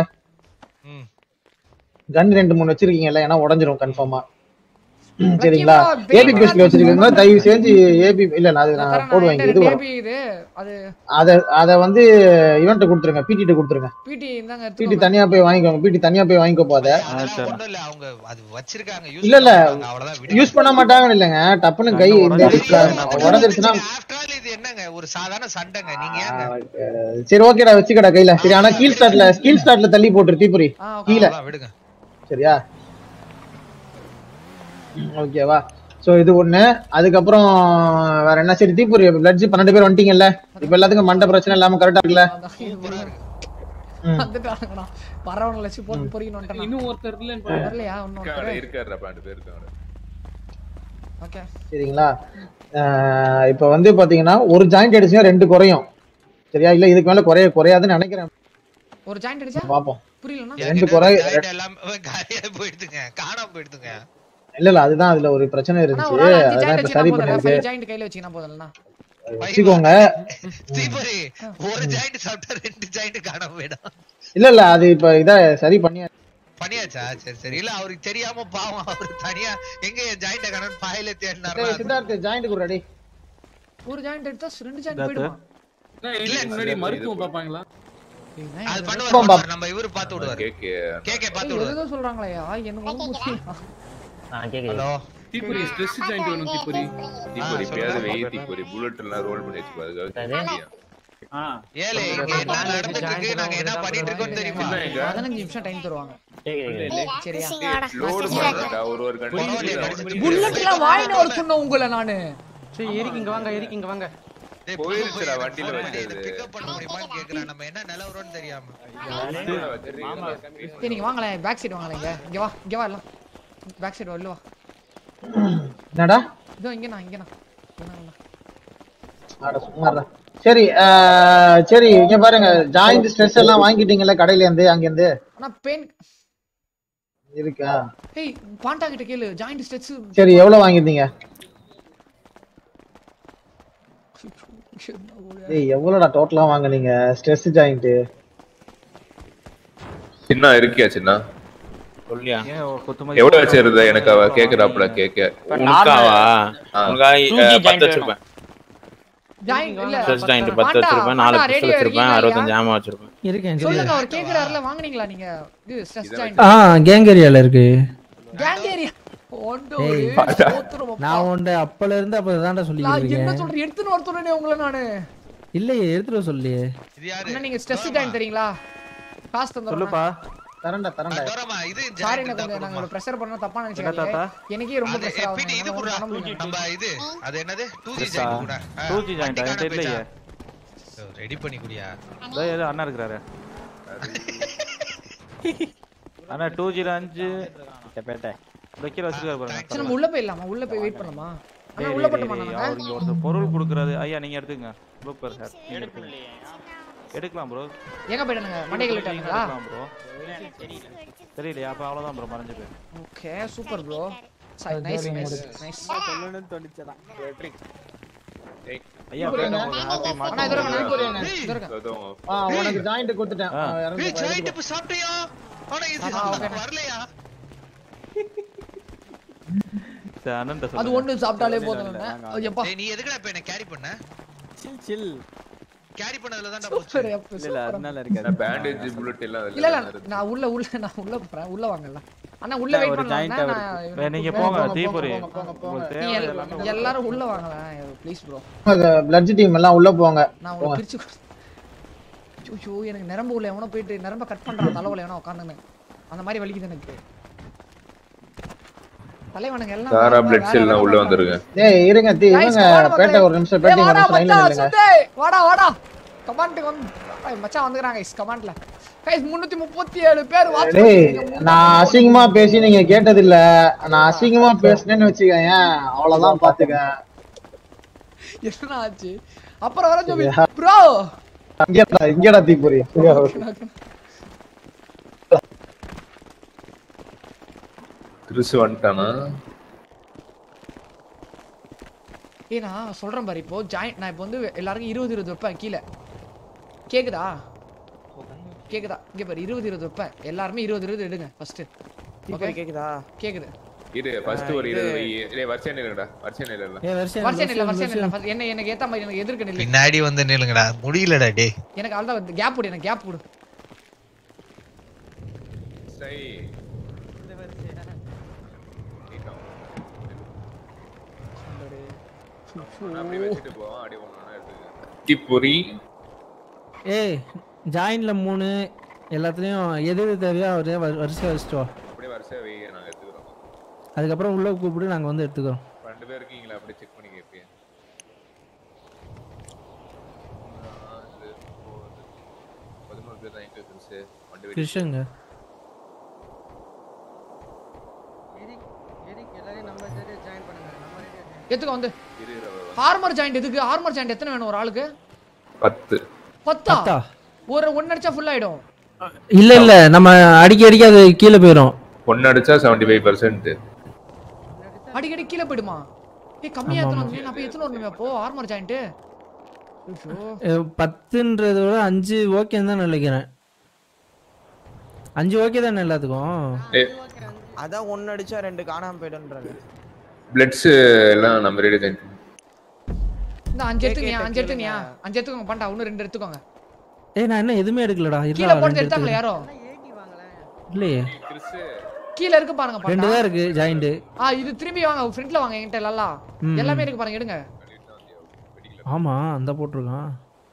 கன் ரெண்டு மூணு வச்சிருக்கீங்கல்ல ஏன்னா உடஞ்சிரும் கன்ஃபார்மா சரிங்களா ஏபி பிஸ்ட்ல வச்சிருக்கீங்க தயவு செஞ்சு ஏபி இல்ல நான் அது நான் போடுவேன் இது வரும் பேபி இது அது அத அத வந்து இவன்ட்ட கொடுத்துருங்க பிடிட்ட கொடுத்துருங்க பிடி இந்தாங்க பிடி எடுத்துக்கோங்க தனியா போய் வாங்கிக்கோங்க பிடி தனியா போய் வாங்கிக்கோ போத ஒண்ணும் இல்ல அவங்க அது வச்சிருக்காங்க யூஸ் இல்ல இல்ல அவ்வளவுதான் யூஸ் பண்ண மாட்டாங்கன்னு இல்லைங்க டப்புன்னு கை இந்த உடஞ்சிருச்சுன்னா இது என்னங்க ஒரு சாதாரண சண்டைங்க நீங்க ஏங்க அஹ், சரி ஓகேடா வச்சுக்கடா கையில சரி ஆனா கீழ் ஸ்டார்ட்ல கீழ் ஸ்டார்ட்ல தள்ளி போட்டுரு தீபுரி கீழே அவ்வளவுதான், விடுங்க சரியா ஓகேவா சோ இது ஒண்ணு அதுக்கப்புறம் வேற என்ன சரி தீபுரி பிளட்ஜி பன்னெண்டு பேர் வந்துட்டீங்கல்ல இப்ப எல்லாத்துக்கும் மண்டை பிரச்சனை இல்லாம கரெக்டா இருக்குல்ல வந்துட்டாங்கண்ணா பரவங்களை வச்சு போட்டு பொறிக்கணும் இன்னும் ஒருத்தர் இல்லன்னு வரலையா இன்னும் இருக்காரு இருக்காரு ரெண்டு பேர் இருக்காங்க ஓகே சரிங்களா அஹ் இப்ப வந்து பாத்தீங்கன்னா ஒரு ஜாயிண்ட் அடிச்சுன்னா ரெண்டு குறையும் சரியா இல்ல இதுக்கு மேல குறைய குறையாதுன்னு நினைக்கிறேன் ஒரு ஜாயிண்ட் அடிச்சா பாப்போம் புரியலண்ணா ரெண்டு குறை Giant எல்லாமே காலியா போயிடுதுங்க காணாம போயிடுதுங்க இல்ல இல்ல அதுதான் அதுல ஒரு பிரச்சனை அண்ணா இருந்துச்சு ஒரு ஆள் அஞ்சு அதான் ஜாயிண்ட் இப்ப சரி வச்சுனா போதும் பண்ணிருக்கு ஃபைவ் ஜாயிண்ட் கையில வச்சுக்கினா போதும்ண்ணா வச்சுக்கோங்க தீபரி ஒரு ஜாயிண்ட் சாப்பிட்டா ரெண்டு ஜாயிண்ட் காணாம போயிடும் இல்ல இல்ல அது இப்ப இத சரி பண்ணி பண்ணியாச்சா சரி சரி இல்ல அவருக்கு தெரியாம பாவம் அவரு தனியா எங்க ஜாயிண்ட் அக்கௌண்ட் பாயில டேய், தேடினாரு சித்தார்த் ஜாயிண்ட் குடுறா டேய் ஒரு ஜாயிண்ட் எடுத்தா ரெண்டு ஜாயிண்ட் சித்தார்த்து? போயிடுமா இல்ல முன்னாடி மருத்துவம் பாப்பாங்களா அது பாப்பா. பண்ணுவாரு நம்ம இவரு பாத்து விடுவாரு கேக்கு கேக்கே பாத்து ஏய், விடுவாரு ஏதோ சொல்றாங்களே எனக்கு ஒண்ணும் புரியல ஹலோ தீப்பொறி ஸ்ட்ரெஸ் ஜாயிண்ட் வேணும் தீப்பொரி தீப்பொறி பேரு வெயி தீப்பொரி புல்லட் எல்லாம் ரோல் பண்ணி வச்சுக்கோ அதுக்காக ஏலே இங்க என்ன நடந்துட்டு இருக்கு நாங்க என்ன பண்ணிட்டு இருக்கோம் தெரியுமா பதினஞ்சு நிமிஷம் டைம் தருவாங்க சரியா லோடு பண்றா ஒரு ஒரு கண்ட்ரி புல்லட் எல்லாம் வாயின வர சொன்ன உங்களை நானு சரி எரிக்கு இங்க வாங்க எரிக்கு இங்க வாங்க போயிருச்சுடா வண்டியில வச்சது பிக்கப் பண்ண முடியுமான்னு கேக்குறேன் நம்ம என்ன நிலவரம்னு தெரியாம சரி நீங்க வாங்களேன் பேக் சைடு வாங்களேன் இங்க இங்க வா இங்க வா எல்லாம் பேக் சைடு வரல வா என்னடா இதோ இங்க நான் இங்க நான் இங்க நான். அட சும்மாடா சரி அஹ், சரி இங்க பாருங்க ஜாயிண்ட் ஸ்ட்ரெஸ் எல்லாம் வாங்கிட்டீங்கல்ல கடையில இருந்து அங்க இருந்து ஆனா பெயின் இருக்கா ஏய் பாண்டா கிட்ட கேளு ஜாயிண்ட் ஸ்ட்ரெச் சரி எவ்வளவு வாங்கிட்டீங்க ஏய் எவ்வளவுடா டோட்டலா வாங்குனீங்க ஸ்ட்ரெஸ் ஜாயிண்ட் சின்ன இருக்கியா சின்ன சொல்லியா எவ்வளவு வச்சிருந்த எனக்கு அவ கேக்குறாப்ல கேக்க உனக்காவா ஆ. உனக்காக Two G அஹ், joint பத்து வச்சிருப்பேன் ஜாயிண்ட் இல்ல ஸ்ட்ரெஸ் ஜாயிண்ட் பத்து பாண்டா, வச்சிருப்பேன் நாலு பாண்டா, பிஸ்டல் ready-ஆ வச்சிருப்பேன் இருக்கீங்களா அறுபத்தஞ்சு ஐயா? ஆமா வச்சிருப்பேன் இருக்கேன் சொல்லுங்க அவர் கேக்குறாருல வாங்குனீங்களா நீங்க இது ஸ்ட்ரெஸ் ஜாயிண்ட் ஆ கேங் ஏரியால இருக்கு கேங் ஏரியா ஒண்டோ ஏய், சோத்துரும் நான் உன்ட அப்பல இருந்து அப்ப தான்டா சொல்லி நான் என்ன இருக்கேன் சொல்றேன் எடுத்துன்னு வர சொன்னேனே உங்களை நானு இல்லையே எடுத்துட்டு வர சொல்லியே அண்ணா நீங்க ஸ்ட்ரெஸ் ஜாயிண்ட் தெரியுங்களா காசு தந்துறேன் சொல்லுப்பா. தரண்டா தரண்டா இது சாரி நான் கொஞ்சம் நாங்க பிரஷர் பண்ண தப்பா நினைச்சீங்க எனக்கே ரொம்ப அது பிரஷர் ஆகும் பிடி இது என்னால குடுறா ஒண்ணும் பண்ண முடியல. நம்ம இது அது என்னது 2G Yes, ஜாயிண்ட் ஆ. கூட 2G joint ஆ? எனக்கு தெரியலையே. ரெடி பண்ணி குடியா இதோ ஏதோ அண்ணா இருக்கிறாரு அண்ணா டூ ஜீரோ அஞ்சு பேட்டை வைக்கிற வச்சுக்காரு சரி நம்ம உள்ள போயிடலாமா உள்ள போய் வெயிட் பண்ணலாமா அண்ணா டேய், உள்ள டேய், போட்டுமா டேய், நாங்க அவர் இங்க ஒருத்தர் பொருள் கொடுக்குறாரு ஐயா நீங்க எடுத்துங்க ப்ளூப்பர் சார் நீங்க எடுத்துங்க எடுக்கலாம் ப்ரோ எங்க போயிட்டானுங்க மண்டைகள் விட்டானுங்களா எடுக்கலாம் ப்ரோ தெரியலையா அப்ப அவ்வளவுதான் ப்ரோ மறைஞ்சு போயிரு okay super bro nice nice nice சொல்லணும்னு தோணுச்சதா ஐயா போயிட்டு உங்களுக்கு ஹாப்பி அண்ணா இது இருங்க, இது இருங்க, இது இருங்க. ஆ உனக்கு ஜாயிண்ட் கொடுத்துட்டேன் ஆ. ஆ, இறந்து ஏய் போ, ஜாயிண்ட் இறந்து இப்ப சாப்பிட்டியா ஆனா இது ஆ, okay. வரலையா சரி அண்ணன் அது ஒண்ணு சாப்பிட்டாலே போதும் ஐயப்பா டேய் நீ எதுக்குடா இப்ப என்ன கேரி பண்ண சில் சில் கேரி பண்ணதுல தான்டா சூப்பர் போச்சு அப்ப இல்ல இல்ல சூப்பர் அதனால இருக்காது பேண்டேஜ் புல்லட் எல்லாம் இல்ல இல்ல அதுல நான் உள்ள உள்ள நான் உள்ள போறேன் உள்ள வாங்கல அண்ணா உள்ள இல்ல, வெயிட் ஒரு பண்ணலாம் joint நான் அவர் இவனை நீங்க கூப்பிட்டு- போங்க போங்க, தீபுரி போங்க, போங்க, போங்க. உங்களுக்கு நீ தேவை எல்- எல்லாமே எல்லாரும் உள்ள வாங்கலாம் ப்ளீஸ் ப்ரோ பிளட் டீம் எல்லாம் உள்ள போங்க நான் போங்க உங்களுக்கு பிரிச்சு ஐயோ எனக்கு நரம்பு உள்ள எவனோ போயிட்டு நரம்ப கட் பண்றான் தலைவுல எவனோ உட்காந்துன்னு அந்த மாதிரி வலிக்குது எனக்கு தலைவனுங்க எல்லாம் சாரா வேற- பிளட் வேற செல் level உள்ள பண்றாங்க. வந்துருங்க டேய் இருங்க தி Guys, இவங்க come on, பேட்டை மக்களே. ஒரு நிமிஷம் ஏய், பேட்டி ஒரு வாடா, நிமிஷம் லைன்ல மச்சான், நில்லுங்க சுத்தே. வாடா வாடா கமாண்டுக்கு வந்து ஏய், மச்சான் வந்துக்கிறாங்க guys, கமாண்ட்ல கைஸ் முன்னூத்தி முப்பத்தி ஏழு பேர் watch டேய் பண்ணிருக்கீங்க. நான் அசிங்கமா பேசி நீங்க கேட்டது இல்ல நான் அசிங்கமா பேசினேன்னு வச்சுக்கேன் அவ்வளவுதான் பாத்துக்க என்ன ஆச்சு அப்புறம் வர ஜோபி சரியா? ப்ரோ இங்கடா இங்கடா தீபுரி கிறிஸ் வந்துட்டானா ஏய் நான் சொல்றேன் பாரு இப்போ ஜாயின் நான் இப்போ வந்து எல்லாருக்கும் இருபது இருபது வைப்பேன் கீழே கேக்குதா கேக்குதா இங்க பாரு இருபது இருபது வைப்பேன் எல்லாருமே இருபது இருபது எடுங்க ஃபர்ஸ்ட் தீபுரி கேக்குதா கேக்குது இரு ஃபர்ஸ்ட் ஒரு இருபது வை டேய் வரிசை நில்லுங்கடா வரிசை நில்லுடா ஏ வருஷம் வருஷம் இல்ல வருஷம் இல்ல first என்ன எனக்கு ஏத்த மாதிரி எனக்கு எதிர்க்க நில்லு பின்னாடி வந்து நில்லுங்கடா முடியலடா டேய் எனக்கு அவ்வளவுதான் கேப் கொடு எனக்கு கேப் கொடு சை அப்படி வச்சுட்டு போவோம் அடி ஒண்ணு எடுத்துக்க தீப்பொறி ஏய் ஜாயின்ல மூணு எல்லாத்துலயும் எது எது தேவையோ அவரே வரிசை வச்சுட்டு வா அப்படியே வரிசை வை நாங்க எடுத்துக்கிறோம் அதுக்கப்புறம் உள்ள கூப்பிட்டு நாங்க வந்து எடுத்துக்கிறோம் ரெண்டு பேர் இருக்கீங்களா அப்படியே செக் பண்ணி கேப்பீங்க பதினோரு பேர் தான் எங்க கிறிஸ் வண்டி வெடி கிருஷ்ணங்க எதுக்கு வந்து இரு, இரு, இரு. ஆர்மர் ஜாயிண்ட் எதுக்கு ஆர்மர் ஜாயிண்ட் எத்தனை வேணும் ஒரு ஆளுக்கு பத்து பத்தா பத்தா? ஒரு ஒன்னு அடிச்சா ஃபுல் ஆயிடும் இல்ல இல்ல நம்ம அடிக்க அடிக்க அது கீழே போயிடும் ஒன்னு அடிச்சா செவன்டி ஃபைவ் பர்சன்ட் அடிக்கடி கீழே போயிடுமா ஏய் கம்மியா எத்தனை வந்து நான் போய் எத்தனை வரணுமே அப்போ ஆர்மர் ஜாயிண்ட் பத்துன்றத விட அஞ்சு ஓகேன்னு தான் நினைக்கிறேன் அஞ்சு ஓகே தானே எல்லாத்துக்கும் அதான் ஒன்னு அடிச்சா ரெண்டு காணாம போயிடுன்றாங்க பிளட்ஸ் எல்லாம் நம்ம ரெடி தான் இந்த அஞ்சு எடுத்துக்கியா கேட்ட அஞ்சு எடுத்துக்கியா கேளுங்க. அஞ்சு எடுத்துக்கோங்க பண்ணா இன்னும் ரெண்டு எடுத்துக்கோங்க ஏய் நான் என்ன எதுவுமே எடுக்கலடா கீழே இருடா, போட்டு ரெண்டு எடுத்தாங்களே யாரோ எடுத்துக்கிறேன். இல்லையே கீழ இருக்கு பாருங்க ரெண்டு பண்ணா தான் இருக்கு ஜாயிண்ட் ஆ இது திரும்பி வாங்க ஃப்ரண்ட்ல வாங்க என்கிட்ட எல்லாம் ம். எல்லாமே இருக்கு பாருங்க எடுங்க ஆமா அந்த போட்டிருக்கான்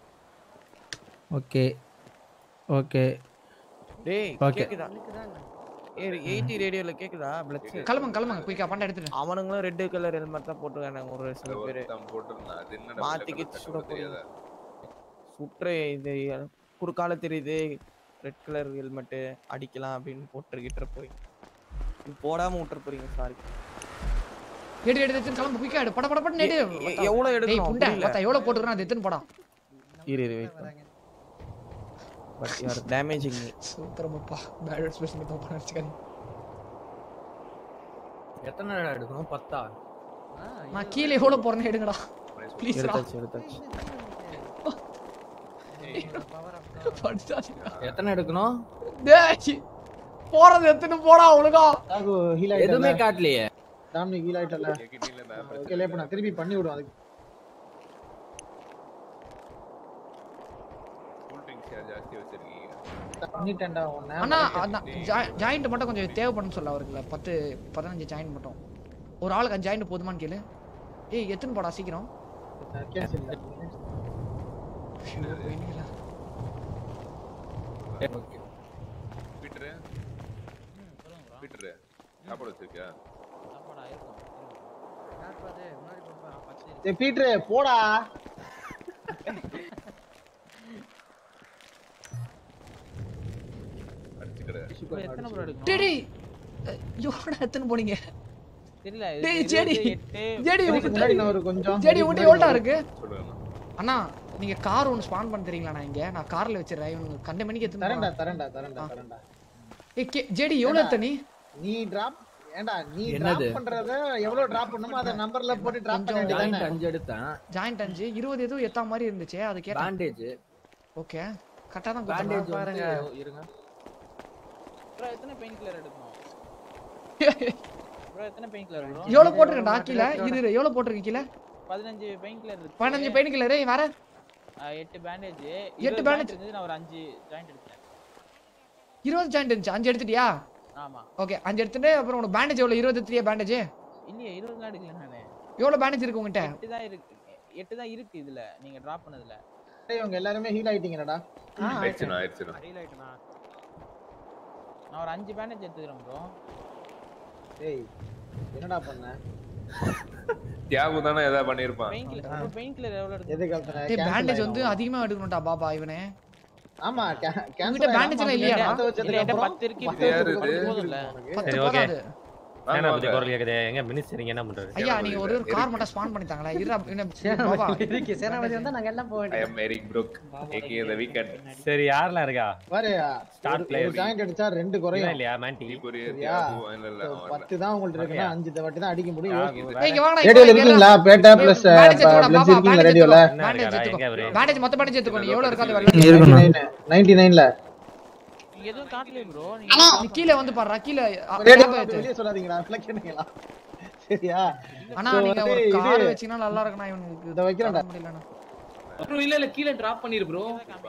ஓகே ஓகே டேய் ஓகே கேக்குதா ஏய் 80 ரேடியோல கேக்குதா பிளட்ஸ் கிளம்புங்க கிளம்புங்க குயிக்கா பண்ண எடுத்துட்டு அவனுங்களும் ரெட் கலர் ஹெல்மெட் தான் போட்டுருக்காங்க ஒரு சில பேர் போட்டிருந்தான் அது என்னடா மாத்திக்கி வெள்ளை சுட கலர் தெரியாதா? சுற்று இது குறுக்கால தெரியுது ரெட் கலர் ஹெல்மெட் அடிக்கலாம் அப்படின்னு போட்டுக்கிட்டு போய் இது போடாம விட்டுற போறீங்க சாரி எடு எடு எடுத்து கிளம்பு குயிக்கா எடு பட பட பட எடு எ- எ- எவ்வளவு எடுக்கணும்? டேய் புண்டை புரியல. மொத்தம் எவ்வளவு போட்டுக்கறோம் அது எடுத்துன்னு போடா இரு இரு wait but you are damaging me சூப்பரமாப்பா பேட் ஸ்பெஷல் தப்பா நினைச்சுக்காதீங்க எத்தனை நேரம் எடுக்கணும் பத்தா நான் கீழே எவ்வளவு போறேன்னு எடுங்கடா ப்ளீஸ் எடுத்தாச்சு எடுத்தாச்சு எத்தனை எடுக்கணும் டேய் போறது எத்தனை போடா ஒழுங்கா ராகு ஹீல் எதுவுமே ஆயிட்டல காட்டலையே டாமினிக் ஹீல் ஆயிட்டல ஓகே லேப்ப நான் திருப்பி பண்ணி விடுவேன் அதுக்கு கூல் ட்ரிங்க்ஸ் யார் ஜாஸ்தி வச்சிருக்கீங்க பண்ணிட்டேன்டா உன்னை அண்ணா அதான் ஜாயிண்ட் மட்டும் கொஞ்சம் தேவைப்படும் சொல்ல அவருக்குல பத்து பதினஞ்சு ஜாயிண்ட் மட்டும் ஒரு ஆளுக்கு அஞ்சு ஜாயிண்ட் போதுமான்னு கேளு ஏய் எத்தனை போடா சீக்கிரம் கேன்சல் பீட்டரு பீட்டரு சாப்பாடு வச்சிருக்கியா ஏய் பீட்ரு போடா எத்தனை ப்ரோ எடுக்கணும் டேய் டேய் அஹ், எவ்வளோடா எத்தனை போனீங்க தெரியல டேய் இது ஜேடி எட்டு, ஜேடி இதுக்கு உங்க முன்னாடி நான் ஒரு கொஞ்சம் ஜேடி இதுக்கு உங்கள்கிட்ட எவ்வளோடா முன்னாடி இருக்கு சொல்லுங்க அண்ணா நீங்க கார் ஒன்று ஸ்பான் பண்ண தெரியுங்களா நான் இங்க நான் கார்ல வச்சிடுறேன் இவனுக்கு கண்ட மணிக்கு எடுத்துன்னு தரேன்டா போறான். தரேன்டா தரேன்டா தரேன்டா ஏய் கே- ஜேடி எவ்வளோ எடுத்த நீ நீ டிராப் ஏன்டா நீ என்னது? டிராப் பண்றத எவ்வளவு டிராப் பண்ணுமோ அத நம்பர்ல போட்டு டிராப் பண்ண கொஞ்சம் வேண்டியதானே அஞ்சு எடுத்தேன் ஜாயிண்ட் அஞ்சு இருபது எதுவும் எத்தா மாதிரி இருந்துச்சு அது கேட்டேன் பேண்டேஜ் ஓகே கரெக்டாக தான் பேண்டேஜ் கொடுத்தேன் பாருங்க இருங்க ப்ரோ எத்தனை பெயின் கில்லர் எடுக்கணும் ப்ரோ எத்தனை பெயின் கில்லர் ப்ரோ எவ்வளோ போட்டிருக்கேன்டா கீழே இரு இரு எவ்வளோ போட்டிருக்கு கீழே பதினஞ்சு பெயின் கில்லர் இருக்கு பதினஞ்சு பெயின் கில்லரு வேற ஆ, எட்டு பேண்டேஜ் எட்டு bandage. இருந்தது நான் ஒரு அஞ்சு ஜாயிண்ட் எடுத்தேன் இருபது ஜாயிண்ட் இருந்துச்சு அஞ்சு எடுத்துட்டியா ஆமா ஓகே அஞ்சு எடுத்துட்டு அப்புறம் உனக்கு பேண்டேஜ் எவ்வளோ இருபது எடுத்துட்டியா பேண்டேஜ் இல்லையே இருபதுலாம் எடுக்கல நானு எவ்வளோ பேண்டேஜ் இருக்கு உங்ககிட்ட எட்டு தான் இருக்கு எட்டு தான் இருக்கு இதுல நீங்க டிராப் பண்ணதுல டேய் இவங்க எல்லாரும் ஹீல் ஆயிட்டீங்கடா ஆயிடுச்சுண்ணா ஆயிடுச்சுண்ணா நான் ஒரு அஞ்சு பேண்டேஜ் எடுத்துக்கிறேன் ப்ரோ டேய் என்னடா பண்ண தியாகு தானே ஏதாவது பண்ணியிருப்பான் பெயின் கில்லர் பெயின் கில்லர் எவ்வளவு எடுத்து எது கலத்துன டேய் பேண்டேஜ் வந்து அதிகமா எடுக்கணும்டா பாபா இவனே ஆமா உங்ககிட்ட bandage எல்லாம் இல்லையாடா? இல்ல என்கிட்ட பத்து இருக்கு இது யாரு இது? போதும்ல பத்து சரி ஓகே போதாது என்ன பத்தி குரல் கேக்குது எங்க மினிஸ்டர் நீங்க என்ன பண்றது ஐயா நீங்க ஒரு ஒரு கார் மட்டும் ஸ்பான் பண்ணித்தாங்களா இருடா என்ன பாபா சேனாபதி வந்தா நாங்க எல்லாம் போக ஐ வேண்டியது am Eric Brook AK the weekend சரி யாரெல்லாம் இருக்கா பாரு Start ஒரு- player. ஒரு ஜாயிண்ட் அடிச்சா ரெண்டு இல்ல குறையும் இல்லையா மாண்டி தீபுரி சரியா? தியாகு இல்ல இல்ல அவன் வரல. பத்து தான் உங்கள்ட்ட இருக்குன்னா ஓகேயா? அஞ்சு வாட்டி தான் அடிக்க முடியும் தியாகு யோசிச்சு. வேற. ஏய், இங்க வாங்கடா, ரேடியோல இங்க இருக்கீங்களா எல்லாம் பேட்டா பிளஸ் bandage எடுத்துக்கோடா, பிளஸ் பாபா, இருக்கீங்களா bandage ரேடியோல எடுத்துக்கோ. என்ன bandage இருக்காரா? எடுத்துக்கோ. எங்க அவரு? bandage மொத்த bandage எடுத்துக்கோ. நீ எவ்வளவு இருக்கோ அது நைன்டி வெள்ளை. நைன் நைன்டி நைன்ல நீங்க எதுவும் காட்டலையே ப்ரோ நீ கீழே வந்து பாடுறா கீழே அ- ரேடியோ ஞாபகம் வச்சு. வெளியே சொல்லாதீங்கடா ஃபிளக்ஷனுங்களா சரியா அண்ணா So நீங்க வந்து ஒரு இது- கார் வச்சீங்கன்னா நல்லா இருக்குண்ணா இவனுக்கு இதை வைக்கிறேன்டா. தாங்க முடியலண்ணா. ப்ரோ இல்ல இல்ல கீழ டிராப் பண்ணிரு ப்ரோ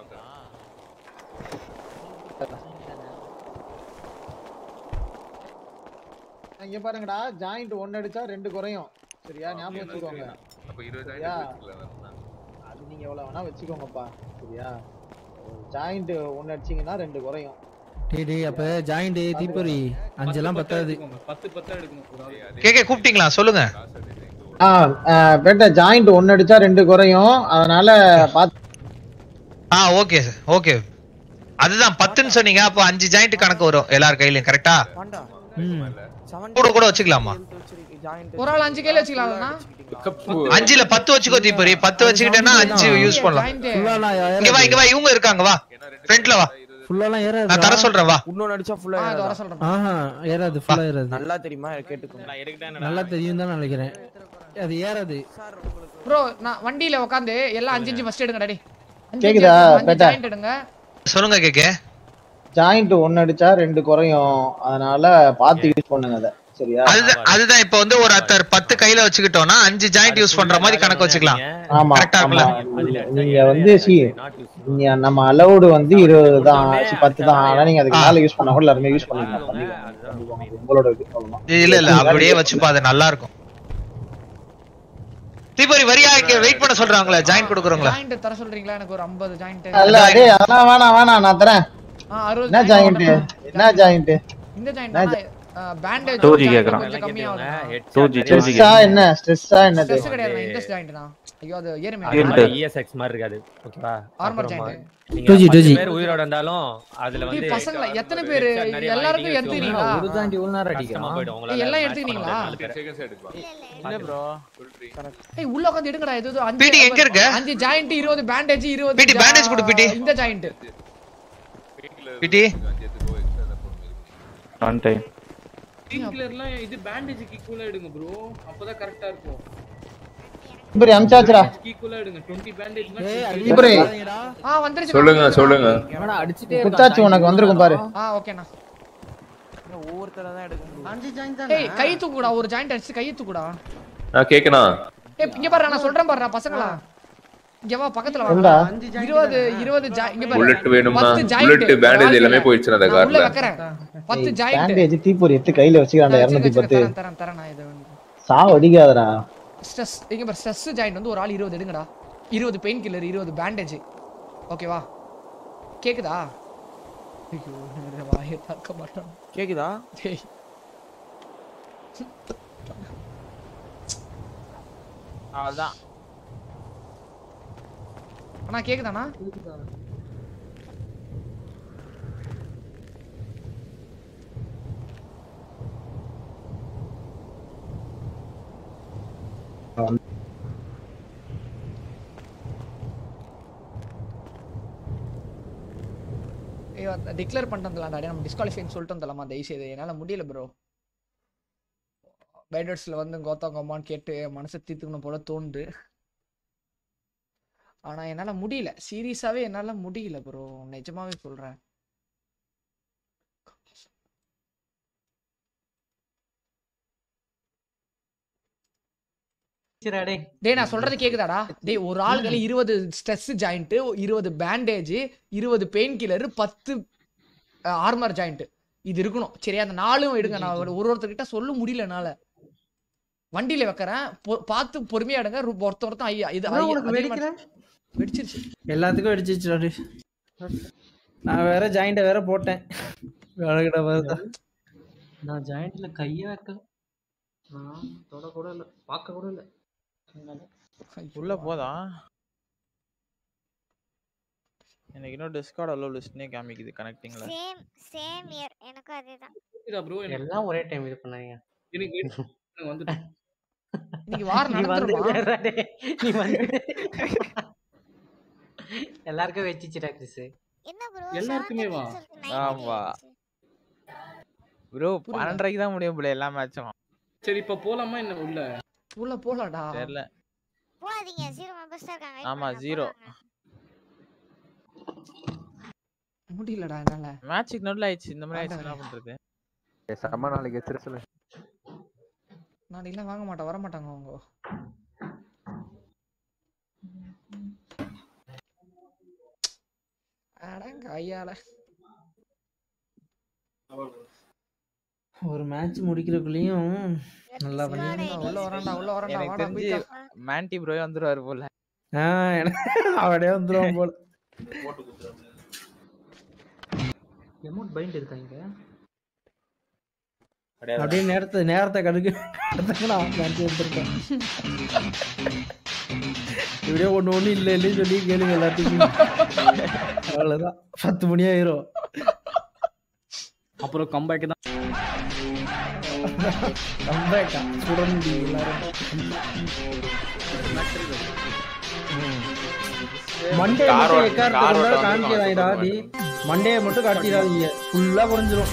இங்க பாருங்கடா ஜாயிண்ட் ஒன்னு அடிச்சா ரெண்டு குறையும் சரியா ஞாபகம் வச்சுக்கோங்க அப்ப இருபது சரியா? ஆயிரம் வச்சுக்கலாம் அது நீங்க எவ்வளவு வேணா வச்சுக்கோங்கப்பா சரியா ஜாயிண்ட் ஒன்னு அடிச்சீங்கன்னா ரெண்டு குறையும் டேய் டேய் அப்ப ஜாயிண்ட் தீப்பொறி அஞ்செல்லாம் பத்தாது பத்து பத்தா எடுக்கணும் கேக்கே கூப்பிட்டீங்களா சொல்லுங்க ஆ பேட்ட ஜாயிண்ட் ஒன்னு அடிச்சா ரெண்டு குறையும் அதனால பாத்து ஆ ஓகே ஓகே அதுதான் பத்துன்னு சொன்னீங்க அப்போ அஞ்சு ஜாயிண்ட் கணக்கு வரும் எல்லார் கையிலயும் கரெக்டா வாண்டா ம் கூட கூட வச்சுக்கலாமா ஒரு ஆள் அஞ்சு கையில வச்சுக்கலாம்ண்ணா அஞ்சுல பத்து வச்சுக்கோ தீபரி பத்து வச்சுக்கிட்டேன்னா அஞ்சு யூஸ் பண்ணலாம் ஃபுல்லாலாம் இங்க வா இங்க வா இவங்க இருக்காங்க வா ஃப்ரண்ட்ல வா ஃபுல்லாலாம் ஏறாது நான் தர சொல்றேன் வா இன்னொன்னு அடிச்சா ஃபுல்லா ஆ, இது வர சொல்றேன் ஆஹா ஏறாது ஃபுல்லா ஏறாது நல்லா தெரியுமா கேட்டுக்கோங்க நல்லா தெரியும் தான் நினைக்கிறேன் அது ஏறாது ப்ரோ நான் வண்டியில உட்காந்து எல்லாம் அஞ்சு அஞ்சு ஃபர்ஸ்ட் எடுங்க டாடி கேக்குதா, பேட்டா? ஜாயிண்ட் எடுங்க சொல்லுங்க கேக்கே ஜாயிண்ட் ஒன்னு அடிச்சா ரெண்டு குறையும் அதனால பார்த்து யூஸ் பண்ணுங்க அதை சரியா அதுதான் அதுதான் இப்போ வந்து ஒரு அத்தர் பத்து கையில வச்சுக்கிட்டோம்னா அஞ்சு ஜாயிண்ட் யூஸ் பண்ற மாதிரி கணக்கு வச்சுக்கலாம் ஆமா கரெக்டா ஆமா இருக்குல்ல நீங்க வந்து சி நீங்க நம்ம அலௌடு வந்து இருபது தான் சி, பத்து தான் ஆனா நீங்க அதுக்கு மேல யூஸ் பண்ண கூட எல்லாருமே யூஸ் பண்ணிக்கலாம் பண்ணிக்கோங்க. பண்ணிக்கோங்க. உங்களோட இது அவ்வளவுதான். இல்ல இல்ல அப்படியே வச்சுப்பா அது நல்லா இருக்கும் தீபரி வரியா வெயிட் பண்ண சொல்றாங்களே ஜாயின் கொடுக்குறவங்களா ஜாயிண்ட் தர சொல்றீங்களா எனக்கு ஒரு 50 ஜாயிண்ட் அல்ல டேய் அதெல்லாம் வேணாம் வேணாம் நான் தரேன் ஆ 60 என்ன ஜாயிண்ட் என்ன ஜாயிண்ட் இந்த ஜாயிண்ட் என்ன பேண்டேஜ் 2G கேக்குறான். கொஞ்சம் கம்மியா ஆகுது 2G, 2G ஸ்ட்ரெஸ்ஸா என்ன ஸ்ட்ரெஸ்ஸா என்னது ஸ்ட்ரெஸ் கிடையாது இந்த ஜாயிண்ட் தான் ஐயோ அது ஏறுமே Guilt. இஎஸ்எக்ஸ் மாதிரி இருக்காது ஓகேவா Armor அப்புறமா giant. நீங்க 2G, 2G. பத்து பேர் உயிரோட இருந்தாலும் அதுல ஏய், வந்து பசங்களா எத்தனை பேர் எல்லாருக்கும் எடுத்துக்கிறீங்களா ஒரு தாண்டி இவ்வளவு நேரம் கஷ்டமா அடிக்கிறான் போயிடும் உங்களால எல்லாம் match எடுத்துக்கிறீங்களா? பண்ண முடியாது, நாலு பேர். இல்ல ப்ரோ ஏய் உள்ள உட்கார்ந்து எடுங்கடா இது இது அஞ்சு பிடி எங்க இருக்க? அஞ்சு ஜாயிண்ட் 20 பேண்டேஜ் 20 பிடி, bandage கொடு, பிடி. இந்த ஜாயிண்ட் பிடி ஒன் டைம் கிளர்லாம் இது பேண்டேஜுக்கு ஈக்குவலா எடுங்க ப்ரோ அப்பதான் கரெக்டா இருக்கும் இப்படி அமிச்சாச்சுடா ஈக்குவலா எடுங்க 20 பேண்டேஜ் இப்படி ஆ வந்துருச்சு சொல்லுங்க சொல்லுங்க எவனா அடிச்சிட்டே குத்தாச்சு உனக்கு வந்திருக்கும் பாரு ஆ ஓகேண்ணா ஒவ்வொருத்தர தான் எடுக்கணும் அஞ்சு ஜாயின் ஏய் கை தூக்குடா ஒரு ஜாயிண்ட் அடிச்சு கை தூக்குடா நான் கேக்கணும் ஏய் இங்க பாரு நான் சொல்றேன் பாருடா பசங்களா இங்க வா பக்கத்துல ஏண்டா? வா 20 20 ஜா இங்க பாரு புல்லட் வேணுமா பத்து giant. புல்லட் பேண்டேஜ் எல்லாமே போயிடுச்சு அந்த நான் உள்ள கார்ல வைக்கிறேன் 10 ஜாயிண்ட் பேண்டேஜ் தீப்பொறி எடுத்து கையில வச்சுக்கிறான்டா இருநூத்தி பத்து தரேன் தரேன் தரேன் நான் இதை சாவு அடிக்காதடா ஸ்ட்ரெஸ் இங்க பாரு ஸ்ட்ரெஸ் ஜாயிண்ட் வந்து ஒரு ஆள் 20 எடுங்கடா 20 பெயின் கில்லர் 20 பேண்டேஜ் ஓகேவா கேக்குதா ஐயோ நான் வாயை தாக்க மாட்டேன் கேக்குதா டேய் அதான் அண்ணா கேக்குதாண்ணா ஐயோ டிக்ளேர் பண்ணிட்டு வந்துடலாம்டா டேய், நம்ம டிஸ்குவாலிஃபைன்னு சொல்லிட்டு வந்துடலாமா தயவுசெய்து என்னால் முடியல ப்ரோ பைடர்ஸில் வந்து கோத்தா கோமான்னு கேட்டு மனசை தீர்த்துக்கணும் போல தோணுது ஆனால் என்னால் முடியல சீரியஸாகவே என்னால் முடியல ப்ரோ நிஜமாவே சொல்கிறேன் டேய் நான் சொல்றது கேக்குதாடா டேய் ஒரு ஆளுகளை இருபது ஸ்ட்ரெஸ் ஜாயிண்ட் இருபது பேண்டேஜ் இருபது பெயின் கில்லர் பத்து ஆர்மர் ஜாயிண்ட் இது இருக்கணும் சரியா அந்த நாலும் எடுங்க நான் ஒரு ஒருத்தர்கிட்ட சொல்ல முடியல என்னால வண்டியில வைக்கிறேன் பொ- பார்த்து பொறுமையா எடுங்க ரு- ஒருத்த ஒருத்தன் ஐயா இது என்ன ஐயா- உனக்கு அதிகமா- வெடிக்கல? வெடிச்சிருச்சு எல்லாத்துக்கும் அடிச்சிச்சு நான் வேற ஜாயிண்ட வேற போட்டேன் அழகுடா வருதா நான் ஜாயிண்ட்ல கைய வைக்கல நான் தொட கூட இல்ல பார்க்க கூட இல்ல உள்ள போதா எனக்கு இன்னும் டிஸ்கார்ட் அலோ லிஸ்ட்னே காமிக்குது கனெக்டிங்ல சேம் சேம் இயர் எனக்கும் அதேதான் கேக்குதா ப்ரோ எல்லாம் ஒரே டைம் இது பண்ணாங்க எனக்கு எனக்கு வந்து இன்னைக்கு வாரம் நீ வந்து நடந்துருமா வேறடா டேய். நீ வந்து எல்லாருக்கும் வச்சிச்சுடா கிறிஸ் என்ன ப்ரோ எல்லாருக்குமே வா ஆமா ப்ரோ பன்னெண்டரைக்கு தான் முடியும் போல எல்லா மேட்சும் சரி இப்ப போலாமா என்ன உள்ள உள்ள போலாம்டா தெரியல போகாதீங்க ஜீரோ மெம்பர்ஸ் தான் இருக்காங்க wait ஆமா பண்ணுங்க, ஜீரோ போகாதீங்க. முடியலடா என்னால மேட்சுக்கு நடுவில் ஆயிடுச்சு இந்த மாதிரி ஆயிடுச்சு என்ன பண்றது செம்ம நாளைக்கு சரி சொல்லு நாளைக்கெல்லாம் வாங்க மாட்டேன் வர மாட்டாங்க அவங்க அடங்க ஐயால ஒரு மேட்ச் முடிக்கிறதுக்குள்ளேயும் நல்லா பண்ணி உள்ள வரான்டா உள்ள வரான்டா எனக்கு வாடா தெரிஞ்சு குயிக்கா மான்டி ப்ரோயே வந்துருவாரு போல ஆ அவடே வந்துருவான் போல எமௌண்ட் பைண்ட் இருக்காங்க அப்படியே நேரத்தை நேரத்தை கடுக்கு நான் மேட்ச் எடுத்துருக்கேன் இப்படியே ஒண்ணு ஒண்ணு இல்ல இல்லைன்னு சொல்லி கேளுங்க எல்லாத்துக்கும் அவ்வளவுதான் பத்து மணி ஆயிரும் அப்புறம் கம்பேக் தான் கம்பேக்கா சுட முடியும் எல்லாரும் மண்டே Car மட்டும் ஓட்ட- எக்காரத்தை car கொண்டாட ஓட்ட காமிக்கிறாங்கடா டி மண்டே மட்டும் காட்டிடாதீங்க ஃபுல்லா குறைஞ்சிரும்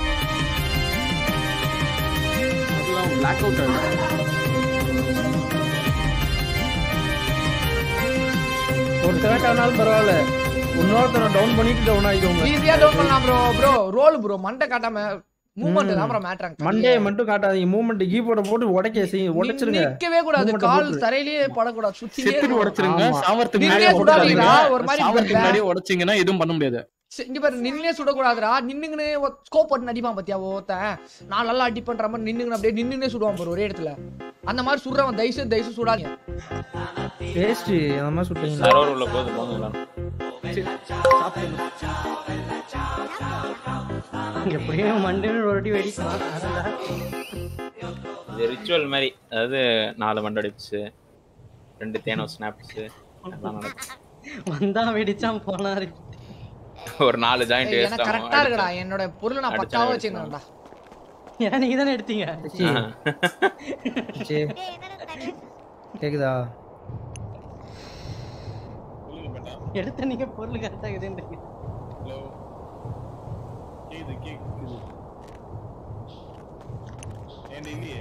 அதெல்லாம் பிளாக் அவுட் ஆகும் ஒருத்தர காணாலும் பரவாயில்ல இன்னொருத்தனை டவுன் பண்ணிட்டு டவுன் ஆயிக்கோங்க ஈஸியா டவுன் பண்ணலாம் ப்ரோ ப்ரோ ரோல் ப்ரோ மண்டை காட்டாம மூவ்மெண்ட் தான் ப்ரோ மேட்ராங்க மண்டே மட்டும் காட்டாதீங்க மூவ்மெண்ட் கீபோர்ட போட்டு உடைக்க செய்ய உடைச்சிருங்க நிக்கவே கூடாது movement-அ கால் போட்டு. தரையிலேயே படக்கூடாது சுத்தி செத்துட்டு உடைச்சிருங்க சாவறதுக்கு நின்னே முன்னாடியே சுடாதீங்கடா உடைச்சிருங்க. ஒரு மாதிரி சாவறதுக்கு இப்ப முன்னாடியே உடைச்சீங்கன்னா எதுவும் பண்ண முடியாது சரி, இங்க பாரு நின்னே சுடக்கூடாதுடா நின்னுங்கன்னு ஸ்கோப் போட்டு அடிப்பான் பாத்தியா ஒருத்தன் நான் நல்லா அடி பண்ற மாதிரி நின்னுங்கன்னு அப்படியே நின்னுனே சுடுவான் பாரு ஒரே இடத்துல அந்த மாதிரி சுடுறவன் தயவுசு தயவுசு சுடாதீங்க வேஸ்ட் அந்த மாதிரி சுட்டீங்க சர்வர் உள்ள போது போங்க எல்லாரும். எப்படியும் மண்டேன்னு ஒரு வாட்டி வெடிக்கலாம் இது ரிச்சுவல் மாதிரி அதாவது நாலு மண்டடிச்சு ரெண்டு தேனோ ஸ்னாப்ஸ் எல்லாம் நடக்கும் வந்தா வெடிச்சான் போனாரு ஒரு நாலு ஜாயிண்ட் ஏய், எனக்கு கரெக்டா இருக்குடா என்னோட பொருளை நான் அடிச்சா பக்காவா அடிச்சா. வச்சிருந்தேன்டா ஏன் நீங்க தானே எடுத்தீங்க சரி கேக்குதா எடுத்த நீங்க பொருள் கரெக்டா இருக்குதுன்றீங்க கேக்குது கேக்குது ஏன்டா இல்லையே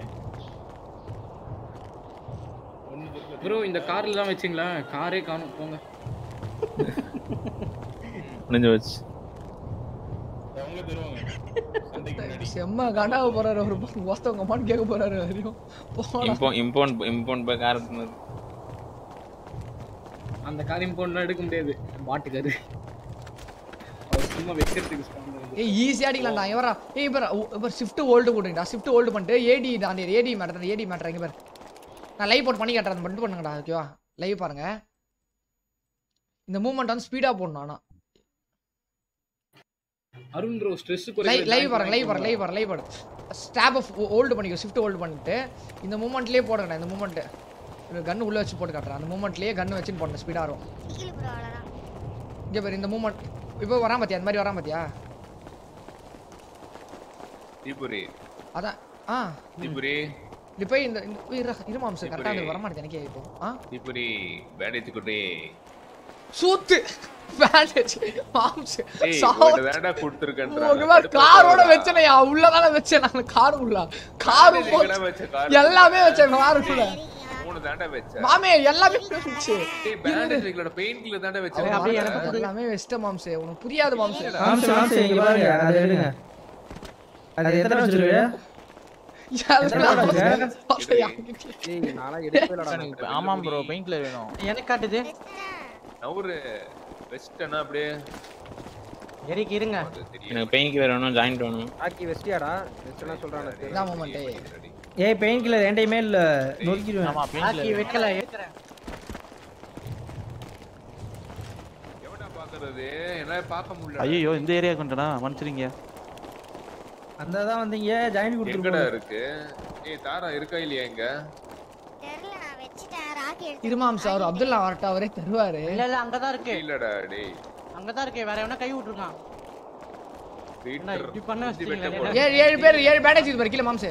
ப்ரோ இந்த கார்ல தான் வச்சிங்களா காரே காணும் போங்க முடிஞ்சு வச்சு அவங்க தருவாங்க சண்டைக்கு முன்னாடி செம்ம கண்டாவ போறாரு ஒரு ஒருத்தவங்க அம்மான்னு கேட்க போறாரு வரையும் போடா இம்போ இம்போன் இம்போன் போய் கார் எடுத்துனது. அந்த காரியம் போனா எடுக்க முடியாது மாட்டுக்காரு அவர் சும்மா வைக்கிறதுக்கு spawn பண்ணுது. ஏய் ஈஸியா அடிக்கலாம்டா இவரா ஏய் இவர் இவர் ஷிஃப்ட் ஹோல்டு போடுங்கடா ஷிஃப்ட் ஹோல்டு பண்ணிட்டு ஏடி நான் ஏடி மேட்டர் ஏடி மேட்டர் இங்க பாரு நான் லைவ் போட் பண்ணி காட்டுறேன் பண்ணிட்டு பண்ணுங்கடா ஓகேவா லைவ் பாருங்க இந்த மூவ்மெண்ட் வந்து ஸ்பீடா போடணும் ஆனா Arun bro stress live live பாருங்க லைவ் பாருங்க லைவ் பாருங்க லைவ் பாருங்க ஸ்டாப் ஹோல்டு பண்ணிக்கோ ஷிஃப்ட் ஹோல்டு பண்ணிட்டு இந்த மூமெண்ட்லயே போடுங்கடா இந்த மூமெண்ட் கன் உள்ள வச்சு போட்டு காட்டுறேன் அந்த மூமெண்ட்லயே கன் வச்சு போடணும் ஸ்பீடா வரும் இங்க பாரு இந்த மூமெண்ட் இப்போ வரான் பாத்தியா அந்த மாதிரி வரான் பாத்தியா தீபுரி அதான் ஆ தீபுரி இது போய் இந்த இந்த- இரு இரு மாம்சம் கரெக்டாக அது வர மாட்டேது எனக்கே இப்போ ஆ தீபுரி பேண்டேஜ் குட்டி சூத்து பேண்டேஜ் மாம்ஸ் ஏய் சாவு ஒரு வேண்டா கொடுத்துருக்கேன் உங்க மேல காரோட வச்சனையா உள்ளதான வச்சேன் நான் கார் உள்ள கார் எங்கடா வச்ச கார் எல்லாமே வச்சேன் காருக்குள்ள மூணு தாண்டா வச்ச மாமே எல்லாமே வச்சு டேய் பேண்டேஜ் வைக்கலடா பெயிண்ட்ல தாண்டா வச்ச எல்லாமே வெஸ்ட் மாம்சே உனக்கு புரியாது மாம்சே மாம்சு மாம்சு இங்க பாருங்க அதை எடுங்க அது எத்தனை வச்சிருக்க ஏய் நானா எடுக்கவே இல்லடா ஆமாம் ப்ரோ பெயிண்ட்ல வேணும் எனக்கு காட்டுது நவுரு வெஸ்டனா அப்படியே எரிக்கு இருங்க எனக்கு பெயின் கில்லர் வேணும் ஜாயிண்ட் வேணும் ஆக்கி வெஸ்டியாடா வெஸ்ட்னா சொல்றானே இதான் மூமெண்ட் ஏய் பெயின் கில்லர் என்டையுமே இல்ல நொறுக்கிடுவேன் ஆமா ஆக்கி வைக்கல ஏத்துறேன் எவனா பாக்குறது என்னால பார்க்க முடியல ஐயோ இந்த ஏரியா கொண்டனா மன்னிச்சிருங்க அந்த தான் வந்தீங்க ஜாயின் எங்கடா கொடுத்துருக்கோம் இருக்கு ஏய் தாரா இருக்கா இல்லையா இங்க தெரியல நான் வச்சுட்டேன் ராக்கி எடுத்து இருமாம்சா அவர் அப்துல்லா வரட்ட அவரே தருவாரு இல்ல இல்ல அங்கதான் இருக்கு இல்லடா டேய் அங்கதான் இருக்கு வேற எவனா கை விட்டுருக்கான் என்ன இப்படி பண்ண வச்சிட்டீங்களே ஏழு ஏழு பேர் ஏழு பேண்டேஜ் இது பாரு கீழே மாம்சே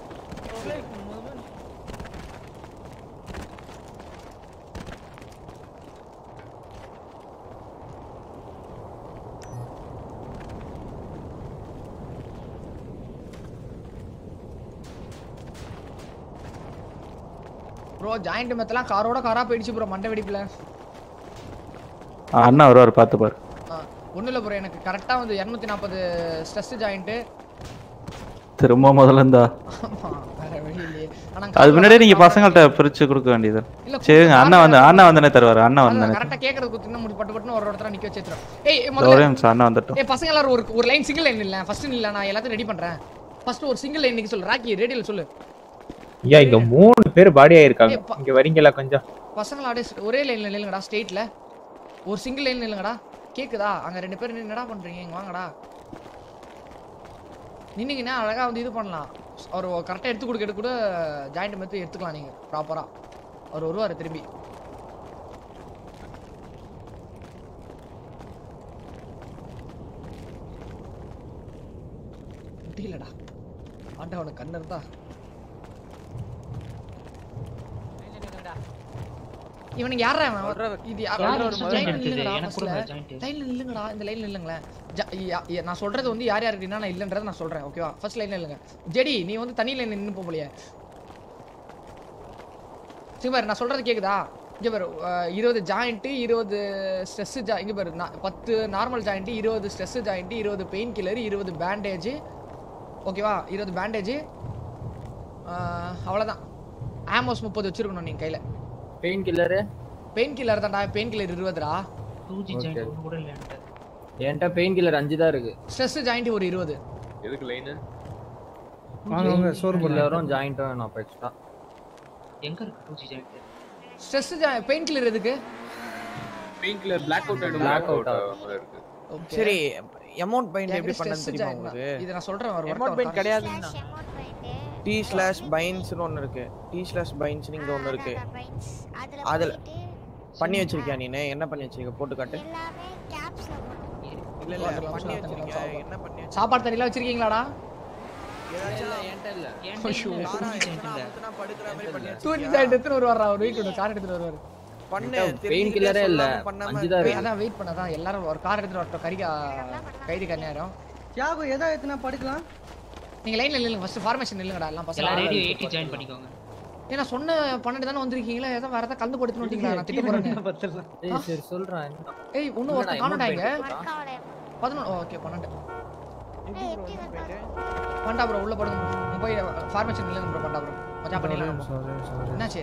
ப்ரோ ஜாயிண்ட் மெத்தலாம் காரோட காரா போயிடுச்சு ப்ரோ மண்டை வெடிப்புல அண்ணா வருவார் பார்த்து பாரு ஒன்றும் இல்லை ப்ரோ எனக்கு கரெக்டாக வந்து இரநூத்தி நாற்பது ஸ்ட்ரெஸ் ஜாயிண்ட்டு திரும்ப முதல்ல இருந்தா வேற வழி இல்லையே ஆனா அது முன்னாடியே நீங்க பசங்கள்ட்ட பிரிச்சு கொடுக்க வேண்டியது இல்ல, சரிங்க அண்ணா வந்து அண்ணா வந்தனே தருவாரு அண்ணா வந்தனே கரெக்டாக கேட்கறது குத்துனா முடி பட்டு பட்டுன்னு ஒரு இடத்துல நிக்க வச்சு வச்சிரும் ஏய் ஒரே முதல்ல நிமிஷம் அண்ணா வந்துட்டோம் ஏய் பசங்க எல்லாரும் ஒரு ஒரு லைன் சிங்கிள் லைன் இல்ல ஃபர்ஸ்ட் இல்ல நான் எல்லாத்தையும் ரெடி பண்றேன் ஃபர்ஸ்ட் ஒரு சிங்கிள் லைன் நீங்க சொல்லு ராக்கி ரேடியல் சொல்லு ஐயா இங்க மூணு பேர் பாடி ஆயிருக்காங்க ஏய், பா- இங்க வரீங்களா கொஞ்சம் பசங்கள அப்படியே ஒரே லைன்ல நில்லுங்கடா ஸ்ட்ரெயிட்ல ஒரு சிங்கிள் லைன் நில்லுங்கடா கேக்குதா அங்க ரெண்டு பேரும் நின்னு என்னடா பண்றீங்க இங்க வாங்கடா நின்னீங்கன்னா அழகா வந்து இது பண்ணலாம் அவர் கரெக்டா எடுத்து கொடுக்க எடுத்து கூட ஜாயிண்ட் மெத்து எடுத்துக்கலாம் நீங்க ப்ராப்பரா அவர் வருவாரு திரும்பி முடியலடா ஆண்டவனுக்கு கண்ணு இருந்தா இவனுக்கு யாரா இவன்? இது யார் யார் லைன்ல first joint எடுத்தது? நில்லுங்கடா எனக்கு ஃபர்ஸ்ட்ல கொடுங்க joint. லைன்ல நில்லுங்கடா இந்த லைன்ல நில்லுங்களேன் ஜ- யா- யா- நான் சொல்றது வந்து யார் யாருக்கு நான் இல்லன்றத நான் சொல்றேன் ஓகேவா ஃபர்ஸ்ட் லைன்ல இல்லைங்க ஜெடி நீ வந்து தனி லைன்ல நின்னு போகலையே சிமர் நான் சொல்றது கேக்குதா இங்க பாரு அஹ், இருபது ஜாயிண்ட்டு இருபது ஸ்ட்ரெஸ் ஜா இங்க பாரு நா- பத்து நார்மல் ஜாயிண்ட்டு இருபது ஸ்ட்ரெஸ் ஜாயிண்ட்டு இருபது பெயின் கில்லர் இருபது பேண்டேஜ் ஓகேவா இருபது பேண்டேஜ் அவ்வளோதான் ஆமோஸ் முப்பது வச்சிருக்கணும் நீங்க கையில பெயின் கில்லரு பெயின் கில்லர் தான்டா பெயின் கில்லர் இருபதுடா டூ ஜி ஜாயிண்ட் ஒன்று கூட இல்லை என்கிட்ட என்கிட்ட பெயின் கில்லர் அஞ்சு தான் இருக்கு ஸ்ட்ரெஸ் ஜாயிண்ட் ஒரு இருபது எதுக்கு லைனு வாங்க வாங்க சோறு போடுறேன் கில்லரும் ஜாயிண்ட்டும் வேணும் அப்போ எக்ஸ்ட்ரா எங்க இருக்கு two G joint stress pain killer எதுக்கு பெயின் கில்லர் பிளாக் அவுட் ஆயிடும் Black out இருக்கு Okay. சரி அமௌண்ட் பைண்ட் எப்படி என்கிட்ட பண்ணன்னு stress தெரியுமா giant தான். உங்களுக்கு இது நான் சொல்றேன் ஒரு Amount bind கிடையாதுன்னா. அமௌண்ட் பாயிண்ட் டி ஸ்லாஷ் பைன்ஸ்னு ஒன்று இருக்கு டி ஸ்லாஷ் பைன்ஸ்னு இங்கே ஒன்று இருக்கு அதுல அதில் போயிட்டு பண்ணி வச்சிருக்கியா நீனு என்ன பண்ணி வச்சிருக்க போட்டு காட்டு எல்லாமே கேப்ஸ்ல போடணும் இல்ல இல்ல பண்ணி வச்சிருக்கியா என்ன பண்ணி சாப்பாடு தண்ணிலாம் வச்சிருக்கீங்களாடா ஏதாச்சும் ஐயோ. தாரா எத்தனை அமுத்துனா படுக்கிற மாதிரி பண்ணி டூரி வச்சிருக்கியா? ஜாயிண்ட் எடுத்துட்டு வருவாரா ஒரு வெயிட் கார் எடுத்துட்டு வருவாரு பண்ணு பெயின் தெரிஞ்சுக்கிட்டே கில்லரே இல்ல சொல்லாம பண்ணாம அஞ்சு தான் வெய், இருக்கு அதான் வெயிட் பண்ணாதான் எல்லாரும் ஒரு கார் எடுத்துட்டு வரட்டும் கறிக்கா கைதி கன்னியாரம் தியாகு எதா எத்தனை படுக்கலாம் நீங்க லைன்ல நில்லுங்க ஃபர்ஸ்ட் ஃபார்மேஷன் நில்லுங்கடா எல்லாம் எல்லா பசங்க ரேடியோ எயிட்டி ஜாயின் பண்ணிக்கோங்க ஏன்னா சொன்ன பன்னெண்டு தானே வந்திருக்கீங்களா ஏதோ வேற ஏதாவது கலந்து படுத்துன்னு வந்தீங்களா நான் திட்ட போறேன் ஏய் சரி சொல்றேன் ஏய் இன்னும் ஒருத்தன் காணடா இங்க ஒர்க் ஆகல பதினொன்று ஓகே பன்னெண்டு பண்டா ப்ரோ உள்ள படுங்க bro. போய் ஃபார்மேஷன் நில்லுங்க ப்ரோ பண்டா ப்ரோ மச்சான் பண்ணிடலாம் நம்ம. என்னாச்சு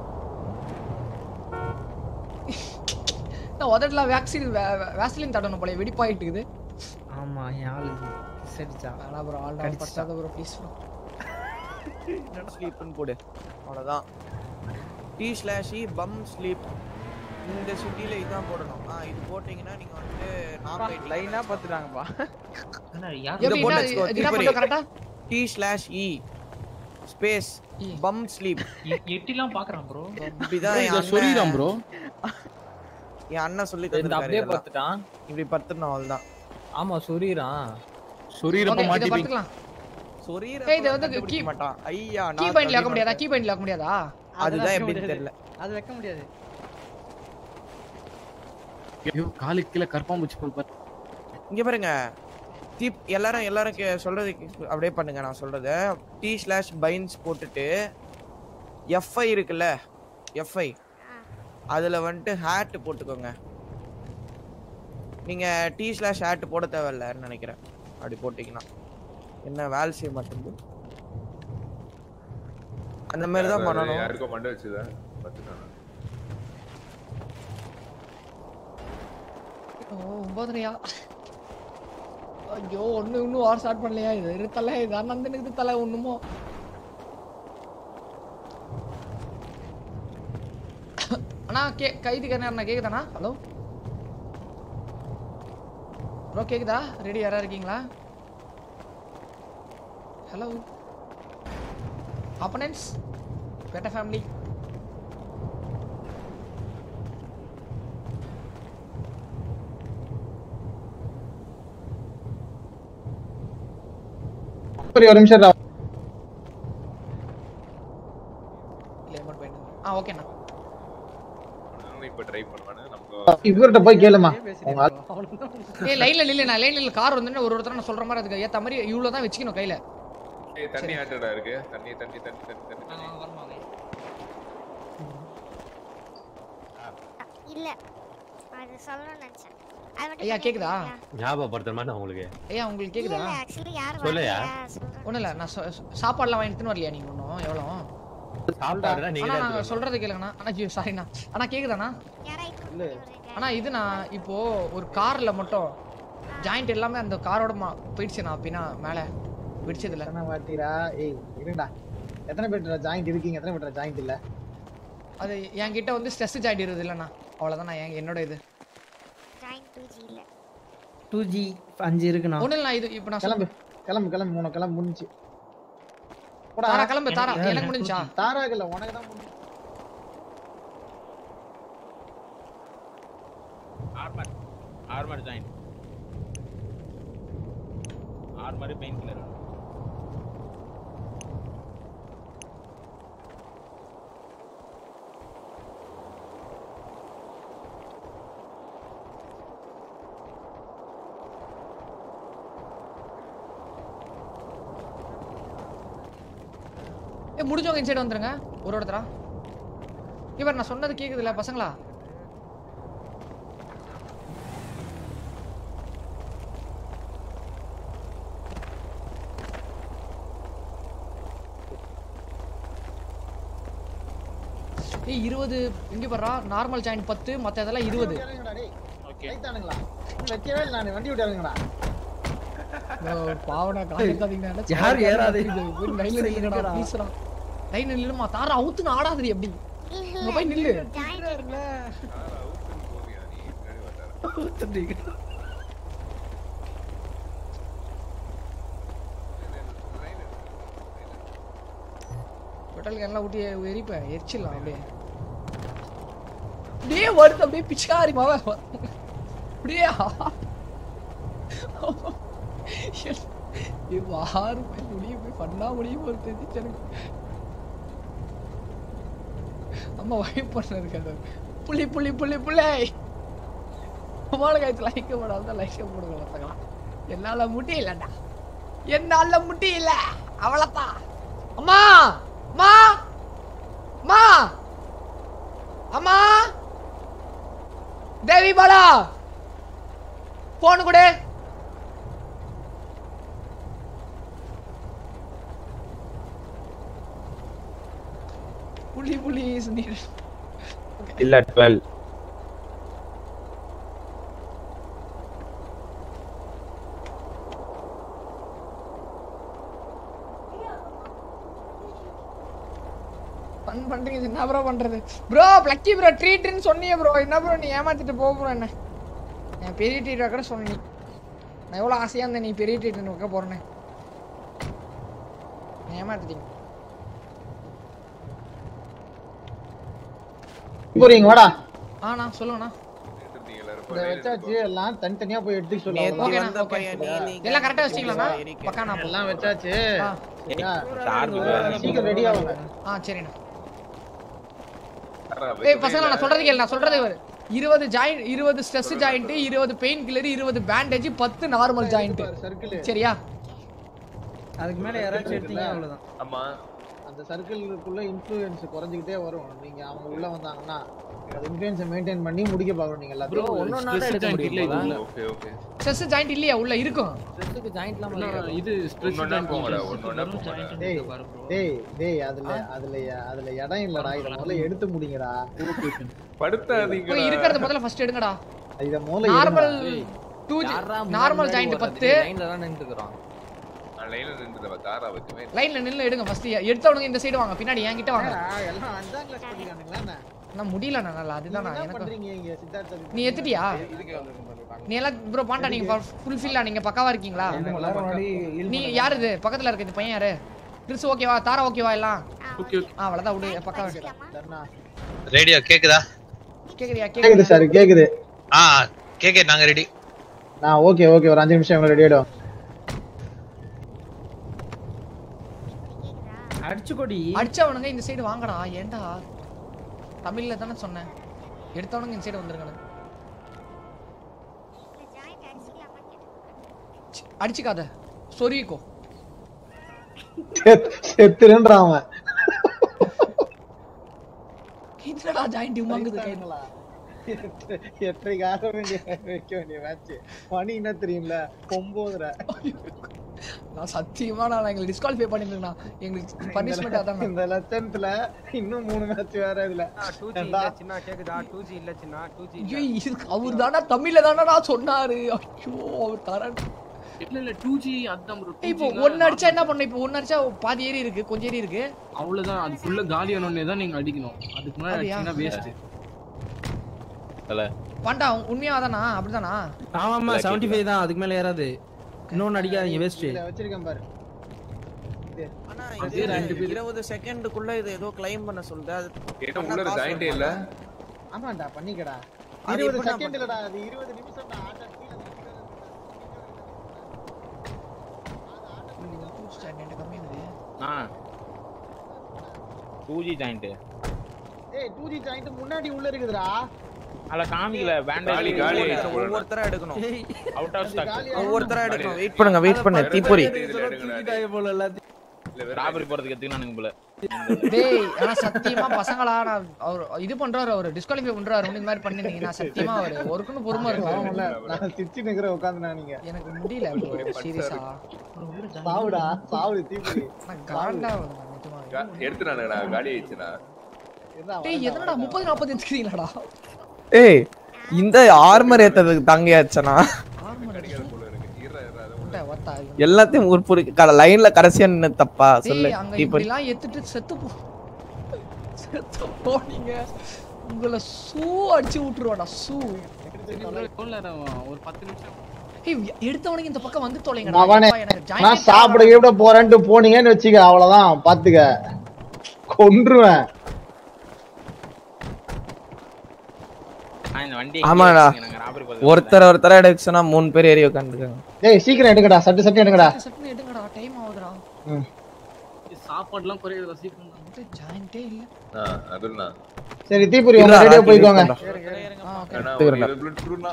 நான் உதட்டலாம் வேக்சின் வேக்சிலின் தடணும் போல வெடிப்பாயிட்டு இருக்குது ஆமா என் ஆளு சரிச்சா வேணா ப்ரோ ஆல் டவுன் கடிச்சிட்டா. பத்தாத ப்ரோ ப்ளீஸ் ப்ரோ ஸ்லீப்னு போடு அவ்வளோதான் டி ஸ்லாஷ் பம் ஸ்லீப் இந்த சிட்டியில் இதுதான் போடணும் ஆ இது போட்டிங்கன்னா நீங்கள் வந்துட்டு நாக் லைனா பார்த்துட்டாங்கப்பா அண்ணா, யார் இதை எப்படி போட்டு என்ன- வச்சுக்கோ இது என்ன பண்ணுறோம் கரெக்டா டி ஸ்லாஷ் இ ஸ்பேஸ் பம் ஸ்லீப் எ- எட்டிலாம் பாக்குறான் ப்ரோ இப்படிதான் என் இதை அண்ணன் சொல்லிடுறான் ப்ரோ என் அண்ணன் சொல்லி இந்த தந்திருக்காரு அப்படியே இதெல்லாம். பார்த்துட்டான் இப்படி பத்துணும் அவள்தான் ஆமா சொரியிறான் சொரீரப்ப ஓகே இதை மாட்டிப்பீங்க பார்த்துக்கலாம் சொரீர ஏய், இதை வந்து கண்டுபிடிக்க key- மாட்டான் ஐயா கீ நான் பாயிண்ட்ல ஆக்க கண்டுபிடிக்க முடியாதா கீ பாயிண்ட்ல ஆக்க முடியாதா அதுதான் எப்படின்னு தெரியல அது வைக்க முடியாது ஐயோ காலுக்கு கீழே கற்பாம்பூச்சி போல் பாரு இங்க பாருங்க தீப் எல்லாரும் எல்லாரும் கே- சொல்றது கே- அப்படியே பண்ணுங்க நான் சொல்றத டி ஸ்லாஷ் பைன்ஸ் போட்டுட்டு எஃப்ஐ இருக்குல்ல எஃப்ஐ அதுல வந்துட்டு ஹேட் போட்டுக்கோங்க நீங்க டி ஸ்லாஷ் ஹேட் போட தேவையில்லன்னு நினைக்கிறேன் அப்படி போட்டீங்கன்னா என்ன வேலை செய்ய மாட்டேங்குது அந்த மாதிரி தான் பண்ணணும் யாருக்கோ மண்டை வச்சுதான் பார்த்துட்டாங்க ஓ ஒன்பதரையா ஐயோ ஒண்ணு இன்னும் வார் ஸ்டார்ட் பண்ணலையா இது இரு தலை இது அண்ணனுக்கு இது தலை ஒண்ணுமோ அண்ணா கே கைதி கண்ணா கேக்குதாண்ணா ஹலோ ப்ரோ கேக்குதா ரெடி யாரா இருக்கீங்களா ஹலோ அப்பனன்ஸ் பெட்ட ஃபேமிலி சரி ஒரு நிமிஷம் இரு. லேமன் பெயின் ஆ ஓகேண்ணா நானும் இப்போ ட்ரை பண்ணுவேன் நமக்கு இவர்கிட்ட போய் கேளுமா உங்க ஆள் ஏய் லைன்ல நில்லு நான் லைன்ல கார் வந்து ஒரு ஒருத்தர நான் சொல்ற மாதிரி அதுக்கு ஏத்த மாதிரி இவ்வளவு தான் வச்சுக்கணும் கையில ஏய் தண்ணி ஆட்டடா இருக்கு தண்ணி தண்ணி தண்ணி தண்ணி தண்ணி தண்ணி இல்ல அது சொல்லணும்னு நினைச்சேன் அது மட்டும் ஐயா கொஞ்சம் கேக்குதா சொல்றீங்களா? ஞாபகப்படுத்துற மாதிரி உங்களுக்கு ஐயா உங்களுக்கு இல்ல கேக்குதா இல்ல ஆக்சுவலி யாரும் சொல்லுயா. வரலையா சொல்றேன் ஒண்ணும் இல்ல நான் சொ- சொ- சாப்பாடுலாம் வாங்கி எடுத்துன்னு வரலையா நீங்க ஒன்றும் எவ்வளோ சாப்பாடுனா நீங்க அண்ணா தான் நாங்க எடுத்துட்டு சொல்றது கேளுங்கண்ணா அண்ணா ஐயோ சாரிண்ணா அண்ணா கேக்குதாண்ணா யாராவது அண்ணா இது நான் இப்போ ஒரு கார்ல மட்டும் ஜாயிண்ட் எல்லாமே அந்த காரோட மா- போயிடுச்சுண்ணா அப்படின்னா மேல பிடிச்சதுல எத்தனை வாட்டிடா ஏய் இருடா எத்தனை பேர் ஜாயிண்ட் இருக்கீங்க எத்தனை பேர் ஜாயிண்ட் இல்ல அது என்கிட்ட வந்து ஸ்ட்ரெஸ் ஜாயிண்ட் இருது இல்லைண்ணா அவ்வளோதான் நான் என் என்னோட இது ஜாயின் டூ ஜி இல்ல டூ ஜி அஞ்சு இருக்குண்ணா ஒன்றும் இல்லை இது இப்போ நான் கிளம்பு கிளம்பு கிளம்பு மூணு கிளம்பு முடிஞ்சு போடா. தாரா கிளம்பு தாரா எனக்கு முடிஞ்சா தாராக்கு இல்ல உனக்கு தான் முடிஞ்சு armour armour join armour pain killer ஏ முடிஞ்சவங்க இன்சைடு வந்துருங்க ஒரு ஒருத்தரா இவர் நான் சொன்னது கேக்குதுல்ல பசங்களா ஏய் இருபது இங்க பாருடா நார்மல் ஜாயிண்ட் பத்து மத்த இதெல்லாம் இருபது ரைட்டானுங்களா வைக்கவே இல்லை நான் வண்டி விட்டாருங்கடா பாவனா காலைக்காதீங்க யார் ஏறாதே? லைன்ல நில்லுங்கடா ப்ளீஸ்டா லைன்ல நில்லுமா தாரா அவுத்து ஆடாதடி அப்படி இங்க போய் நில்லு பெட்ரோல் எல்லாம் ஊட்டி எரிப்பேன் எரிச்சிடலாம் அப்படியே அப்படியே வருது அப்படியே பிச்சாரி மாவ அப்படியே ஆறு போய் முடிய போய் பண்ணா முடிய போறது தெரிஞ்சு எனக்கு அம்மா வைப் பண்ண இருக்காது புள்ளி புள்ளி புள்ளி புள்ளை அம்மாவோட காய்ச்சி லைக்க போடாத லைக்க போடுங்க பசங்களா என்னால முடியலடா என்னால முடியல அவ்வளவுதான் அம்மா அம்மா அம்மா அம்மா தேவி பாலா போன் கொடு புள்ளி புள்ளி is needed. இல்ல டுவெல் ஃபன் பண்றீங்க இது என்ன ப்ரோ பண்றது ப்ரோ பிளக்கி ப்ரோ ட்ரீட்னு சொன்னீங்க ப்ரோ என்ன ப்ரோ நீ ஏமாத்திட்டு போக ப்ரோ என்ன நான் பெரிய ட்ரீட் வைக்கிற சொன்னி நான் எவ்வளோ ஆசையாக இருந்தேன் நீ பெரிய ட்ரீட் வைக்க போறேன்னு நீ ஏமாத்திட்டீங்க போறீங்க வாடா ஆண்ணா சொல்லுங்கண்ணா இந்த வச்சாச்சு எல்லாம் தனித்தனியா போய் எடுத்து நேத்து ஓகேண்ணா, சொல்லுவாங்க ஓகே. எல்லாம் கரெக்டா வச்சிட்டீங்களாண்ணா பக்கா நான் எல்லாம் வச்சாச்சு ஆ. சரியா? சார்ஜ் சீக்கிரம் ரெடி ஆகுங்க ஆ சரிண்ணா ஏய் பசங்க நான் சொல்றது கேளு நான் சொல்றது ஒரு இருபது ஜாயிண்ட் இருபது ஸ்ட்ரெஸ் ஜாயிண்ட் இருபது பெயின் கில்லர் இருபது பேண்டேஜ் பத்து நார்மல் ஜாயிண்ட் சரியா அதுக்கு மேல யாராச்சும் எடுத்தீங்க அவ்வளவுதான் ஆமா அந்த சர்க்கிளுக்குள்ள இன்ஃப்ளூயன்ஸ் குறைஞ்சிக்கிட்டே வரும் நீங்க அவங்க உள்ள வந்தாங்கன்னா அந்த இன்ஃப்ளூயன்ஸை மெயின்டைன் பண்ணி முடிக்க பார்க்கணும் நீங்க ப்ரோ எல்லாத்தையும் ஸ்ட்ரெஸ் ஜாயிண்ட் இல்ல இது உள்ள ஓகே ஓகே ஸ்ட்ரெஸ் ஜாயிண்ட் இல்லையா உள்ள இருக்கும் ஸ்ட்ரெஸ்ஸுக்கு ஜாயிண்ட்லாம் இல்ல, இது ஸ்ட்ரெஸ் ஒன்னொன்னா ஜாயிண்ட் போங்கடா இல்ல. ஒன்னொன்னா போங்கடா டேய் டேய் டேய் அதுல அதுல அதுல இடம் இல்லடா இத முதல்ல எடுத்து முடிங்கடா படுத்தாதீங்கடா போய் இருக்கிறத முதல்ல ஃபர்ஸ்ட் எடுங்கடா இத முதல்ல நார்மல் எடுங்கடா. டூ யாரா நார்மல் ஜாயிண்ட் பத்து லைன்ல தான் நின்னுக்குறோம் நான் லைன்ல நின்றுதவ தாரா வச்சுமே லைன்ல நின்னு எடுங்க ஃபர்ஸ்ட் எடுத்தவனுங்க இந்த சைடு வாங்க பின்னாடி என்கிட்ட வாங்க என்னடா, எல்லாம் அஞ்சாம் கிளாஸ் படிக்கிறானுங்களா என்ன? நான் முடியல நல்லா அதுதான் நான் என்ன எனக்கு பண்றீங்க இங்க சித்தார்த்த நீ எத்துட்டியா நீ எல்லாம் ப்ரோ பாண்டா நீங்க ஃபுல் ஃபில்லா நீங்க பக்காவா இருக்கீங்களா நீ யாரு இது பக்கத்துல இருக்க இந்த பையன் யாரு கிறிஸ் ஓகேவா தாரா ஓகேவா எல்லாம் ஓகே ஆ அவ்வளவுதான் விடு பக்காவா ரேடியோ கேக்குதா கேக்குறியா கேக்குது சார் கேக்குது ஆ கேக்கே நாங்க ரெடி நான் ஓகே ஓகே ஒரு அஞ்சு நிமிஷம் ரெடி ஆயிடும் அடிச்சு கொடி அடிச்சவனுங்க இந்த சைடு வாங்கடா ஏன்டா தமிழ்ல தானே சொன்னேன் எடுத்தவனுங்க இந்த சைடு வந்துருங்க அடிச்சுக்காத சொரிக்கோ செத்துருன்றான் அவன் என்னடா ஜாயிண்ட் உமாங்குது கையில எட்டரைக்கு ஆக வேண்டிய வைக்க வேண்டிய மேட்ச் மணி என்ன தெரியும்ல ஒன்பதுரை நான் சத்தியமா நான் எங்களை டிஸ்குவாலிஃபை பண்ணிருந்தேன் எங்களுக்கு பனிஷ்மெண்ட் அதான் இந்த லட்சத்துல இன்னும் மூணு மேட்ச் வேற இதுல டூ ஜி இல்ல சின்ன கேக்குதா டூ ஜி இல்ல சின்ன டூ ஜி ஐயோ இதுக்கு அவர் தானே தமிழ்ல தானடா சொன்னாரு ஐயோ அவர் தரேன் இல்ல இல்ல 2G அதான் ப்ரோ இப்போ ஒன்னு அடிச்சா என்ன பண்ண இப்போ ஒன்னு அடிச்சா பாதி ஏறி இருக்கு கொஞ்சம் ஏறி இருக்கு அவ்வளவுதான் அது ஃபுல்லா காலி ஆனோனே தான் நீங்க அடிக்கணும் அதுக்கு முன்னாடி அப்படியா? அடிச்சீங்கன்னா வேஸ்ட் அல்ல பாண்டா உண்மையா தானா அப்படிதானா ஆமாமா செவன்டி ஃபைவ் தான் அதுக்கு மேல ஏறாது இன்னொன்னு அடிக்காதீங்க வேஸ்ட் இதுல வச்சிருக்கேன் பாரு இது. ஆனா அதே இது ரெண்டு பேரு. இருபது செகண்டுக்குள்ள இது ஏதோ கிளைம் பண்ண சொல்லுது அது ஏன்னா பண்ணா உள்ள காசு ஜாயிண்டே இல்ல ஆமாண்டா பண்ணிக்கடா அது இருபது எப்படிடா செகண்ட் இல்லடா அது இருபது நிமிஷம் தான் ஆட்ட கீழே ஆ டூ ஜி ஜாயிண்ட் ஏய் 2G ஜாயிண்ட் முன்னாடி உள்ள இருக்குதுடா அதில் காமிக்கல காலி, பேண்டேஜ் காலி. ஒவ்வொருத்தரா எடுக்கணும் அவுட் ஆஃப் ஸ்டாக் ஒவ்வொருத்தரா எடுக்கணும் வெயிட் பண்ணுங்க வெயிட் பண்ணுங்க தீபுரி போல எல்லாத்தையும் இல்ல வேற ராபரி போறதுக்கு எடுத்துக்கினானுங்க போல டேய் ஆனா சத்தியமா பசங்களா நான் அவர் இது பண்றாரு அவர் டிஸ்குவாலிஃபை பண்றாரு இந்த மாதிரி பண்ணிருந்தீங்கன்னா சத்தியமா அவரு ஒருக்குன்னு பொறுமை ஆமாம்ல, இருக்கு நான் சிரிச்சு நிக்கிற உட்காந்துனா நீங்க எனக்கு முடியல சீரியஸா சாவுடா சாவுடு தீபி நான் காண்டா வருவேன் நிஜமா கா- எடுத்துனானுங்கடா காலி ஆயிடுச்சுண்ணா டேய் எதனடா முப்பது நாற்பது எடுத்துக்கிறீங்களாடா ஏய் இந்த ஆர்மர் ஏத்ததுக்கு தங்கையாச்சனா முட்டை ஒத்தா எல்லாத்தையும் உருப்பு லைன்ல கடைசியா நின்னு தப்பா சொல்லு டேய் அங்க தீபன் இப்படிலாம் எத்துட்டு செத்து போ செத்து போனீங்க உங்களை ஷூ அடிச்சு விட்டுருவாடா ஷூ ஒரு பத்து நிமிஷம் ஏய் எடுத்தவனுக்கு இந்த பக்கம் வந்து தொலைங்கடா அவனே அப்பா, எனக்கு நான் giant சாப்பிட கீப்பிட போறேன்ட்டு போனீங்கன்னு வச்சுக்க அவ்வளவுதான் பாத்துக்க கொன்றுவேன் இந்த வண்டி ஆமாடா ஒருத்தர் ஒருத்தர எடுக்கனா மூணு பேர் ஏறி உட்காந்துருக்காங்க டேய் சீக்கிரம் எடுங்கடா சட்டு சட்டு எடுங்கடா சட்டுன்னு எடுங்கடா டைம் ஆகுதுடா ம். சாப்பாடுலாம் குறையுது சீக்கிரம் ஜாயிண்டே இல்ல ஆ, அதுண்ணா. சரி தீபுரி உங்க இருடா, ரெடியா ராக்கி, போய்க்கோங்க wait பண்றா. ஆ, okay. அண்ணா, எடுத்துக்கிறேன்டா. ஒரு blood proof-னா,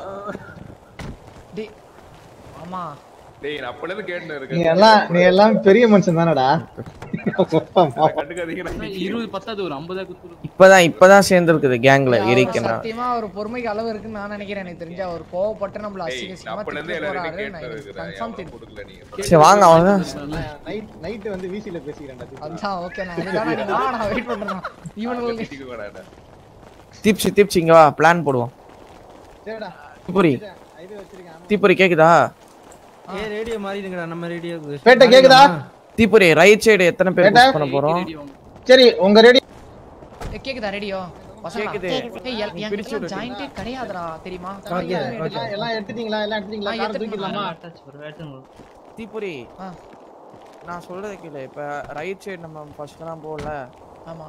டேய் ஆமா டேய் நான் அப்பல இருந்து கேட்டுன்னு நீ இருக்கேன் எல்லாம் நீ எல்லாம் பெரிய மனுஷன் தானடா கண்டுக்காதீங்கடா இருபது பத்தாவது ஒரு ஐம்பதா குத்து இப்பதான் இப்பதான் சேர்ந்துருக்குது கேங்ல அவர் எரிக்கனா சத்தியமா ஒரு பொறுமைக்கு அளவு இருக்குன்னு நான் நினைக்கிறேன் எனக்கு தெரிஞ்ச அவர் கோவப்பட்டு நம்மள அசிங்க அசிங்கமா அப்பல இருந்து திட்டிட்டு எல்லாரும் போறாரு கேட்டு இருக்கிறேன் கன்ஃபார்ம் எவனும் கொடுக்கல நீங்க சரி வாங்க அவன் நைட் நைட் வந்து வீசில பேசிக்கிறேன்டா தீபு. அதான் ஓகே நான் அதுதான் நீ வா நான் வெயிட் பண்றேன் இவனுங்களுக்கு திட்டிக்க வேணாம்டா. தீப்சி தீப்சி இங்க வா பிளான் போடுவோம் சரிடா தீபுரி இது வச்சிருக்கேன் தீபுரி கேக்குதா ஏ ரேடியோ மாறிடுங்கடா நம்ம ரேடியோ பேட்டை கேக்குதா தீபுரி ரைட் சைடு எத்தனை பேர் கேட்டா? push பண்ண போறோம் சரி உங்க ரெடி ஏய், கேக்குதா ரேடியோ கேக்குது. ஏய் எல்- என் பிரிச்சு கிட்ட விடு. ஜாயிண்டே கிடையாதுடா தெரியுமா ஓகே ஓகே எல்லாம் எடுத்துட்டீங்களா எல்லாம் எடுத்துட்டீங்களா ஆ, கார் எடுத்துட்டு தூக்கிடலாமா தீபுரி ஆ. நான் சொல்றது கேளு இப்ப ரைட் சைடு நம்ம ஃபர்ஸ்ட் தான் போகல ஆமா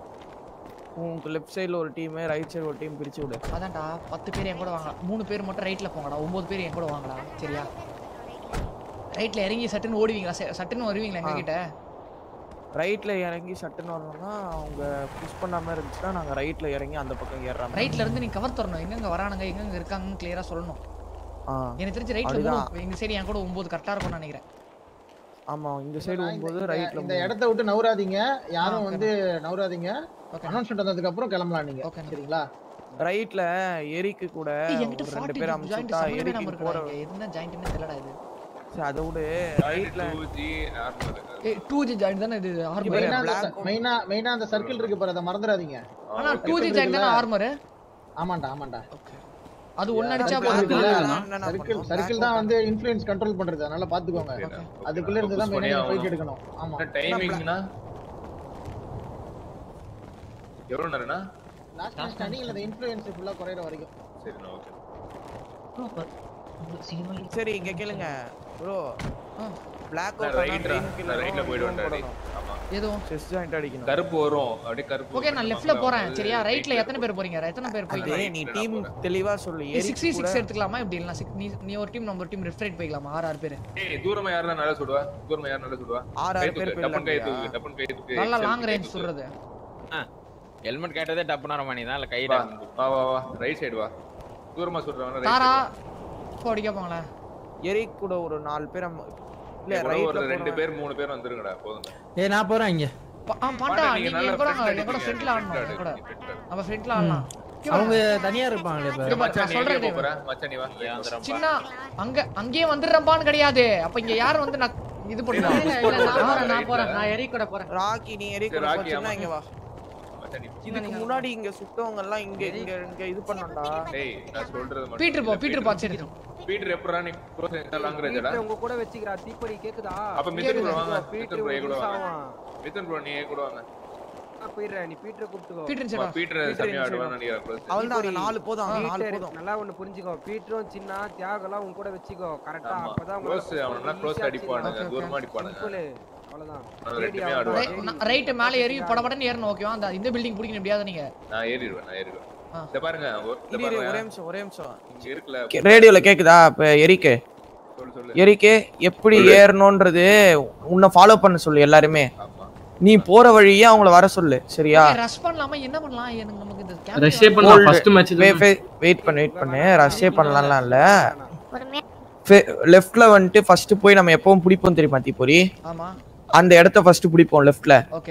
உங்க லெஃப்ட் சைடுல ஒரு டீம் ரைட் சைடு ஒரு டீம் பிரிச்சு விடு அதான்டா பத்து பேர் என் கூட வாங்க மூணு பேர் மட்டும் ரைட்ல போங்கடா ஒன்பது பேர் என் கூட வாங்கடா சரியா ரைட்ல இறங்கி சட்டுன்னு ஓடுவீங்களா ச- சட்டுன்னு வருவீங்களா எங்க ஆ. கிட்ட ரைட்ல இறங்கி சட்டுன்னு வரணும்னா அவங்க புஷ் பண்ணாம இருந்துச்சுன்னா நாங்க ரைட்ல இறங்கி அந்த பக்கம் ஏறுறாங்க ரைட்ல இருந்து நீ கவர் தரணும் எங்கெங்க வரானுங்க எங்கெங்க இருக்காங்கன்னு கிளியரா சொல்லணும் ஆ எனக்கு தெரிஞ்சு ரைட்ல அதுதான். மூணு இந்த சைடு என் கூட ஒன்பது கரெக்டா இருக்கும்னு நினைக்கிறேன் ஆமா இந்த சைடு போகும்போது ரைட்ல இந்த இடத்த விட்டு நவுறாதீங்க யாரும் ஆ, வந்து நவுறாதீங்க அனௌன்ஸ்மெண்ட் வந்ததுக்கு அப்புறம் கிளம்பலாம் நீங்க சரிங்களா ரைட்ல எரிக்கு கூட ஏய், என்கிட்ட ஒரு ரெண்டு 40 பேர் ஜாயிண்ட் அமுச்சுட்டா சம்மந்தமே எரிக்கு நம்ம போற இருக்கடா இங்க எதுனா ஜாயிண்ட்னே தெரியலடா இது சரி அதை விடு ரைட்ல 2G armor. ஏய் 2G ஜாயிண்ட் தானே இது ஆர்மர் மெயினா மெயினா மெயினா அந்த சர்க்கிள் இருக்கு பாரு அதை மறந்துடாதீங்க ஆனா 2G ஜாயிண்ட் தானே ஆர்மர் ஆமாண்டா ஆமாண்டா அது ஒன்னு அடிச்சா சர்க்கிள் சர்க்கிள் தான் வந்து இன்ஃப்ளூயன்ஸ் கண்ட்ரோல் பண்றது அதனால பாத்துக்கோங்க அதுக்குள்ள இருந்து தான் Push பண்ணி மெயினா ஃபைட் ஆகணும். எடுக்கணும் ஆமா என்ன டைமிங்னா எவ்வளவு நேரம்னா லாஸ்ட் ஸ்டாண்டிங்ல அந்த இன்ஃப்ளூயன்ஸ் ஃபுல்லா குறையற வரைக்கும் சரிண்ணா ஓகே சரி இங்க கேளுங்க ப்ரோ பிளாக் நான் ரைட்ரா நான் ரைட்ல போயிடுவேன்டா டேய். ஆமா எதுவும் செஸ் ஜாயிண்ட் அடிக்கணும் கருப்பு வரும் அப்படியே கருப்பு ஓகே நான் லெஃப்ட்ல போறேன் சரியா ரைட்ல எத்தனை பேர் போறீங்க எத்தனை பேர் டேய், போறீங்க நீ டீம் தெளிவா சொல்லு எரிக்கு சிக்ஸ்டி கூட சிக்ஸ் எடுத்துக்கலாமா இப்படி இல்லைனா six- நீ நீ ஒரு டீம் நம்ம ஒரு டீம் ரெஃப்ரைட் போய்க்கலாமா ஆறு ஆறு பேர் ஏய் தூரமா யாரா நல்லா சுடுவா தூரமா யாரா நல்லா சுடுவா ஆறு ஆறு கை பேர் தூக்கு, டப்புன்னு கை போயிடலாம் தூக்கு டப்புன்னு கை தூக்கு நல்லா எக்ஸல் லாங் கை ரேஞ்ச் தூக்கு. சொல்றது ஹெல்மெட் கேட்டதே டப்புனா ரொம்ப நீ தான் இல்ல வா கையில வா வா வா ரைட் சைடு வா தூரமா சுடுறவன தாரா ரைட் இப்போ அடிக்க போங்களே எரிக் கூட ஒரு நாலு பேர் அம்ம- இல்ல இல்ல ரைட்ல ஒரு ரெண்டு போறோம். பேர் மூணு பேர் வந்துருங்கடா போதும் ஏய் நான் போறேன் இங்க பா- ஆ பாண்டா நீங்க நீங்க நல்ல என் கூட front வாங்க, என் கூட அடிப்பீங்க, ஃப்ரண்ட்ல ஆடணும் front என் கூட அடி, front அடி. நம்ம ஃப்ரண்ட்ல ஆடலாம் அவங்க தனியா இருப்பாங்களே இப்ப இங்க பாரு, மச்சான் நான் நீ எங்க சொல்றது போற மச்சான் நீ வா சின்ன அங்க அங்கேயே வந்துடுறப்பான்னு கிடையாது அப்ப இங்க யார் வந்து நான் இது இல்ல, பண்ணுவாங்க இல்ல, நான் போறேன் நான் போறேன் நான் எரி கூட போறேன் ராக்கி நீ எரிக் சரி, கூட ராக்கி, போச்சுன்னா ஆமா. இங்க வா மச்சான் நீ இதுக்கு முன்னாடி இங்க சுத்தவங்க எல்லாம் இங்க இங்க இங்க இது பண்ணோம்டா டேய் நான் சொல்றது மட்டும் பீட்டர் போ இல்ல, பீட்டர் பா சரி பீட்டர் எப்பறா நீ க்ளோஸ் லாங் ரேஞ்சடா பீட்டர் உங்க கூட வச்சுக்கிறா தீப்பொறி கேக்குதா அப்ப மித்தன் ப்ரோ வாங்க பீட்டர் மித்தன் ப்ரோ கூட யூஸ் வாங்க ஆவான் மித்தன் ப்ரோ நீ கூட வாங்க நான் போயிடுறேன் நீ பீட்டரை கூப்பிட்டுக்கோ பீட்டர் வா, சடா பீட்டர் சமயம் ஆடுவான்னு நினைக்கிறேன் close. அவள்தான் அங்க நாலு போதும் அங்க நாலு பீட்டர் போதும் நல்லா ஒண்ணு புரிஞ்சுக்கோ பீட்டரும் சின்ன தியாகெல்லாம் உன் கூட வச்சுக்கோ கரெக்டா ஆமா அப்பதான் க்ளோஸ் அவனா க்ளோஸ் அடிப்பானுங்க தூரமா அடிப்பானுங்க சிம்பிள் அவ்வளவுதான் நான் தேடி ரெண்டுமே அவன் ஆடுவான் ரைட் மேல ஏறி படபடன்னு ஏறணும் ஓகேவா அந்த இந்த பில்டிங் பிடிக்கணும் எப்படியாவது நீங்க நான் ஏறிடுவேன் நான் ஏறிடுவேன் ஆ. இத பாருங்க ஒரு- இத இரு, இரு, ஒரே பாருங்க நிமிஷம் ஒரே நிமிஷம் இங்க இருக்குல ரேடியோல கேக்குதா இப்ப எரிக்கு சொல்லு சொல்லு எரிக்கு எப்படி ஏறணும்ன்றது உன்னை ஃபாலோ பண்ண சொல்லு எல்லாருமே ஆமா நீ போற வழியே அவங்கள வர சொல்லு சரியா ரஷ் பண்ணலாமா என்ன பண்ணலாம் எனக்கு நமக்கு இந்த ரஷ்யே பண்ணலாம் ஃபர்ஸ்ட் மேட்ச் வெயிட் பண்ணு வெயிட் பண்ணு ரஷ்யே பண்ணலாம்லாம் இல்ல பொறுமையா லெஃப்ட்ல வந்துட்டு ஃபர்ஸ்ட் போய் நம்ம எப்பவும் பிடிப்போம் தெரியுமா தீபொரி ஆமா அந்த இடத்த ஃபர்ஸ்ட் பிடிப்போம் லெஃப்ட்ல ஓகே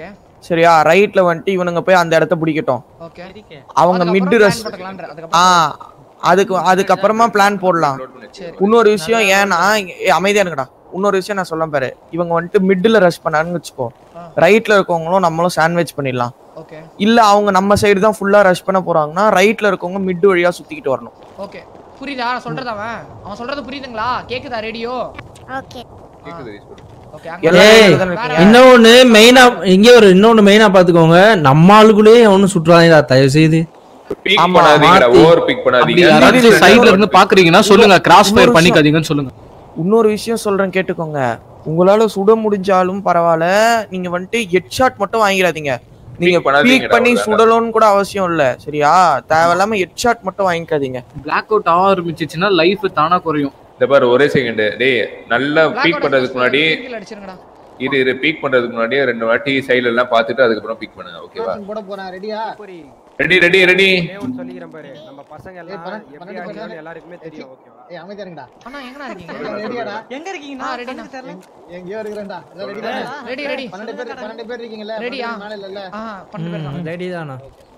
சரியா ரைட்ல வந்துட்டு இவனுங்க போய் அந்த இடத்த பிடிக்கட்டும் ஓகே அவங்க மிட் ரஷ் ஆ அதுக்கு அதுக்கப்புறமா பிளான் போடலாம் இன்னொரு விஷயம் ஏன்னா ஏய், அமைதியா இருங்கடா இன்னொரு விஷயம் நான் சொல்ல பாரு இவங்க வந்துட்டு மிட்ல ரஷ் பண்ணாருன்னு வச்சுக்கோ ரைட்ல இருக்கவங்களும் நம்மளும் சாண்ட்விச் பண்ணிடலாம் ஓகே இல்ல அவங்க நம்ம சைடு தான் ஃபுல்லா ரஷ் பண்ண போறாங்கன்னா ரைட்ல இருக்கவங்க மிட் வழியா சுத்திக்கிட்டு வரணும் ஓகே புரியுதா நான் சொல்றது அவன் அவன் சொல்றது புரியுதுங்களா கேக்குதா ரேடியோ ஓகே ஓகே ஏய் இன்னொன்னு மெயினா இங்க ஒரு இன்னொன்னு மெயினா பாத்துக்கோங்க நம்ம ஆளுக்குள்ளேயே ஒன்னும் சுற்றுவாங்க தயவு செய்து Peek ஆமா, பண்ணாதீங்கடா, மாத்தி. over peek பண்ணாதீங்க. அப்படி யாராச்சும் side ல இருந்து பாக்குறீங்கன்னா சொல்லுங்க கிராஸ் இன்னொரு ஃபயர் விஷயம். பண்ணிக்காதீங்கன்னு சொல்லுங்க இன்னொரு விஷயம் சொல்றேன் கேட்டுக்கோங்க உங்களால சுட முடிஞ்சாலும் பரவாயில்ல நீங்க வந்துட்டு ஹெட் ஷாட் மட்டும் வாங்கிடாதீங்க நீங்க Peek பண்ணாதீங்கடா, பீக் பண்ணி அவ்வளவுதான். சுடணும்னு கூட அவசியம் இல்ல சரியா தேவையில்லாம ஹெட் ஷாட் மட்டும் வாங்கிக்காதீங்க பிளாக் அவுட் ஆக ஆரம்பிச்சிச்சுன்னா லைஃப் தானா குறையும் இந்த பாரு ஒரே செகண்ட் டேய் நல்லா பீக் பண்றதுக்கு முன்னாடி அடிச்சிருங்கடா இரு இரு பீக் பண்றதுக்கு முன்னாடி ரெண்டு வாட்டி சைடுல எல்லாம் பார்த்துட்டு அதுக்கப்புறம் பீக் பண்ணுங்க ஓகேவா போட போறேன் ரெடியா ரெடி ரெடி ரெடி ஒன்னு சொல்லிக்கிறேன் பாரு நம்ம பசங்க எல்லாம் எப்படி அடிக்கணும்னு எல்லாருக்குமே தெரியும் ஓகேவா ஏய் அமைதியா இருங்கடா அண்ணா எங்கடா இருக்கீங்க ரெடியாடா எங்க இருக்கீங்க ரெடி எங்கேயோ இருக்கிறேன்டா ரெடி ரெடி ரெடி பன்னெண்டு பேர் பன்னெண்டு பேர் இருக்கீங்கல்ல ரெடியா மேல இல்ல ஆ பன்னெண்டு பேர் தான் ரெடி தானா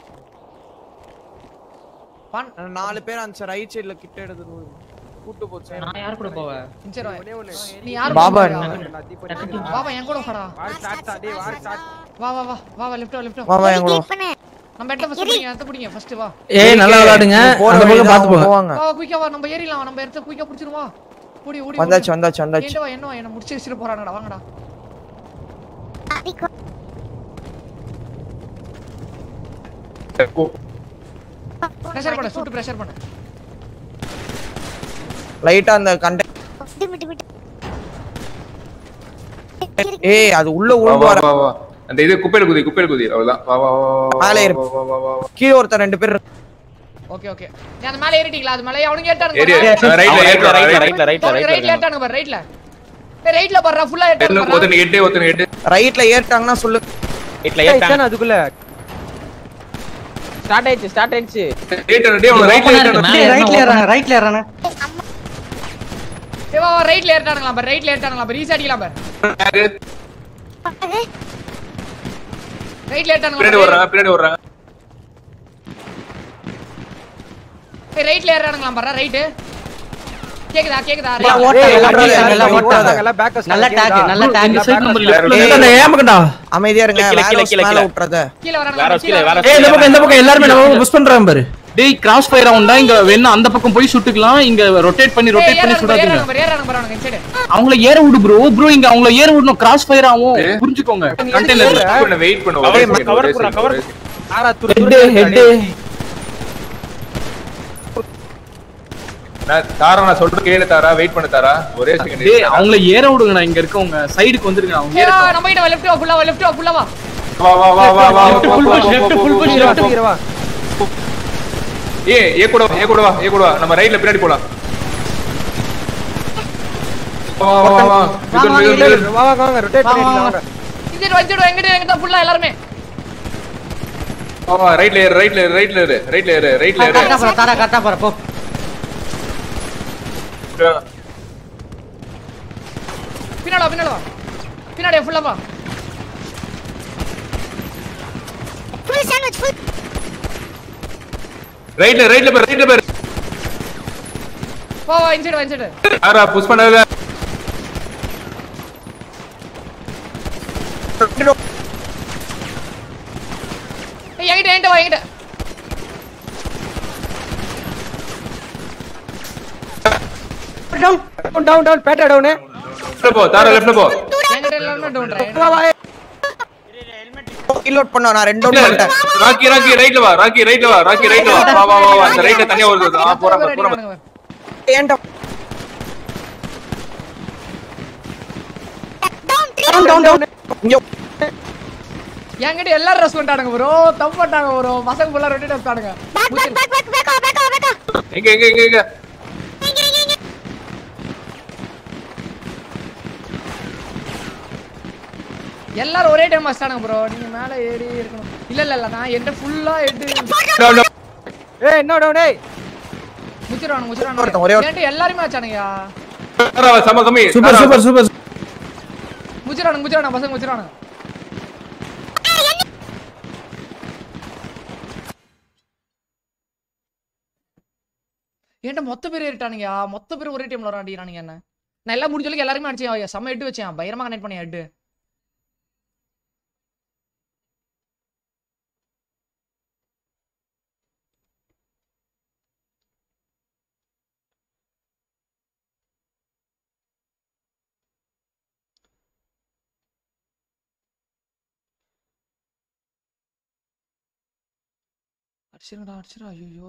நாலு பேர் அந்த ரைட் சைடுல கிட்ட எடுத்து கூட்டு போச்சு நான் யார் கூட போவேன் சரி, நீ யார் பாபா கூட என்ன? போறியா? பாபா என் கூட வாடா வா வா வா வா வா லெஃப்ட் வா லெஃப்ட் வா, வா, என் கூட வா. நம்ம இடத்துல ஃபர்ஸ்ட் பிடிங்க இடத்த பிடிங்க ஃபர்ஸ்ட் வா ஏய் நல்லா விளையாடுங்க போற அந்த பக்கம் வழிதான் பாத்து அவங்க போங்க போவாங்க வா குயிக்கா வா நம்ம ஏறிடலாம் நம்ம இடத்த குயிக்கா பிடிச்சிருவா ஓடி ஓடி வந்தாச்சு, வந்தாச்சு, வந்தாச்சு. என்ன வா என்ன வா என்ன முடிச்சு வச்சிட்டு போறாங்கடா வாங்கடா பிரஷர் பண்ணு சுட்டு பிரஷர் பண்ணு லைட்டா அந்த கண்ட ஏய் அது உள்ள வா உழுந்து வா வர வா வா அந்த இது குப்பையில குதி குப்பையில குதி அவ்வளவுதான் வா வா வா, வா மேலே ஏறு வா, வா, வா, வா, வா. கீழே ஒருத்தர் ரெண்டு பேர் இருக்கு. ஓகே ஓகே நீ அந்த மேல ஏறிட்டீங்களா அது மேல அவனுங்க ஏட்டானுங்க ஏறி, பாரு. ஆ, ரைட்ல, அவன் ரைட்ல, ரைட்ல, ரைட்ல ரைட்ல, ரைட்ல ரைட்ல ஏட்டானுங்க பாரு ரைட்ல ஏய் ரைட்ல பாருடா ஃபுல்லா தெரியல, ஏட்டானுங்க ஒருத்தனை எட்டு ஒருத்தனை எட்டு ரைட்ல ஏறிட்டாங்கன்னா சொல்லு ரைட்ல ஏத்தானே அதுக்குள்ள ஸ்டார்ட் ஆயிடுச்சு ஸ்டார்ட் ஆயிடுச்சு ஏட்டானு டேய் அவன் ரைட்ல ஏட்டானு ரைட்ல ஏறாங்க ரைட்ல ஏறானே ஏய் வா வா ரைட்ல ஏறிட்டானுங்களா பாரு ரைட்ல ஏறிட்டானுங்களா பாரு ரீஸ் அடிக்கலாம் பாரு ரைட்ல ஏறிட்டானுங்களா பின்னாடி பாரு. வர்றாங்க பின்னாடி வர்றாங்க ஏய் ரைட்ல ஏறானுங்களா பாரு ரைட் கேக்குதா கேக்குதா எல்லாம் right. ஓட்டாங்க, ஏய், எல்லாம் ஓட்டாங்க, எல்லாம் ஓட்டாங்க. எல்லாம் back us நல்ல கேக்குதா? tag, நல்ல tag. இந்த side number left ல ஏய், இருந்து ஏமாக்கண்டா அமைதியா இருங்க கீழே, கீழே, warehouse கீழே, மேல கீழே. விட்டுறத கீழ வரானுங்க வேற பாரு, கீழ கீழே, வேற வரானுங்க. ஏய் இந்த பக்கம் இந்த பக்கம் எல்லாருமே நம்ம புஷ் பண்றாங்க பாரு டேய் கிராஸ் ஃபயர் ஆகும்டா இங்க வேணா அந்த பக்கம் போய் சுட்டுக்கலாம் இங்க ரொட்டேட் பண்ணி ஏய், ரொட்டேட் பண்ணி ஏறானுங்க பாரு, சுடாதீங்க ஏறானுங்க பாரு, ஏறானுங்க பாரு அவனுங்க, இந்த side. அவங்கள ஏற விடு ப்ரோ ப்ரோ இங்க அவங்கள ஏற விடணும் கிராஸ் ஃபயர் ஆகும் புரிஞ்சுக்கோங்க கண்டெய்னர் பண்ண வெயிட் பண்ணு ஒரே second, ஒரே second, ஒரே second. ஆறா துரு ஹெட் ஹெட் நான் தாரா நான் சொல்றது கேளு தாரா வெயிட் பண்ணு தாரா ஒரே செகண்ட் டேய் அவங்கள ஏற விடுங்கண்ணா இங்க இருக்கவங்க சைடுக்கு வந்துருங்க அவங்க ஏய், வா, ஏறட்டும். நம்ம கிட்ட வா, left வா, full ஆ வா, left வா, full ஆ வா. வா வா வா வா வா Left, full push, left, full push, left. வா ஏ ஏ கூட வா ஏ கூட வா ஏ கூட வா நம்ம ரைட்ல பின்னாடி போலாம் வா வா வா வா மிதுன் மிதுன் மிதுன் வா வாங்க வாங்க ரொட்டேட் வா, வா, பண்ணிடலாம் வா. வாங்க இந்த side வா, இந்த side வா, எங்கிட்ட, எங்கிட்ட full ஆ எல்லாருமே. வா வா ரைட்ல ஏறு ரைட்ல ஏறு ரைட்ல ஏறு ரைட்ல ஏறு ரைட்ல ஏறு கரெக்டா போற தாரா கரெக்டா போற போ பின்னாடி வா, பின்னாடி வா. பின்னாடி full ஆ வா. Full sandwich, full. ரைட்ல ரைட்ல பேர் ரைட்ல பேர் வா, வா, இந்த side வா, இந்த side. யாரா புஷ் பண்ணாத ஏய், என்கிட்ட, என்கிட்ட வா, என்கிட்ட. டவுன் டவுன் டவுன் பேட்டா டவுன் லெஃப்ட்ல போ தாரா லெஃப்ட்ல போ என்கிட்ட எல்லாருமே down ரா. வா வா ரீலோட் பண்ண நான் ரெண்டு அவுட் பண்ணிட்டேன் ராக்கி ராக்கி ரைட்ல வா ராக்கி ரைட்ல வா ராக்கி ரைட்ல வா வா வா வா வா அந்த ரைட்ல தனியா வருது ஆ போறாங்க போறாங்க அடிக்கிறானுங்க பாரு. ஏன்டா Down, டவுன் டவுன் இங்க என்கிட்ட எல்லாரும் ரஷ் பண்ணிட்டானுங்க ப்ரோ தப்பு பண்ணிட்டாங்க ப்ரோ பசங்க ஃபுல்லா ரொட்டேட் வச்சானுங்க back, back, back, back, back off, back off, back off. எங்க எங்க எங்க எங்க இங்க, இங்க, இங்க. எல்லாரும் ஒரே டைம் வச்சானுங்க ப்ரோ நீங்க மேல ஏறி இருக்கணும் இல்ல இல்ல இல்ல நான் என்கிட்ட ஃபுல்லா எட்டு டவுன் டவுன் ஏய் என்ன டவுன் ஏய் முச்சிரானுங்க ஒருத்தன், ஒரே முச்சிரானுங்க ஒரு- என்கிட்ட எல்லாருமே வச்சானுங்கயா தாரா சம கம்மி சூப்பர் தாரா, சூப்பர் சூப்பர் முச்சிரானுங்க முச்சிரானுங்க பசங்க முச்சிரானுங்க ஏன்டா மொத்த பேர் ஏறிட்டானுங்க மொத்த பேர் ஒரே டைம்ல வர அடிக்கிறானுங்க என்ன நான் எல்லாம் முடிஞ்ச அளவுக்கு எல்லாருமே அடிச்சேன் செம்ம எட்டு வச்சேன் பயங்கரமா கனெக்ட் பண்ணி எட்டு அடிச்சிருங்கடா அடிச்சிடா ஐயோ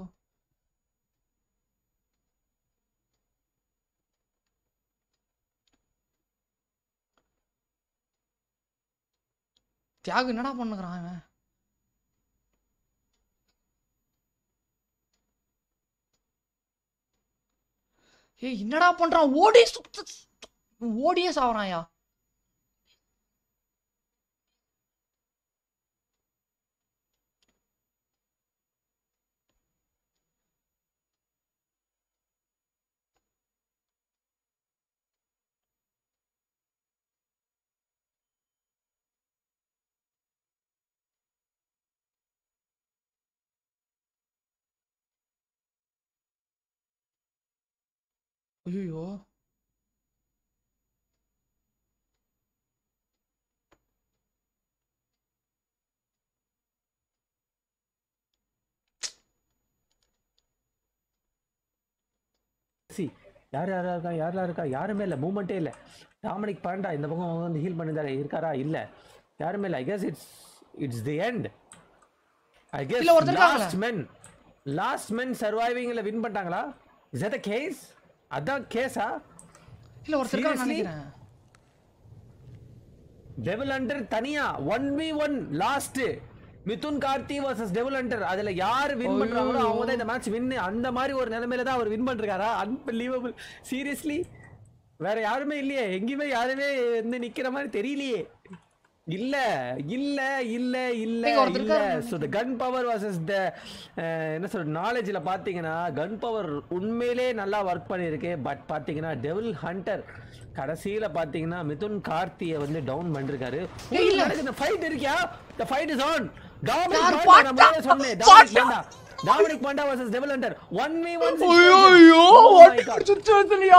தியாகு என்னடா பண்ணுகிறான் அவன் ஏய் என்னடா பண்றான் ஓடி சுத்து ஓடியே சாவறான்யா ஐயோ சி யார் யாரா இருக்கா யாரெல்லாம் இருக்கா யாருமே இல்லை மூமெண்ட்டே இல்லை டாமினிக் பாண்டா இந்த பக்கம் வந்து ஹீல் பண்ணியிருந்தாரு இருக்காரா இல்லை யாருமே இல்லை I guess it's it's the end I guess இல்ல, ஒருத்தர் இருக்காங்களே. லாஸ்ட் மென் லாஸ்ட் மென் சர்வைவிங்ல வின் பண்ணிட்டாங்களா இஸ் தட் கேஸ் அதான் கேஸா இல்ல ஒருத்தர் இருக்கான்னு நினைக்கிறேன் டெவில் ஹண்டர் தனியா one V one last Mithun Karthi versus devil hunter அதுல யார் வின் பண்றாங்களோ அவங்க தான் இந்த மேட்ச் வின் அந்த மாதிரி ஒரு நிலைமையில தான் அவர் வின் பண்றாரா அன்பிலீவபிள் சீரியஸ்லி வேற யாருமே இல்லையே எங்கேயுமே யாருமே வந்து நிக்கிற மாதிரி தெரியலையே இல்ல இல்ல இல்ல இல்ல இங்க ஒருத்தர் இல்ல இருக்காரு. So the gun power versus the என்ன சொல்ற நாலேஜ்ல பாத்தீங்கன்னா கன் பவர் உண்மையிலே நல்லா ஒர்க் பண்ணியிருக்கு பட் பாத்தீங்கன்னா டெவில் ஹண்டர் கடைசியில பாத்தீங்கன்னா மிதுன் கார்த்தியை வந்து டவுன் பண்ணிருக்காரு ஏய், இல்ல. இந்த ஃபைட் இருக்கியா the fight is on Dominic யார் பாண்டா நான் பாண்டா? முதல்ல சொன்னேன் Panda? Dominic Panda Dominic Panda versus devil hunter 1v1 ஐயோ வாட் சுச்சுவேஷன்யா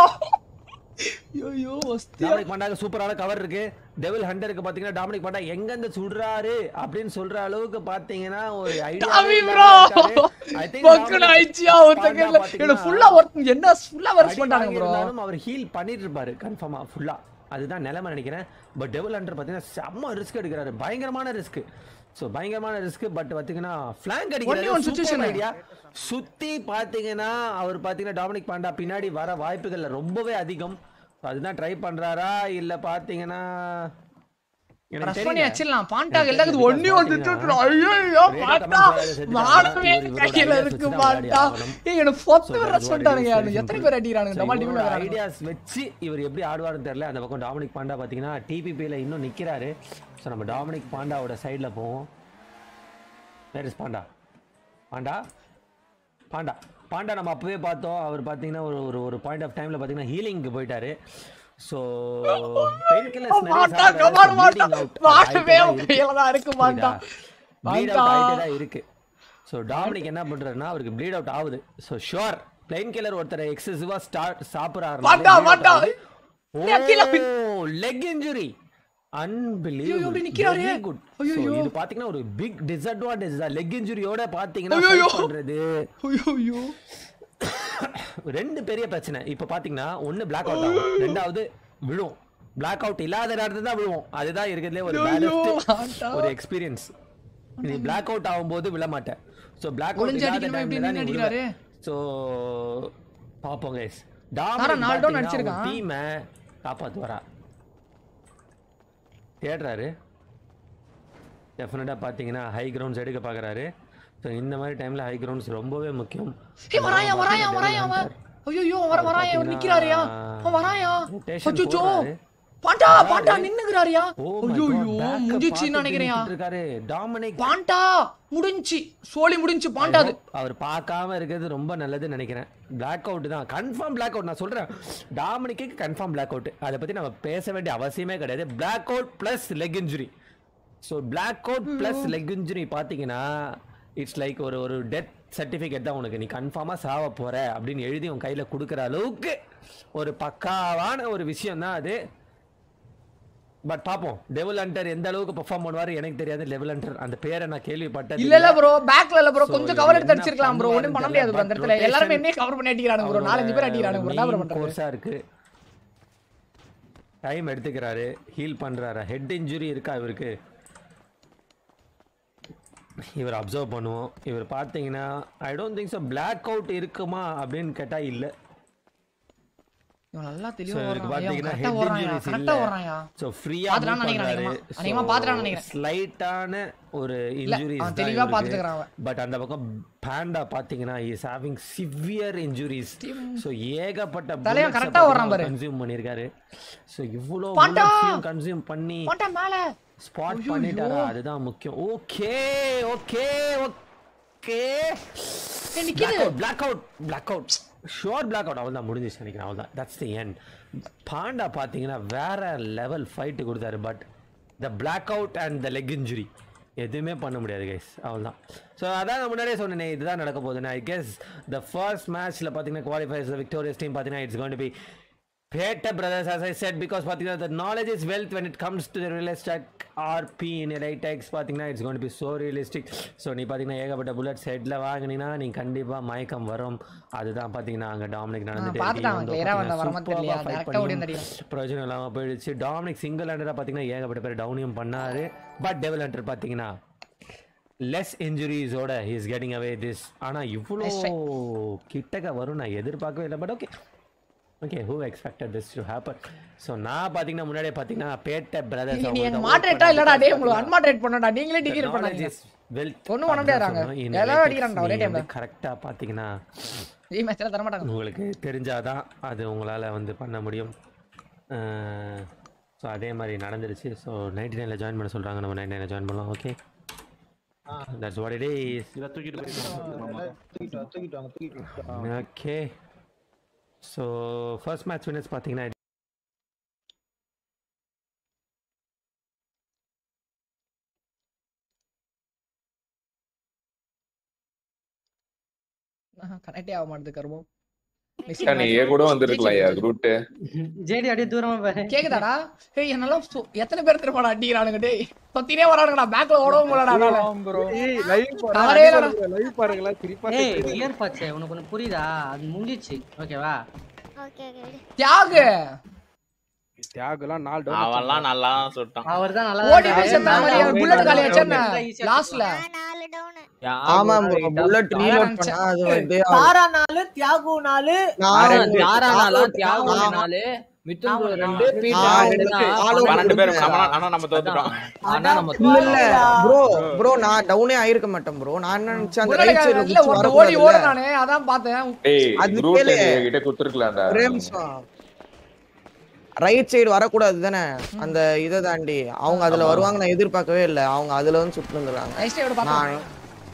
ஐயோ வஸ்தியா டாமினிக் பாண்டாக்கு சூப்பரான கவர் இருக்கு டெவில் ஹண்டருக்கு பாத்தீங்கன்னா டாமினிக் பாண்டா எங்க இருந்து சுடுறாரு அப்படின்னு சொல்ற அளவுக்கு பாத்தீங்கன்னா ஒரு டாமி ஐடியா ப்ரோ பக்கன ஆயிச்சியா ஒரு செகண்ட்ல என்ன ஃபுல்லா ஒர்க் என்ன ஃபுல்லா ஒர்க் பண்ணாங்க ப்ரோ இருந்தாலும் அவர் ஹீல் பண்ணிட்டு இருப்பாரு கன்ஃபார்மா ஃபுல்லா அதுதான் நிலைமை நினைக்கிறேன் பட் டெவில் ஹண்டர் பாத்தீங்கன்னா செம்ம ரிஸ்க் எடுக்கிறாரு பயங்கரமான ரிஸ்க் சோ பயங்கரமான ரிஸ்க் பட் பாத்தீங்கன்னா ஃபிளாங்க் Only one அடிக்கிறாரு situation. சூப்பர் ஐடியா சுத்தி பாத்தீங்கன்னா அவர் பாத்தீங்கன்னா டாமினிக் பாண்டா பின்னாடி வர வாய்ப்புகள் ரொம்பவே அதிகம் So அதுதான் ட்ரை பண்றாரா இல்ல பாத்தீங்கன்னா எனக்கு ரஷ் பண்ணி தெரியல. வச்சிடலாம் பாண்டா எனக்கு எல்லாத்துக்கும் தெரியல, ஒண்ணே ஒன்று பாத்தீங்கன்னா, ஐயோ Rate பாண்டா comment வேற செஞ்சுட்டாங்க. மானமே இவர் இவரோட கையில ideas இருக்கு வச்சு தான் விளையாடி பாண்டா ஆகணும். ஏய் எனக்கு பத்து So பேர் that ரஷ் is what பண்ணிட்டானுங்க it is, very எத்தனை simple. பேர் அடிக்கிறானுங்க So டமால் டீம்ல இவரோட வரானுங்க ideas வச்சு இவர் எப்படி ஆடுவாருன்னு தெரியல அந்த பக்கம் டாமினிக் பாண்டா பாத்தீங்கன்னா டிபிபியில் இன்னும் நிக்கிறாரு ஸோ நம்ம டாமினிக் பாண்டாவோட சைடுல போவோம் where is Panda Panda Panda Panda நம்ம அப்பவே பார்த்தோம் அவர் பார்த்தீங்கன்னா ஒரு ஒரு ஒரு பாயிண்ட் ஆஃப் டைம்ல பார்த்தீங்கன்னா ஹீலிங்க்கு போயிட்டாரு ஸோ பெயின் கில்லர்ஸ் மாட்டா கமான் மாட்டா மாட்டவே கையில தான் இருக்கு மாட்டா ப்ளீட் பாண்டா அவுட் ஆகிட்டே தான் இருக்கு ஸோ டாமினிக் என்ன பண்றாருன்னா அவருக்கு ப்ளீட் அவுட் ஆகுது ஸோ ஷுவர் பிளைன் கில்லர் ஒருத்தர் எக்ஸசிவா ஸ்டார்ட் மாட்டா மாட்டா சாப்பிட்றாரு ஓ லெக் இன்ஜுரி ஐயோ, இப்படி நிக்கிறாரு. வெரி குட் ஐயோ. இது பாத்தீங்கன்னா ஒரு பிக் டிஸ்அட்வான்டேஜ் தான் லெக் இன்ஜுரியோட பாத்தீங்கன்னா ஐயோ. fight பண்றது ஐயோ ரெண்டு பெரிய பிரச்சனை இப்ப பாத்தீங்கன்னா ஒண்ணு பிளாக் அவுட் ஆகும் ரெண்டாவது விழும் பிளாக் அவுட் இல்லாத நேரத்துல தான் விழுவும் அதுதான் இருக்கிறதுலே ஒரு ஐயோ, பேடஸ்ட் ஆண்டா. ஒரு எக்ஸ்பீரியன்ஸ் நீ பிளாக் அவுட் ஆகும்போது விழ மாட்டேன் ஸோ பிளாக் அவுட் ஒளிஞ்சு இல்லாத அடிக்கணுமா, இப்படி டைம்ல தான் நீ நின்னு விழுவ அடிக்கிறாரு? ஸோ பாப்போம் கைஸ் ஆனா, நாலு down அடிச்சிருக்கான். டீமை காப்பாத்து வரா தேடுறாரு டெஃபினட்டாக பார்த்தீங்கன்னா ஹை கிரவுண்ட்ஸ் எடுக்க பார்க்குறாரு ஸோ இந்த மாதிரி டைமில் ஹை கிரவுண்ட்ஸ் ரொம்பவே முக்கியம் ஏய் வராயா வராயா வராயா அவன் ஐயோ வர வராயா அவர் நிக்கிறாரியா அவன் வராயா Rotation அச்சோ போடுறாரு. பாண்டா பாண்டா நின்னுகிறாரியா Oh my ஐயோ God, back அ முடிஞ்சிச்சு பார்த்துட்டு நினைக்கிறேன் நின்னுட்டு இருக்காரு டாமினிக் பாண்டா முடிஞ்சி சோலி முடிஞ்சு பாண்டா அது அவர் பார்க்காம இருக்கிறது ரொம்ப நல்லதுன்னு நினைக்கிறேன் பிளாக் அவுட் தான் கன்ஃபார்ம் பிளாக் அவுட் நான் சொல்றேன் டாமினிக்கு கன்ஃபார்ம் பிளாக் அவுட் அதை பத்தி நம்ம பேச வேண்டிய அவசியமே கிடையாது black out plus leg injury so black out plus leg injury பார்த்தீங்கன்னா இட்ஸ் லைக் ஒரு ஒரு டெத் சர்டிஃபிகேட் தான் உனக்கு நீ கன்ஃபார்மாக சாவ போற அப்படின்னு எழுதி உன் கையில் கொடுக்குற அளவுக்கு ஒரு பக்காவான ஒரு விஷயம் தான் அது பட் பார்ப்போம் டெவல் ஹண்டர் எந்த அளவுக்கு பெர்ஃபார்ம் பண்ணுவாரு எனக்கு தெரியாது லெவல் ஹண்டர் அந்த பேரை நான் கேள்விப்பட்டது இல்ல இல்ல ப்ரோ பேக்ல இல்ல ப்ரோ So, கொஞ்சம் இவர் கவர் எடுத்து என்ன அடிச்சிருக்கலாம் ப்ரோ ஒண்ணும் பண்ண முடியாது ப்ரோ அந்த இடத்துல rotation எல்லாரும் என்னையே கவர் பண்ணி அடிக்கிறானுங்க ப்ரோ நாலஞ்சு பேர் அடிக்கிறானுங்க ப்ரோ என்ன ப்ரோ பண்றது கோர்ஸா இருக்கு டைம் எடுத்துக்கிறாரு ஹீல் பண்றாரு ஹெட் இன்ஜுரி இருக்கா இவருக்கு இவர் அப்சர்வ் பண்ணுவோம் இவர் பார்த்தீங்கன்னா I don't think so black out இருக்குமா அப்படின்னு கேட்டா இல்லை இவன் நல்லா So, தெளிவா இவருக்கு வரான் பார்த்தீங்கன்னா கரெக்டா head வரான்யா injuries கரெக்டா இல்ல. வரான்யா So, free ஆ பாத்துறான்னு move நினைக்கிறேன் பண்றாரு. அதிகமா அதிகமா பாத்துறான்னு நினைக்கிறேன் ஸ்லைட்டான ஒரு இல்ல, இன்ஜுரிஸ் அவன் தெளிவா பாத்துக்கிறான் அவன். பட் அந்த பக்கம் பாண்டா பாத்தீங்கன்னா is having severe injuries so ஏகப்பட்ட தலைவன் correct ஆ வர்றான் பாரு. கன்சியூம் பண்ணிருக்காரு ஸோ இவ்வளோ பாண்டா! கன்சியூம் பண்ணி போட்டா மேல ஸ்பாட் ஐயோ, பண்ணிட்டாரா ஐயோ. அதுதான் முக்கியம் ஓகே ஓகே ஓகே நிக்குது. Black out black out sure black out அவள் தான் முடிஞ்சிச்சு நினைக்கிறேன் அவள் தான் தட்ஸ் தி எண்ட் பாண்டா பார்த்தீங்கன்னா வேற லெவல் ஃபைட்டு கொடுத்தாரு but the black out and the leg injury எதுவுமே பண்ண முடியாது கைஸ் அவள் தான் ஸோ அதான் நான் முன்னாடியே சொன்னேனே இதுதான் நடக்க போகுதுன்னு ஐ கெஸ் த ஃபர்ஸ்ட் மேட்ச்சில் பார்த்தீங்கன்னா குவாலிஃபைஸ் விக்டோரியஸ் டீம் பார்த்தீங்கன்னா it's going to be Peta brothers, as I said, because பார்த்தீங்கன்னா the knowledge is wealth when it comes to the realistic RP in Elitex பார்த்தீங்கன்னா it's going to be so realistic. So நீ பார்த்தீங்கன்னா ஏகப்பட்ட bullets ஹெட்டில் வாங்கினீங்கன்னா நீ கண்டிப்பாக மயக்கம் வரும் அதுதான் பார்த்தீங்கன்னா அங்கே டாமினிக் நடந்துட்டு பார்த்துட்டான் இருக்கு. clear ஆ இவன் வந்த வரமா superb ஆ தெரியலையா? fight direct ஆ பண்ணியும் ஓடி வந்தடிக்கிறான். பிரயோஜனம் இல்லாமல் போயிடுச்சு டாமினிக் சிங்கிள் ஹேண்டராக பார்த்தீங்கன்னா ஏகப்பட்ட பேர் டவுனியும் பண்ணாரு பட் டெவல் ஹண்டர் பார்த்தீங்கன்னா லெஸ் இன்ஜுரிஸோட இஸ் கெட்டிங் அவே திஸ் ஆனால் இவ்வளோ Nice try. கிட்டக்க வரும் நான் எதிர்பார்க்கவே இல்லை but okay okay who expected this to happen so நான் பார்த்தீங்கன்னா முன்னாடியே பார்த்தீங்கன்னா பேட்ட பிரதர்ஸ் நீ எங்க மாடரேட்டா இல்லடா டேய் உங்களுக்கு அன்மாடரேட் பண்ணடா நீங்களே டிகிரி பண்ணாதீங்க ஒண்ணும் பண்ண முடியாதாங்க எல்லாரும் அடிக்கிறாங்கடா ஒரே டைம்ல கரெக்டாக பார்த்தீங்கன்னா ഈ மேட்ச்ல தர மாட்டாங்க உங்களுக்கு தெரிஞ்சாதான் அது உங்களால் வந்து பண்ண முடியும் ஸோ அதே மாதிரி நடந்துருச்சு ஸோ நைன்டி நைனில் ஜாயின் பண்ண சொல்கிறாங்க நம்ம நைன்டி நைனில் ஜாயின் பண்ணலாம் okay that's what it is இதை தூக்கிட்டு போய் தூக்கிட்டு வாங்க தூக்கிட்டு வாங்க தூக்கிட்டு வாங்க okay so first match winners பார்த்தீங்கன்னா கனெக்டே ஆக மாட்டேது கருமம் நீ ஏ கூட வந்திருக்கலாம்யா குரூட் ஜேடி அப்படியே தூரமா பாரு கேக்குதாடா ஏய் என்னலாம் சு- எத்தனை பேர் திருப்பாடா அடிக்கிறானுங்க டேய் பத்தினே வரானுங்கடா பேக்ல ஓடவும் போலடா கவரே இல்லடா. லைவ் பாருங்களா சிரிப்பா ஏய் கிளியர் பாச்சே உனக்கு ஒண்ணு புரியுதா அது முடிஞ்சிச்சு ஓகேவா ஓகே ஓகே விடு தியாகு தியாகுலாம் நாலு down அவன்லாம் நல்லா சுட்டான் அவர்தான் நல்லா ஓடி போய் செத்த மாதிரி புல்லட் காலி ஆச்சேன்னா லாஸ்ட்ல ஆமா ப்ரோ புல்லட் ரீலோட் பண்ணா அது வந்து தாரா நாலு தியாகு நாலு நான் தாரா நாலா நான் தியாகு நான் நாலு மிதுன் bro ரெண்டு பீட்டர் நான் ரெண்டு உங்களுக்கு தான். follow பன்னெண்டு பேர் நம்ம ஆனா நம்ம தோத்துட்டோம் ஆனா நம்ம இல்ல இல்ல ப்ரோ ப்ரோ நான் டவுனே ஆயிருக்க மாட்டேன் ப்ரோ நான் என்ன நினைச்சேன் அந்த ரைட் சைடுல இல்ல குச்சி ஒருத்த ஓடி ஓட வரக்கூடாது நானு அதான் பார்த்தேன் ஏய் அது குரூட் கேளு. கிட்ட கொடுத்துருக்கலாம்டா ஒரே நிமிஷம் ரைட் சைடு வரக்கூடாது தானே அந்த இதை தாண்டி அவங்க அதுல ஆமா. வருவாங்க நான் எதிர்பார்க்கவே இல்லை அவங்க அதுல வந்து சுட்டு வந்துடுறாங்க நைஸ் டைம் நான் பார்த்தேன்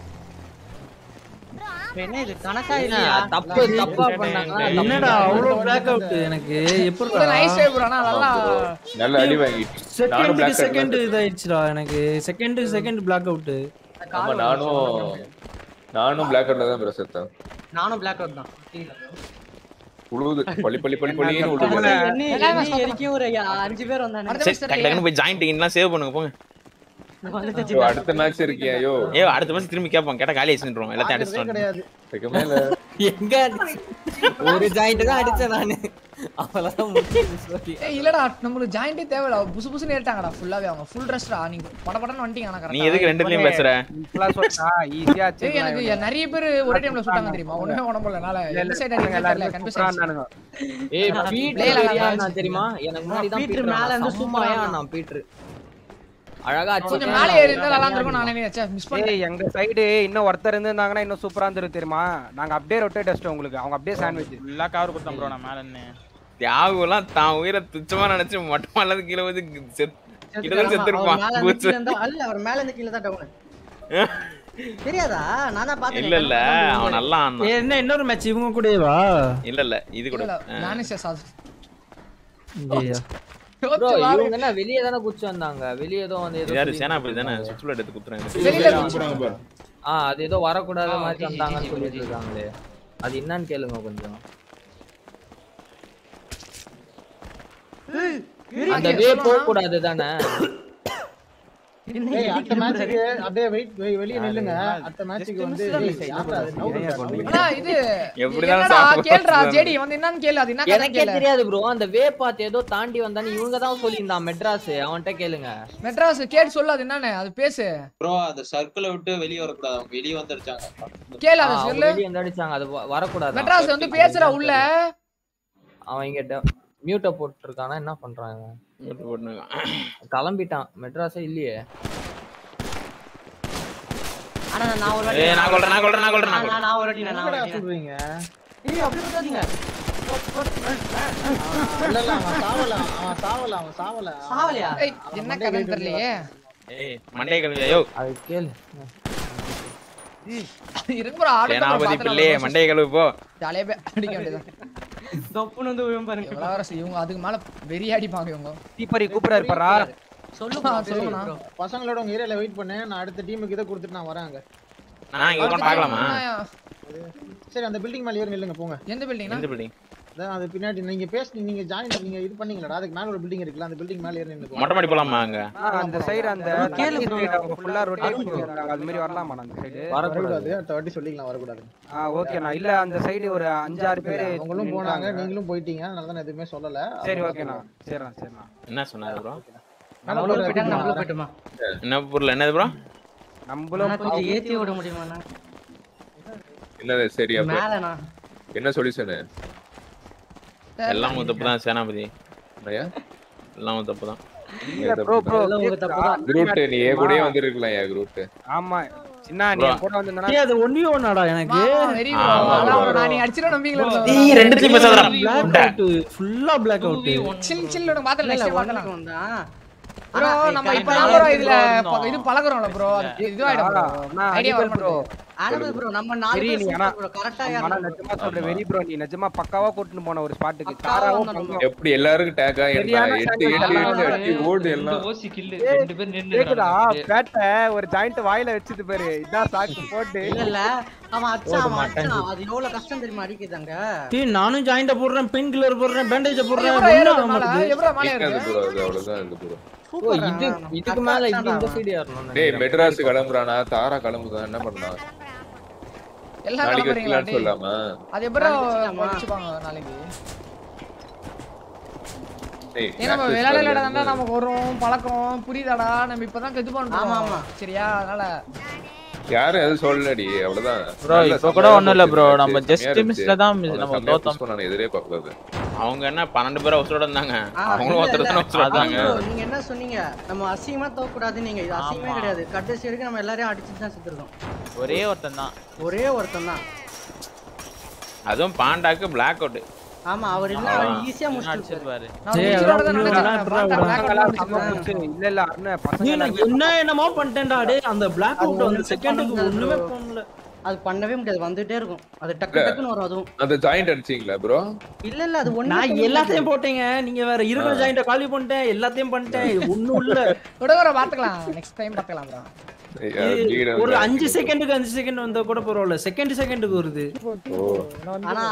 என்ன இது கணக்கா என்ன, இல்லையா தப்பு தப்பா பண்ணாங்க என்னடா அவ்வளவு பிளாக் அவுட் எனக்கு எப்படி நைஸ் டைம் ப்ரோ நல்லா நல்ல அடி வாங்கிட்டு நானும் செகண்டுக்கு black card செகண்ட் தான் இதாயிடுச்சுடா எனக்கு செகண்ட் செகண்ட் பிளாக் அவுட் ஆமா நானும் நானும் பிளாக் அவுட்ல தான் ப்ரோ செத்தேன் நானும் பிளாக் அவுட் தான் உழுவுது பள்ளி பள்ளி பள்ளி பள்ளின்னு உழுவுது என்னை- என்னை வரைக்கும் ஒரு அஞ்சு பேர் வந்தாங்க சரி டக்கு டக்குன்னு போய் ஜாயின் டிக்கெட்லாம் சேவ் பண்ணுங்க போங்க ஐயோ, அடுத்த மேட்ச் இருக்கியா ஐயோ ஏ அடுத்த மாசம் திரும்பி கேட்பான் கேட்டா காலி ஆயிடுச்சுன்றோம் எல்லாத்தையும் அடிச்சிட்டு கிடையாது இதுக்கு மேல எங்க ஒரு ஜாயிண்ட் தான் அடிச்சேன் நானு அவ்வளவுதான் முடிஞ்சது story. ஏய் இல்லடா நம்மளுக்கு ஜாயிண்டே தேவையில்ல புசு புசுன்னு ஏறிட்டாங்கடா ஃபுல்லாவே அவங்க ஃபுல் ரெஸ்டா நீங்க பட படன்னு வந்துட்டீங்க ஆனா நீ கரெக்டா எதுக்கு ரெண்டுலயும் பேசுற இப்பலாம் சொன்னா ஈஸியா ஏய் எனக்கு நிறைய பேர் ஒரே டைம்ல சுட்டாங்க தெரியுமா ஒண்ணுமே பண்ண முடியல என்னால எந்த சைடு அடிக்கல தெரியல கன்ஃபியூஸ் ஆயிடுச்சு ஏய் நான் பீட்டர் play ல சரியா நல்லா நான் தெரியுமா எனக்கு முன்னாடி தான் பீட்டர் பீட்டர் மேல மேல இருந்து இருந்து சூப்பரா சூப்பரா இருந்தான். நான் பீட்டர் அழகா கொஞ்சம் அடிச்சிட்டேன். மேலே ஏறி இருந்தா நல்லா இருந்திருக்கும் நானே நினைச்சேன் மிஸ் பண்ணிட்டேன் ஏய் எங்க சைடு இன்னும் ஒருத்தர் இருந்திருந்தாங்கன்னா இன்னும் சூப்பரா இருந்திருக்கு தெரியுமா நாங்க அப்படியே ரொட்டேட் அடிச்சிட்டோம் உங்களுக்கு அவங்க அப்படியே சாண்ட்விச் ஃபுல்லா கவர் கொடுத்தேன் ப்ரோ நான் மேல நின்னு தியாகுலாம் தான் உயிரை துச்சமா நினைச்சு மொட்டமா இல்லாத கீழே வந்து செத் கிட்டத்தட்ட அவர் செத்துருப்பான் மேல இருந்து கீழ இருந்தா அல்ல அவர் மேல இருந்து கீழ தான் டவுன் தெரியாதா நான் தான் பார்த்தேன் இல்ல இல்ல அவன் நல்லா ஆடினான். ஏய், என்ன இன்னொரு மேட்ச் இவங்க கூடவா இல்ல இல்ல இது கூட இல்ல ஆ. நானே சாது இங்கேயா ப்ரோ இவங்க என்ன வெளிய தானே குச்சி வந்தாங்க வெளிய ஏதோ வந்து இது ஏதோ யாரு சொல்லி- சேனாபதி தானே சுற்றுலா எடுத்து குத்துறாங்க வெளியில போடுறாங்க பாரு ஆ அது ஏதோ வரக்கூடாத ஆ, மாதிரி ஜி, ஜி, வந்தாங்கன்னு ஜி, ஜி, சொல்லிட்டு ஜி. இருக்காங்களே அது என்னன்னு கேளுங்க கொஞ்சம் அந்த வே போக கூடாது தானே ஏய் அடுத்த மேட்ச்சுக்கு அப்படியே வெயிட் வெளிய நில்லுங்க அடுத்த மேட்ச்சுக்கு வந்து ஏய், யார்டா அது? நவுரு. அண்ணா இது எப்படிதான் என்னடா சாப்பிடுறது? கேளுடா ஜேடி வந்து என்னன்னு கேளு அது என்ன கதை எனக்கே கேளு தெரியாது ப்ரோ அந்த வே பாத் ஏதோ தாண்டி வந்தான்னு இவங்க தான் சொல்லியிருந்தான் மெட்ராஸ் அவன்கிட்ட கேளுங்க மெட்ராஸ் கேட்டு சொல்லு அது என்னன்னு அது பேசு ப்ரோ அந்த சர்க்கிளை விட்டு வெளிய வரக்கூடாது அவங்க வெளிய வந்துருச்சாங்க கேளு ஆ, அதை அவங்க சொல்லு வெளிய வந்து அடிச்சாங்க அது வ- வரக்கூடாது மெட்ராஸ் வந்து பேசுற உள்ள அவன் இங்க மியூட்ட போட்டுருக்கானா என்ன பண்றான் இவன் மியூட் போட்டுருக்கான் கிளம்பிட்டான் மெட்ராஸே இல்லையே ஆனா நான் ஒரு ஏய், நான் கொல்றேன், நான் கொல்றேன், நான் கொல்றேன், நான் நான் நான் ஒரு வாட்டி நான் என்னடா ஒரு வாட்டி சொல்றீங்க ஏய் அப்படி பண்ணாதீங்க இல்ல இல்ல அவன் சாவல அவன் சாவல அவன் சாவல சாவலையா? ஏய், என்ன கதைன்னு தெரியலையே ஏய் மண்டே கழுவியா யோ அது கேளு இருங்க bro, ஆடட்டும் bro, சேனாபதி பார்க்கலாம் பிள்ளை bro. மண்டே கழுவு போ ஜாலியா போய் அடிக்க வேண்டியதுதான் தொப்புன்னு வந்து விழும் பாருங்க இளவரசி இவங்க அதுக்கு மேல வெறி அடிப்பாங்க இவங்க தீப்பறி கூப்பிடாரு பாரா சொல்லுங்க ஆ, சொல்லுங்கண்ணா. பசங்களோட உங்க ஏரியால வெயிட் பண்ணு நான் அடுத்த டீமுக்கு இதை கொடுத்துட்டு நான் வரேன் அங்க நான் இங்க உட்கார்ந்து பார்க்கலாமா சரி அந்த பில்டிங் மேல ஏறி நில்லுங்க போங்க எந்த பில்டிங்னா எந்த பில்டிங் அதான் அது பின்னாடி நீங்க பேசி நீங்க ஜாயின் நீங்க இது பண்ணீங்களா அதுக்கு மேல ஒரு பில்டிங் இருக்குல்ல அந்த பில்டிங் மேல ஏறி நில்லுங்க மொட்டை மாடி போலாமா அங்க அந்த சைடு அந்த கேளு கேளு bro. அவங்க ஃபுல்லா ரொட்டேட் பண்ணிருக்காங்க அது மாதிரி வரலாமா அந்த சைடு வரக்கூடாது அடுத்த வாட்டி சொல்லிக்கலாம் வரக்கூடாது ஆ ஓகேண்ணா இல்ல அந்த சைடு ஒரு அஞ்சாறு பேர் அவங்களும் போனாங்க நீங்களும் போயிட்டீங்க அதனால தான் நான் எதுவுமே சொல்லல சரி ஓகேண்ணா சரிண்ணா சரிண்ணா என்ன சொன்னாரு ப்ரோ நம்மளும் போயிட்டாங்க நம்மளும் போயிட்டோமா என்ன பொருள் என்னது ப்ரோ நம்மளும் கொஞ்சம் ஏத்தி விட முடியுமாண்ணா என்னது சரி அப்ப மேலண்ணா என்ன சொல்யூஷனு எல்லாம் உங்க தப்பு தான் சேனாபதி எல்லாம் உங்க தப்பு தான் இல்ல ப்ரோ ப்ரோ குரூட் நீ ஏன் கூடயே வந்திருக்கலாம் ஏன் குரூட் ஆமா சின்ன நீ என் கூட வந்திருந்தா ஏய், அது ஒன்னே ஒன்னாடா எனக்கு வெரி நான் நீ அடிச்சிட நம்பிக்கல ஏய், ரெண்டு team பேசாதடா. பிளாக் அவுட் ஃபுல்லா பிளாக் அவுட் சில் சில் உனக்கு பாத்தல இல்ல, நெக்ஸ்ட் ஒண்ணுக்கு பார்க்கலாம் ஒண்ணுதான். ப்ரோ ஆனா, நம்ம ஏய், இப்பதான் correct ப்ரோ ஆ இதுல இருந்தோம். ப- இது பழகுறோம்ல ப்ரோ இதுவாயிடும் ப்ரோ ஐடியா வர ப்ரோ ஆனது ப்ரோ நம்ம நாலு வெரி பேர் நீ super ஆனா bro கரெக்டா ஆனா யாரா நிஜமா சொல்றேன் வெரி ப்ரோ நீ நிஜமா பக்காவா கூட்டிட்டு போன ஒரு ஸ்பாட்டுக்கு தாராவும் பங்கம் எப்படி எல்லாருக்கும் டேக்கா சரியான எட்டு எட்டு எட்டு அடி ஓடு எல்லாம் ஓசி கில்லு ஏய், ரெண்டு பேர் நின்னு கேக்குதா பேட்டை ஒரு ஜாயிண்ட் வாயில வச்சுட்டு பாரு இதான் சாக்கு போட்டு இல்ல இல்ல அவன் அச்சான் அவன் மாட்டேன். அச்சான் அது எவ்வளவு கஷ்டம் தெரியுமா அடிக்குதாங்க டேய் நானும் ஜாயிண்ட போடுறேன் பெயின் கில்லர் போடுறேன் பேண்டேஜ் போடுறேன் எவ்வளவு ஏறுது ஒண்ணும் ஆக மேல? மாட்டுது. எவ்வளவு மேல கேட்காது ஏறுது? ப்ரோ அது அவ்வளவுதான் இருக்கு ப்ரோ ஓ இது இதுக்கு மேல இது இந்த சைடு ஏறணும் டேய் மெட்ராஸ் கிளம்புறானா தாரா கிளம்புதான் என்ன பண்ணலாம் எல்லாம் நாளைக்கு கிளம்புறீங்களா வச்சுக்கலாம்னு டேய்? சொல்லாமா அது எப்படி நாளைக்கு வச்சுக்கலாமா? வச்சுப்பாங்க நாளைக்கு டேய் ஏன் நம்ம practice விளையாட பண்ணல விளையாட நமக்கு வரும் பழக்கம் புரியுதாடா நம்ம இப்பதான் இது பண்றோம் ஆமா, ஆமா. சரியா அதனால யாரும் எதுவும் சொல்லலடி அவ்வளவுதான் Bro, நல்ல இப்ப கூட செம்மையா ஒண்ணும் இல்ல போச்சு bro. match. நம்ம just செம்மையா இருந்துச்சு. missல தான் அவனை நம்ம செம்மையா தோத்தோம். push பண்ணானு, எதிரே பார்க்கக்கூடாது அவங்க என்ன பன்னெண்டு பேர் அவசரோட இருந்தாங்க ஆ, அவங்களும் இல்ல, ஒருத்தர் இல்ல. தான் அவசரோட அதான் இருந்தாங்க bro, நீங்க என்ன சொன்னீங்க நம்ம அசிங்கமா தோக்கூடாது நீங்க இது அசிங்கமே ஆமா. கிடையாது கடைசி வரைக்கும் நம்ம எல்லாரையும் அடிச்சுட்டு தான் செத்துருக்கோம் ஒரே ஒருத்தன் தான் ஒரே ஒருத்தன் தான் அதுவும் பாண்டாக்கு பிளாக் அவுட் ஆமா அவர் இல்ல அவர் ஈஸியா முடிச்சிருப்பாரு அடிச்சிருப்பாரு நான் டேய், உச்சிரோட அதெல்லாம் தான் ஒண்ணும் நினைச்சேன். இல்ல, பார்த்தா அப்புறம் black out பசங்களாம் முடிச்சிருக்காங்க. செம்ம புடிச்சு. இல்ல இல்ல அண்ணன் டேய், பசங்க நான் என்ன என்னமோ பண்ணிட்டேன்டா டேய் அந்த பிளாக் அவுட் வந்து செகண்டுக்கு ஒண்ணுமே பண்ணல அது பண்ணவே முடியாது வந்துட்டே இருக்கும் அது டக்கு இல்ல. டக்குன்னு வரும் அதுவும் அந்த ஜாயிண்ட் அடிச்சீங்களா ப்ரோ இல்ல இல்ல அது ஒண்ணு நான் எல்லாத்தையும் போட்டேங்க நீங்க வேற இருக்கிற ஜாயிண்ட காலி பண்ணிட்டேன் எல்லாத்தையும் பண்ணிட்டேன் இது ஒண்ணும் இல்ல விட வர பாத்துக்கலாம் நெக்ஸ்ட் டைம் பாத்துக்கலாம் bro. இது ஒரு அஞ்சு செகண்டுக்கு அஞ்சு செகண்ட் வந்தா கூட பரவாயில்ல செகண்ட் செகண்டுக்கு வருது ஆனா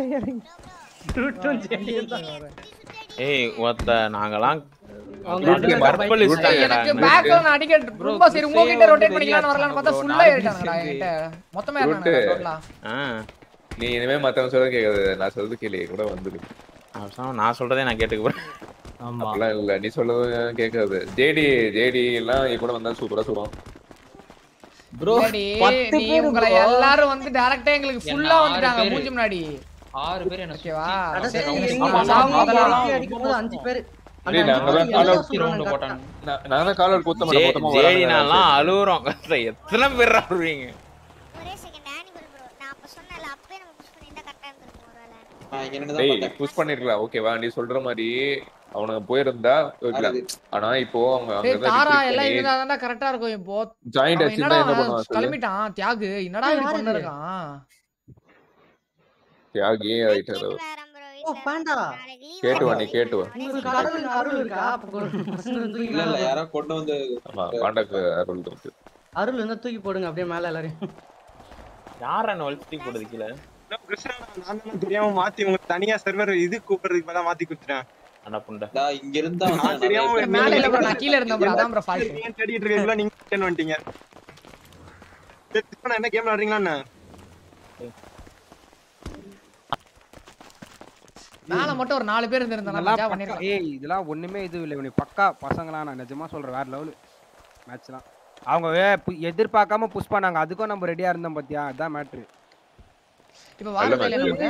ஏய் ஒருத்த நாங்கலாம் அவங்க route ரெண்டு purple பேரும் இஷ்டாங்கடா. எனக்கு பேக்ல நான் அடிக்க ரொம்ப சரி உங்ககிட்ட ரொட்டேட் பண்ணிக்கலாம்னு வரலாம்னு பார்த்தா ஃபுல்லா ஏறிட்டாங்கடா என்கிட்ட மொத்தமா ஏறிட்டாங்க Route. டோட்டலா ஆ. நீ இனிமே மத்தவங்க சொல்ல கேட்காது நான் சொல்றது கேளு கூட வந்துரு அவசரம் நான் சொல்றதே நான் கேட்டுக்க போறேன் ஆமா அப்படிலாம் இல்ல நீ சொல்றது கேட்காது ஜேடி ஜேடி எல்லாம் என் கூட வந்தா சூப்பரா சொல்லுவான் ப்ரோ டேடி, பத்து நீ பேரு உங்களை bro. எல்லாரும் வந்து டைரக்டா எங்களுக்கு என்ன ஃபுல்லா ஆறு வந்துட்டாங்க பேரு? மூஞ்சி முன்னாடி ஆறு பேர் என்ன ஓகேவா கடைசி சரி, எங்க ஆமா, சாவு ஆமா, முதல்ல அதெல்லாம் அடி அடிக்கும்போது அஞ்சு பேரு அந்த டேய், அஞ்சு நாங்க பேரு தான் எல்லாம் கால் சொல்றாங்க ரவுண்டு correct ஆ. போட்டாங்க நான் நான் தான் காலர் குத்த ஜே- மாட்டேன் மொத்தமா ஜேடி வராங்க. நான்லாம் அழுவுறோம் எத்தனை பேர் அழுவீங்க ஒரே செகண்ட் ஆனிமல் ப்ரோ நான் அப்ப சொன்னல அப்பவே நம்ம புஷ் பண்ணிருந்தா கரெக்டா இருந்திருக்கும் ஒருவேளை நான் இங்க நின்னு தான் டேய் பார்த்தேன் புஷ் பண்ணிருக்கலாம் ஓகேவா நீ சொல்ற மாதிரி அவனுங்க போயிருந்தா போயிருக்கலாம் ஆனா இப்போ அவங்க டேய் அங்க தாரா எல்லாம் இருந்தா தான்டா கரெக்டா இருக்கும் இப்போ ஜாயிண்ட் அவன் அடிச்சிருந்தா என்னடா என்ன பண்ணுவான் சொல்லு கிளம்பிட்டான் தியாகு என்னடா இப்படி யாரு இது? பண்ணிருக்கான் தியாகி ஆயிட்டாரு அவர். ஓ பாண்டா கேட்டு வா நீ கேட்டு வா உங்களுக்கு கடவுள் அருள் இருக்கா அப்ப ஒரு பசங்க இல்ல இல்ல இருந்தீங்களா யாரோ கொண்டு வந்து ஆமா பாண்டாக்கு அருள் இருக்கு அருள் இருந்தா தூக்கி போடுங்க அப்படியே மேல எல்லாரையும் யார் என்ன வலிச்சு போடுறது கீழே கிருஷ்ணா நான் தானே தெரியாம மாத்தி உங்களுக்கு தனியா சர்வர் இது கூப்பிடுறதுக்கு பதிலா மாத்தி கொடுத்துட்டேன் அண்ணா புண்டை இங்க இருந்தா நான் தெரியாம மேல இல்ல bro, நான் கீழ இருந்தேன் bro, அதான் bro fault. நீங்க தேடிட்டு இருக்கீங்களா நீங்க return வந்துட்டீங்க சரி, கிருஷ்ணா, என்ன கேம் விளையாடுறீங்களா என்ன மேல மட்டும் ஒரு நாலு பேர் இருந்திருந்தா இதெல்லாம் மஜா பக்கா- பண்ணிருக்கலாம் ஏய் இதெல்லாம் ஒண்ணுமே இது இல்லை இவனுக்கு பக்கா பசங்களாம் நான் நிஜமா சொல்றேன் வேற லெவல் மேட்ச்லாம் அவங்க வே- பு- எதிர்பார்க்காம புஷ் பண்ணாங்க அதுக்கும் நம்ம ரெடியா இருந்தோம் பாத்தியா அதான் மேட்ரு இப்ப வார் கையில நமக்கு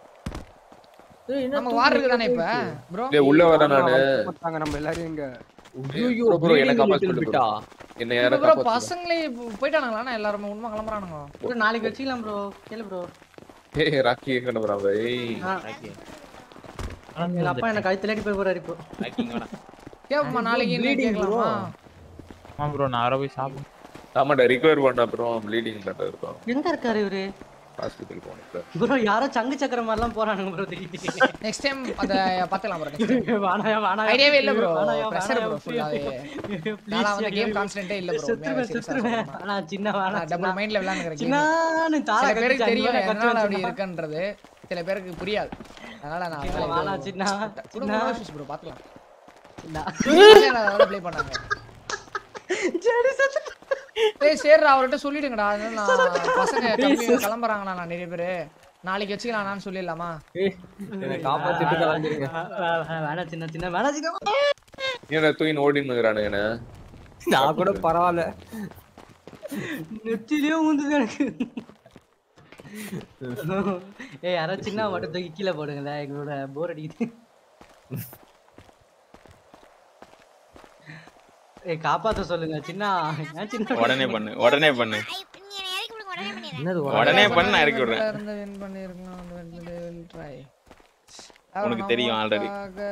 நமக்கு வார் இருக்கு தானே இப்ப ப்ரோ டேய், உள்ள வரேன் நானு. போட்டாங்க நம்ம எல்லாரும் இங்க ப்ரோ ப்ரோ எனக்கு காப்பாத்து சொல்லு bro. என்ன யார ப்ரோ காப்பாத்து பசங்களே இப்போ போயிட்டானுங்களா எல்லாருமே உண்மை கிளம்புறானுங்க ப்ரோ நாளைக்கு வச்சுக்கலாம் ப்ரோ கேளு ப்ரோ ஏய் ராக்கி எங்க நம்பறாங்க ஏய் எங்க அப்பா என்ன கழுத்துல அடி போய் போறாரு இப்போ கேப்பமா நாளைக்கு என்ன கேட்கலாமா ஆமா ப்ரோ நான் வர போய் சாப்பிடு ஆமாடா ரிகவர் பண்ண அப்புறம் ப்ளீடிங் கட்ட இருக்கும் எங்க இருக்காரு இவரு ஹாஸ்பிடல் போனேன் இப்ப. ப்ரோ யாரோ சங்கு சக்கர மாதிரிலாம் போறானுங்க ப்ரோ திடீர்னு நெக்ஸ்ட் டைம் அத பாத்துக்கலாம் ப்ரோ நெக்ஸ்ட் டைம் வானாயா வானாயா ஐடியாவே இல்ல ப்ரோ வானாயா, பிரஷர் வானாயா, ப்ரோ ஃபுல்லாவே please, நான் வந்து please, கேம் ஐயோ. கான்ஸ்டன்ட்டே இல்ல ப்ரோ செத்துருவேன் செத்துருவேன் ஆனா சின்ன வானா டபுள் மைண்ட்ல விளையாடுறேன் சின்னான்னு கேம் தாளை சில பேருக்கு கட்டிச்சு, தெரியும் அங்க எதனால அப்படி கட்டி இருக்குன்றது சில பேருக்கு புரியாது அதனால நான் சின்ன அதெல்லாம் வானா, எதுவும் சின்ன, குடும்ப சின்ன. issues bro பாத்துக்கலாம் சின்ன. அதனால ப்ளே பண்ணாங்க ஏய் சரிடா அவர்கிட்ட சொல்லிடுங்கடா அதனால நான் பசங்க கம்பெனி கிளம்புறாங்கண்ணா நான் நிறைய பேரு நாளைக்கு வச்சுக்கலாம்னு சொல்லிடலாமா என்னை காப்பாத்திட்டு கலந்துருங்க வேணாம் சின்ன சின்ன வேணாம் சின்ன ஏன்டா தூயின் ஓடின்னு இருக்கிறானு என்ன நான் கூட பரவாயில்ல நெத்திலே ஊந்துது எனக்கு ஏய் யாரோ சின்ன மட்டும் தூக்கி கீழே போடுங்களேன் எங்களோட போர் அடிக்குது ஏய் காப்பாத்த சொல்லுங்க சின்ன ஏன் சின்ன உடனே பண்ணு உடனே பண்ணு என்னது உடனே பண்ணு நான் இறக்கி விடுறேன் இருந்து win பண்ணிருக்கலாம் will try உனக்கு தெரியும் already.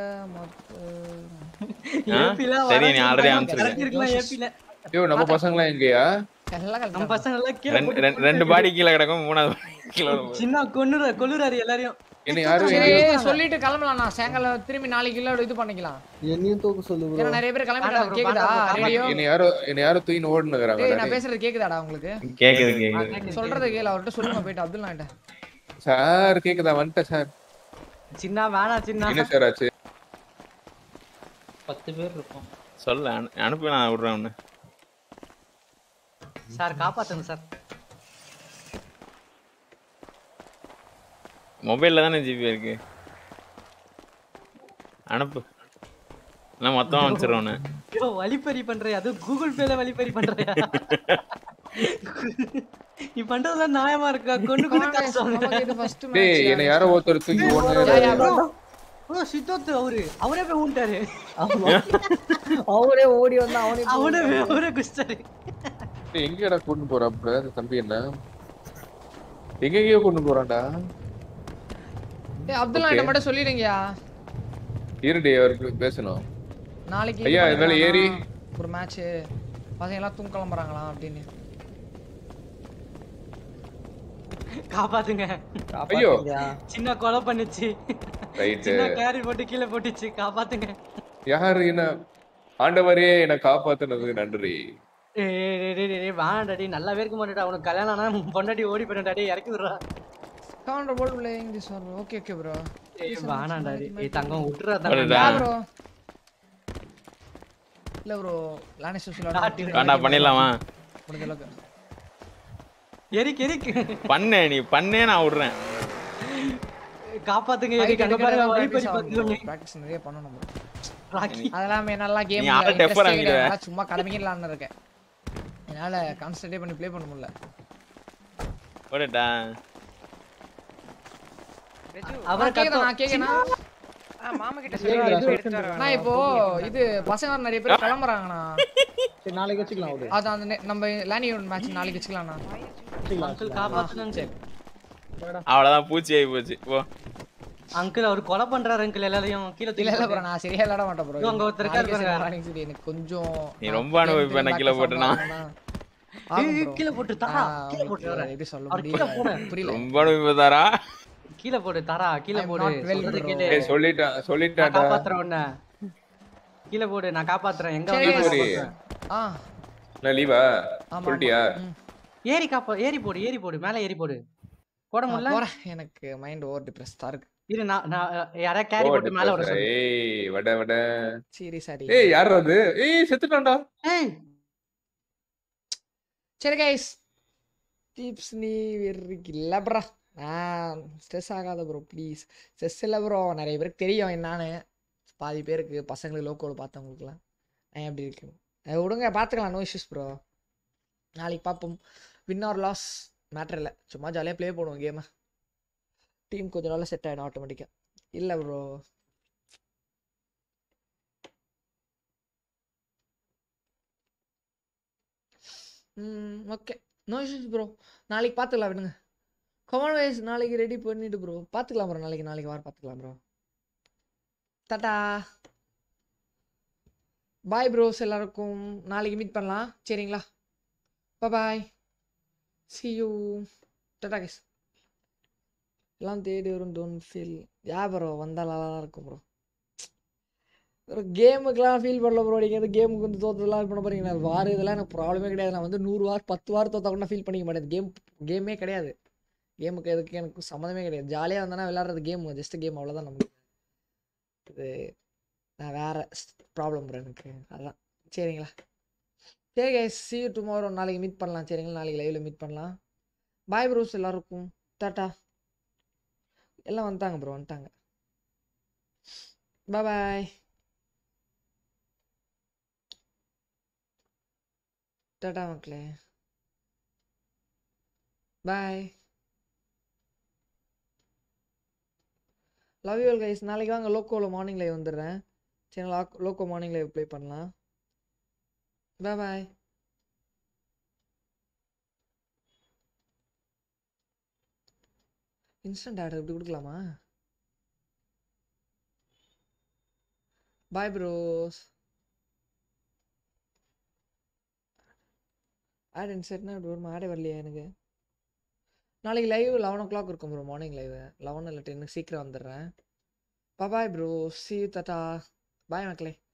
ஆ? AP ல தெரியும் நீ வர already சொன்னா அனுப்பிச்சிருக்க. இறக்கிருக்கலாம் AP ல. ஐயோ நம்ம பசங்களாம் எங்கயா நம்ம பசங்க எல்லாம் கீழே ரெண்டு போட்டு ரெண்டு- ரெண்டு பாடி கீழே கிடக்கும் மூணாவது body கீழே வரும். சின்ன கொன்னுற கொல்லுறாரு எல்லாரையும் என்ன யாரும் சரி எங்கேயும் சொல்லிட்டு கிளம்பலாம்ண்ணா சாயங்காலம் திரும்பி நாளைக்கு இல்ல இது பண்ணிக்கலாம் என்னையும் தூக்க சொல்லு ஏன்னா நிறைய பேர் கிளம்பிட்டாங்க கேக்குதா ரேடியோ என்ன யாரோ என்ன யாரோ தூயின் ஓடின்னு ஏய் நான் இருக்கிறாங்க பேசுறது கேக்குதாடா உங்களுக்கு கேக்குது கேக்குது சொல்றது கேளு அவர்கிட்ட சொல்லுங்க போயிட்டு அப்துல் நாயிட்ட சார் கேக்குதா வந்துட்டேன் சார் சின்ன வேணாம் சின்ன என்ன சார் ஆச்சு பத்து பேர் இருக்கோம் சொல்ல அனு- அனுப்பி நான் விடுறேன் ஒண்ணு சார் காப்பாத்துங்க சார் மொபைல்ல தானே ஜிபி இருக்கு அனுப்பு நான் மொத்தமா அனுப்பிச்சிடுறேன் ஐயோ வழிப்பறி பண்றியா அது கூகுள் பேல வழிப்பறி பண்றியா நீ பண்றதுலாம் நியாயமா இருக்கா கொண்டு கொண்டு காசு வாங்குற. டேய் என்ன யாரோ ஒருத்தர் தூக்கி ஓடுன்னு ப்ரோ சித்தார்த் அவரு அவரே போய் ஊன்ட்டாரு அவரே ஓடி வந்தா அவனே அவரே அவரே குஸ்டாரு டேய், எங்கடா கூட்டிட்டு போறான் அந்த தம்பி என்ன எங்க எங்கேயோ கொண்டு போறான்டா ஏய் அப்துல் நாயிட்ட மட்டும் சொல்லிடுங்கயா இருடி அவருக்கு பேசணும் நாளைக்கு இது ஐயா இது மேல பண்ணிக்கலாமா? ஏறி ஒரு மேட்ச் பசங்க எல்லாம் தூங்க கிளம்புறாங்களா அப்படின்னு காப்பாத்துங்க ஐயோ. சின்ன கொலை பண்ணுச்சு ரைட்டு சின்ன கேரி போட்டு கீழே போட்டுச்சு காப்பாத்துங்க யாரு என்ன ஆண்டவரே என்னை காப்பாத்துனதுக்கு நன்றி ஏய், ஏய், ஏய், ஏய், ஏய், வேணாம்டா நல்லாவே இருக்க மாட்டேடா உனக்கு கல்யாணம் ஆனா உன் பொண்டாட்டி ஓடி போயிட்டா டேய் இறக்கி விடுறா கவுண்டர் போல் playing this one okay okay bro ஏய் வேணாம்டா டேய் ஏய் தங்கம் விட்டுறா வருதா? தங்கம் ப்ரோ இல்ல ப்ரோ லானிஸ் வேண்டா பண்ணிடலாமா முடிஞ்ச அளவுக்கு எரிக்கு எரிக்கு பண்ணு நீ பண்ணே நான் விடுறேன் காப்பாத்துங்க எரிக்கு அங்க பாருங்க வழிப்பறி பாத்துக்கோங்க பிராக்டிஸ் நிறைய பண்ணணும் bro. ராக்கி அதெல்லாம் என்னெல்லாம் கேம் நீ ஆள டெஃபர் ஆகிடுவ. சும்மா கடமைக்கலாம்னு இருக்கேன் என்னால கான்சென்ட்ரேட் பண்ணி ப்ளே பண்ண முடியல விடட்டா அவரை நான் கேக்குதா, நான் கேக்குறேனா மாமா கிட்ட நான் இப்போ இது பசங்க நிறைய பேர் கிளம்புறாங்கண்ணா சரி நாளைக்கு வச்சுக்கலாம் விடு அது அந்த நெ- நம்ம லேனியோட மேட்ச் நாளைக்கு வச்சுக்கலாம்ண்ணா அங்கிள் காப்பாத்துங்க சரி அவ்வளவுதான் பூச்சி ஆகி போச்சு போ அங்கிள் அவர் கொலை பண்றாரு அங்கிள் எல்லாரையும் கீழே இல்ல இல்ல ப்ரோ நான் சரியா விளையாட மாட்டேன் ப்ரோ ஐயோ, அங்க ஒருத்தர் இருக்காரு பாருங்க. சரி எனக்கு கொஞ்சம் நீ ரொம்ப அனுபவிப்ப நான் கீழே போட்டேனா ஏய், ஏய், கீழே போட்டு தாரா கீழே போட்டு வரேன் எப்படி சொல்ல அவர் கீழே போடு புரியல ரொம்ப அனுபவிப்பதாரா கீழே போடு தாரா கீழே I'm போடு not well, சொல்றது bro. கேளு ஏய் சொல்லிட்டா நான் சொல்லிட்டாடா காப்பாத்துறேன் உன்னை கீழே போடு நான் காப்பாத்துறேன் எங்க சரி வந்தாலும் சரி. காப்பாத்துறேன். ஆ நான் லீவா ஆமா, சொல்லிட்டியா ம். ஏறி காப்போ ஏறி போடு ஏறி போடு மேல ஏறி போடு போட நான் முடியல போறேன் எனக்கு மைண்ட் ஓவர் டிப்ரெஸ்டா இருக்கு இரு நான் நான் யாராவது கேரி ஓ, போட்டு மேல விட depressed. சொல்லு ஏய் வட வட சரி சரி ஏய் யார் அது ஏய் செத்துட்டான்டா ஏய் சரி கைஸ் டிப்ஸ் நீ வெறிக்கு இல்லை ப்ரோ நான் ஸ்ட்ரெஸ் ஆகாத ப்ரோ ப்ளீஸ் ஸ்ட்ரெஸ் இல்லை ப்ரோ நிறைய பேருக்கு தெரியும் என்னான்னு பாதி பேருக்கு பசங்களுக்கு லோக்கோவில் பார்த்தவங்களுக்குலாம் நான் எப்படி இருக்கு அது விடுங்க பார்த்துக்கலாம் நோ இஷ்யூஸ் ப்ரோ நாளைக்கு பார்ப்போம் வின் ஆர் லாஸ் மேட்ரு இல்லை சும்மா ஜாலியாக ப்ளே பண்ணுவோம் கேமை டீம் கொஞ்ச நாளில் செட் ஆகிடும் ஆட்டோமேட்டிக்காக இல்லை ப்ரோ ம் ஓகே நோ இஷ்யூஸ் ப்ரோ நாளைக்கு பார்த்துக்கலாம் விடுங்க கமான் வைஸ் நாளைக்கு ரெடி பண்ணிட்டு ப்ரோ பார்த்துக்கலாம் ப்ரோ நாளைக்கு நாளைக்கு வாரம் பார்த்துக்கலாம் ப்ரோ டாட்டா பாய் ப்ரோஸ் எல்லாருக்கும் நாளைக்கு மீட் பண்ணலாம் சரிங்களா பாய் சி யூ டாட்டா கைஸ் எல்லாம் தேடி வரும் டோன்ட் ஃபீல் யா ப்ரோ வந்தால் நல்லா தான் இருக்கும் ப்ரோ ஒரு கேமுக்கெலாம் ஃபீல் பண்ணல ப்ரோ நீங்கள் வந்து கேமுக்கு வந்து தோத்ததெல்லாம் இது பண்ண போறீங்க நான் வார இதெல்லாம் எனக்கு ப்ராப்ளமே கிடையாது நான் வந்து நூறு வார் பத்து வாரம் தோத்தா கூட ஃபீல் பண்ணிக்க மாட்டேன் கேம் கேமே கிடையாது கேமுக்கு எதுக்கு எனக்கு சம்மந்தமே கிடையாது ஜாலியாக வந்தேன்னா விளாட்றது கேம் ஜஸ்ட் கேம் அவ்வளோதான் நமக்கு இது நான் வேற ப்ராப்ளம் ப்ரோ எனக்கு அதான் சரிங்களா சரி கைஸ் see you tomorrow நாளைக்கு மீட் பண்ணலாம் சரிங்களா நாளைக்கு லைவ்ல மீட் பண்ணலாம் பாய் ப்ரோஸ் எல்லாருக்கும் டாட்டா எல்லாம் வந்துட்டாங்க ப்ரோ வந்துட்டாங்க பாய் டாடா மக்களே பாய் லவ் யூ கைஸ் நாளைக்கு வாங்க லோக்கோவில் மார்னிங் லைவ் வந்துடுறேன் சரி லாக் லோக்கோ மார்னிங் லைவ் ப்ளே பண்ணலாம் பாய் பாய் இன்ஸ்டன்ட் ஆர்டர் இப்படி கொடுக்கலாமா பாய் ப்ரோஸ் ஆட் இன்சர்ட்னா இப்படி வருமா ஆடே வரலையா எனக்கு நாளைக்கு லைவ் லெவன் ஓ கிளாக் இருக்கும் ப்ரோ மார்னிங் லைவ் லெவன் இல்லை டென்னுக்கு சீக்கிரம் வந்துடுறேன் பாய் ப்ரோ சி டாட்டா பாய் மக்களே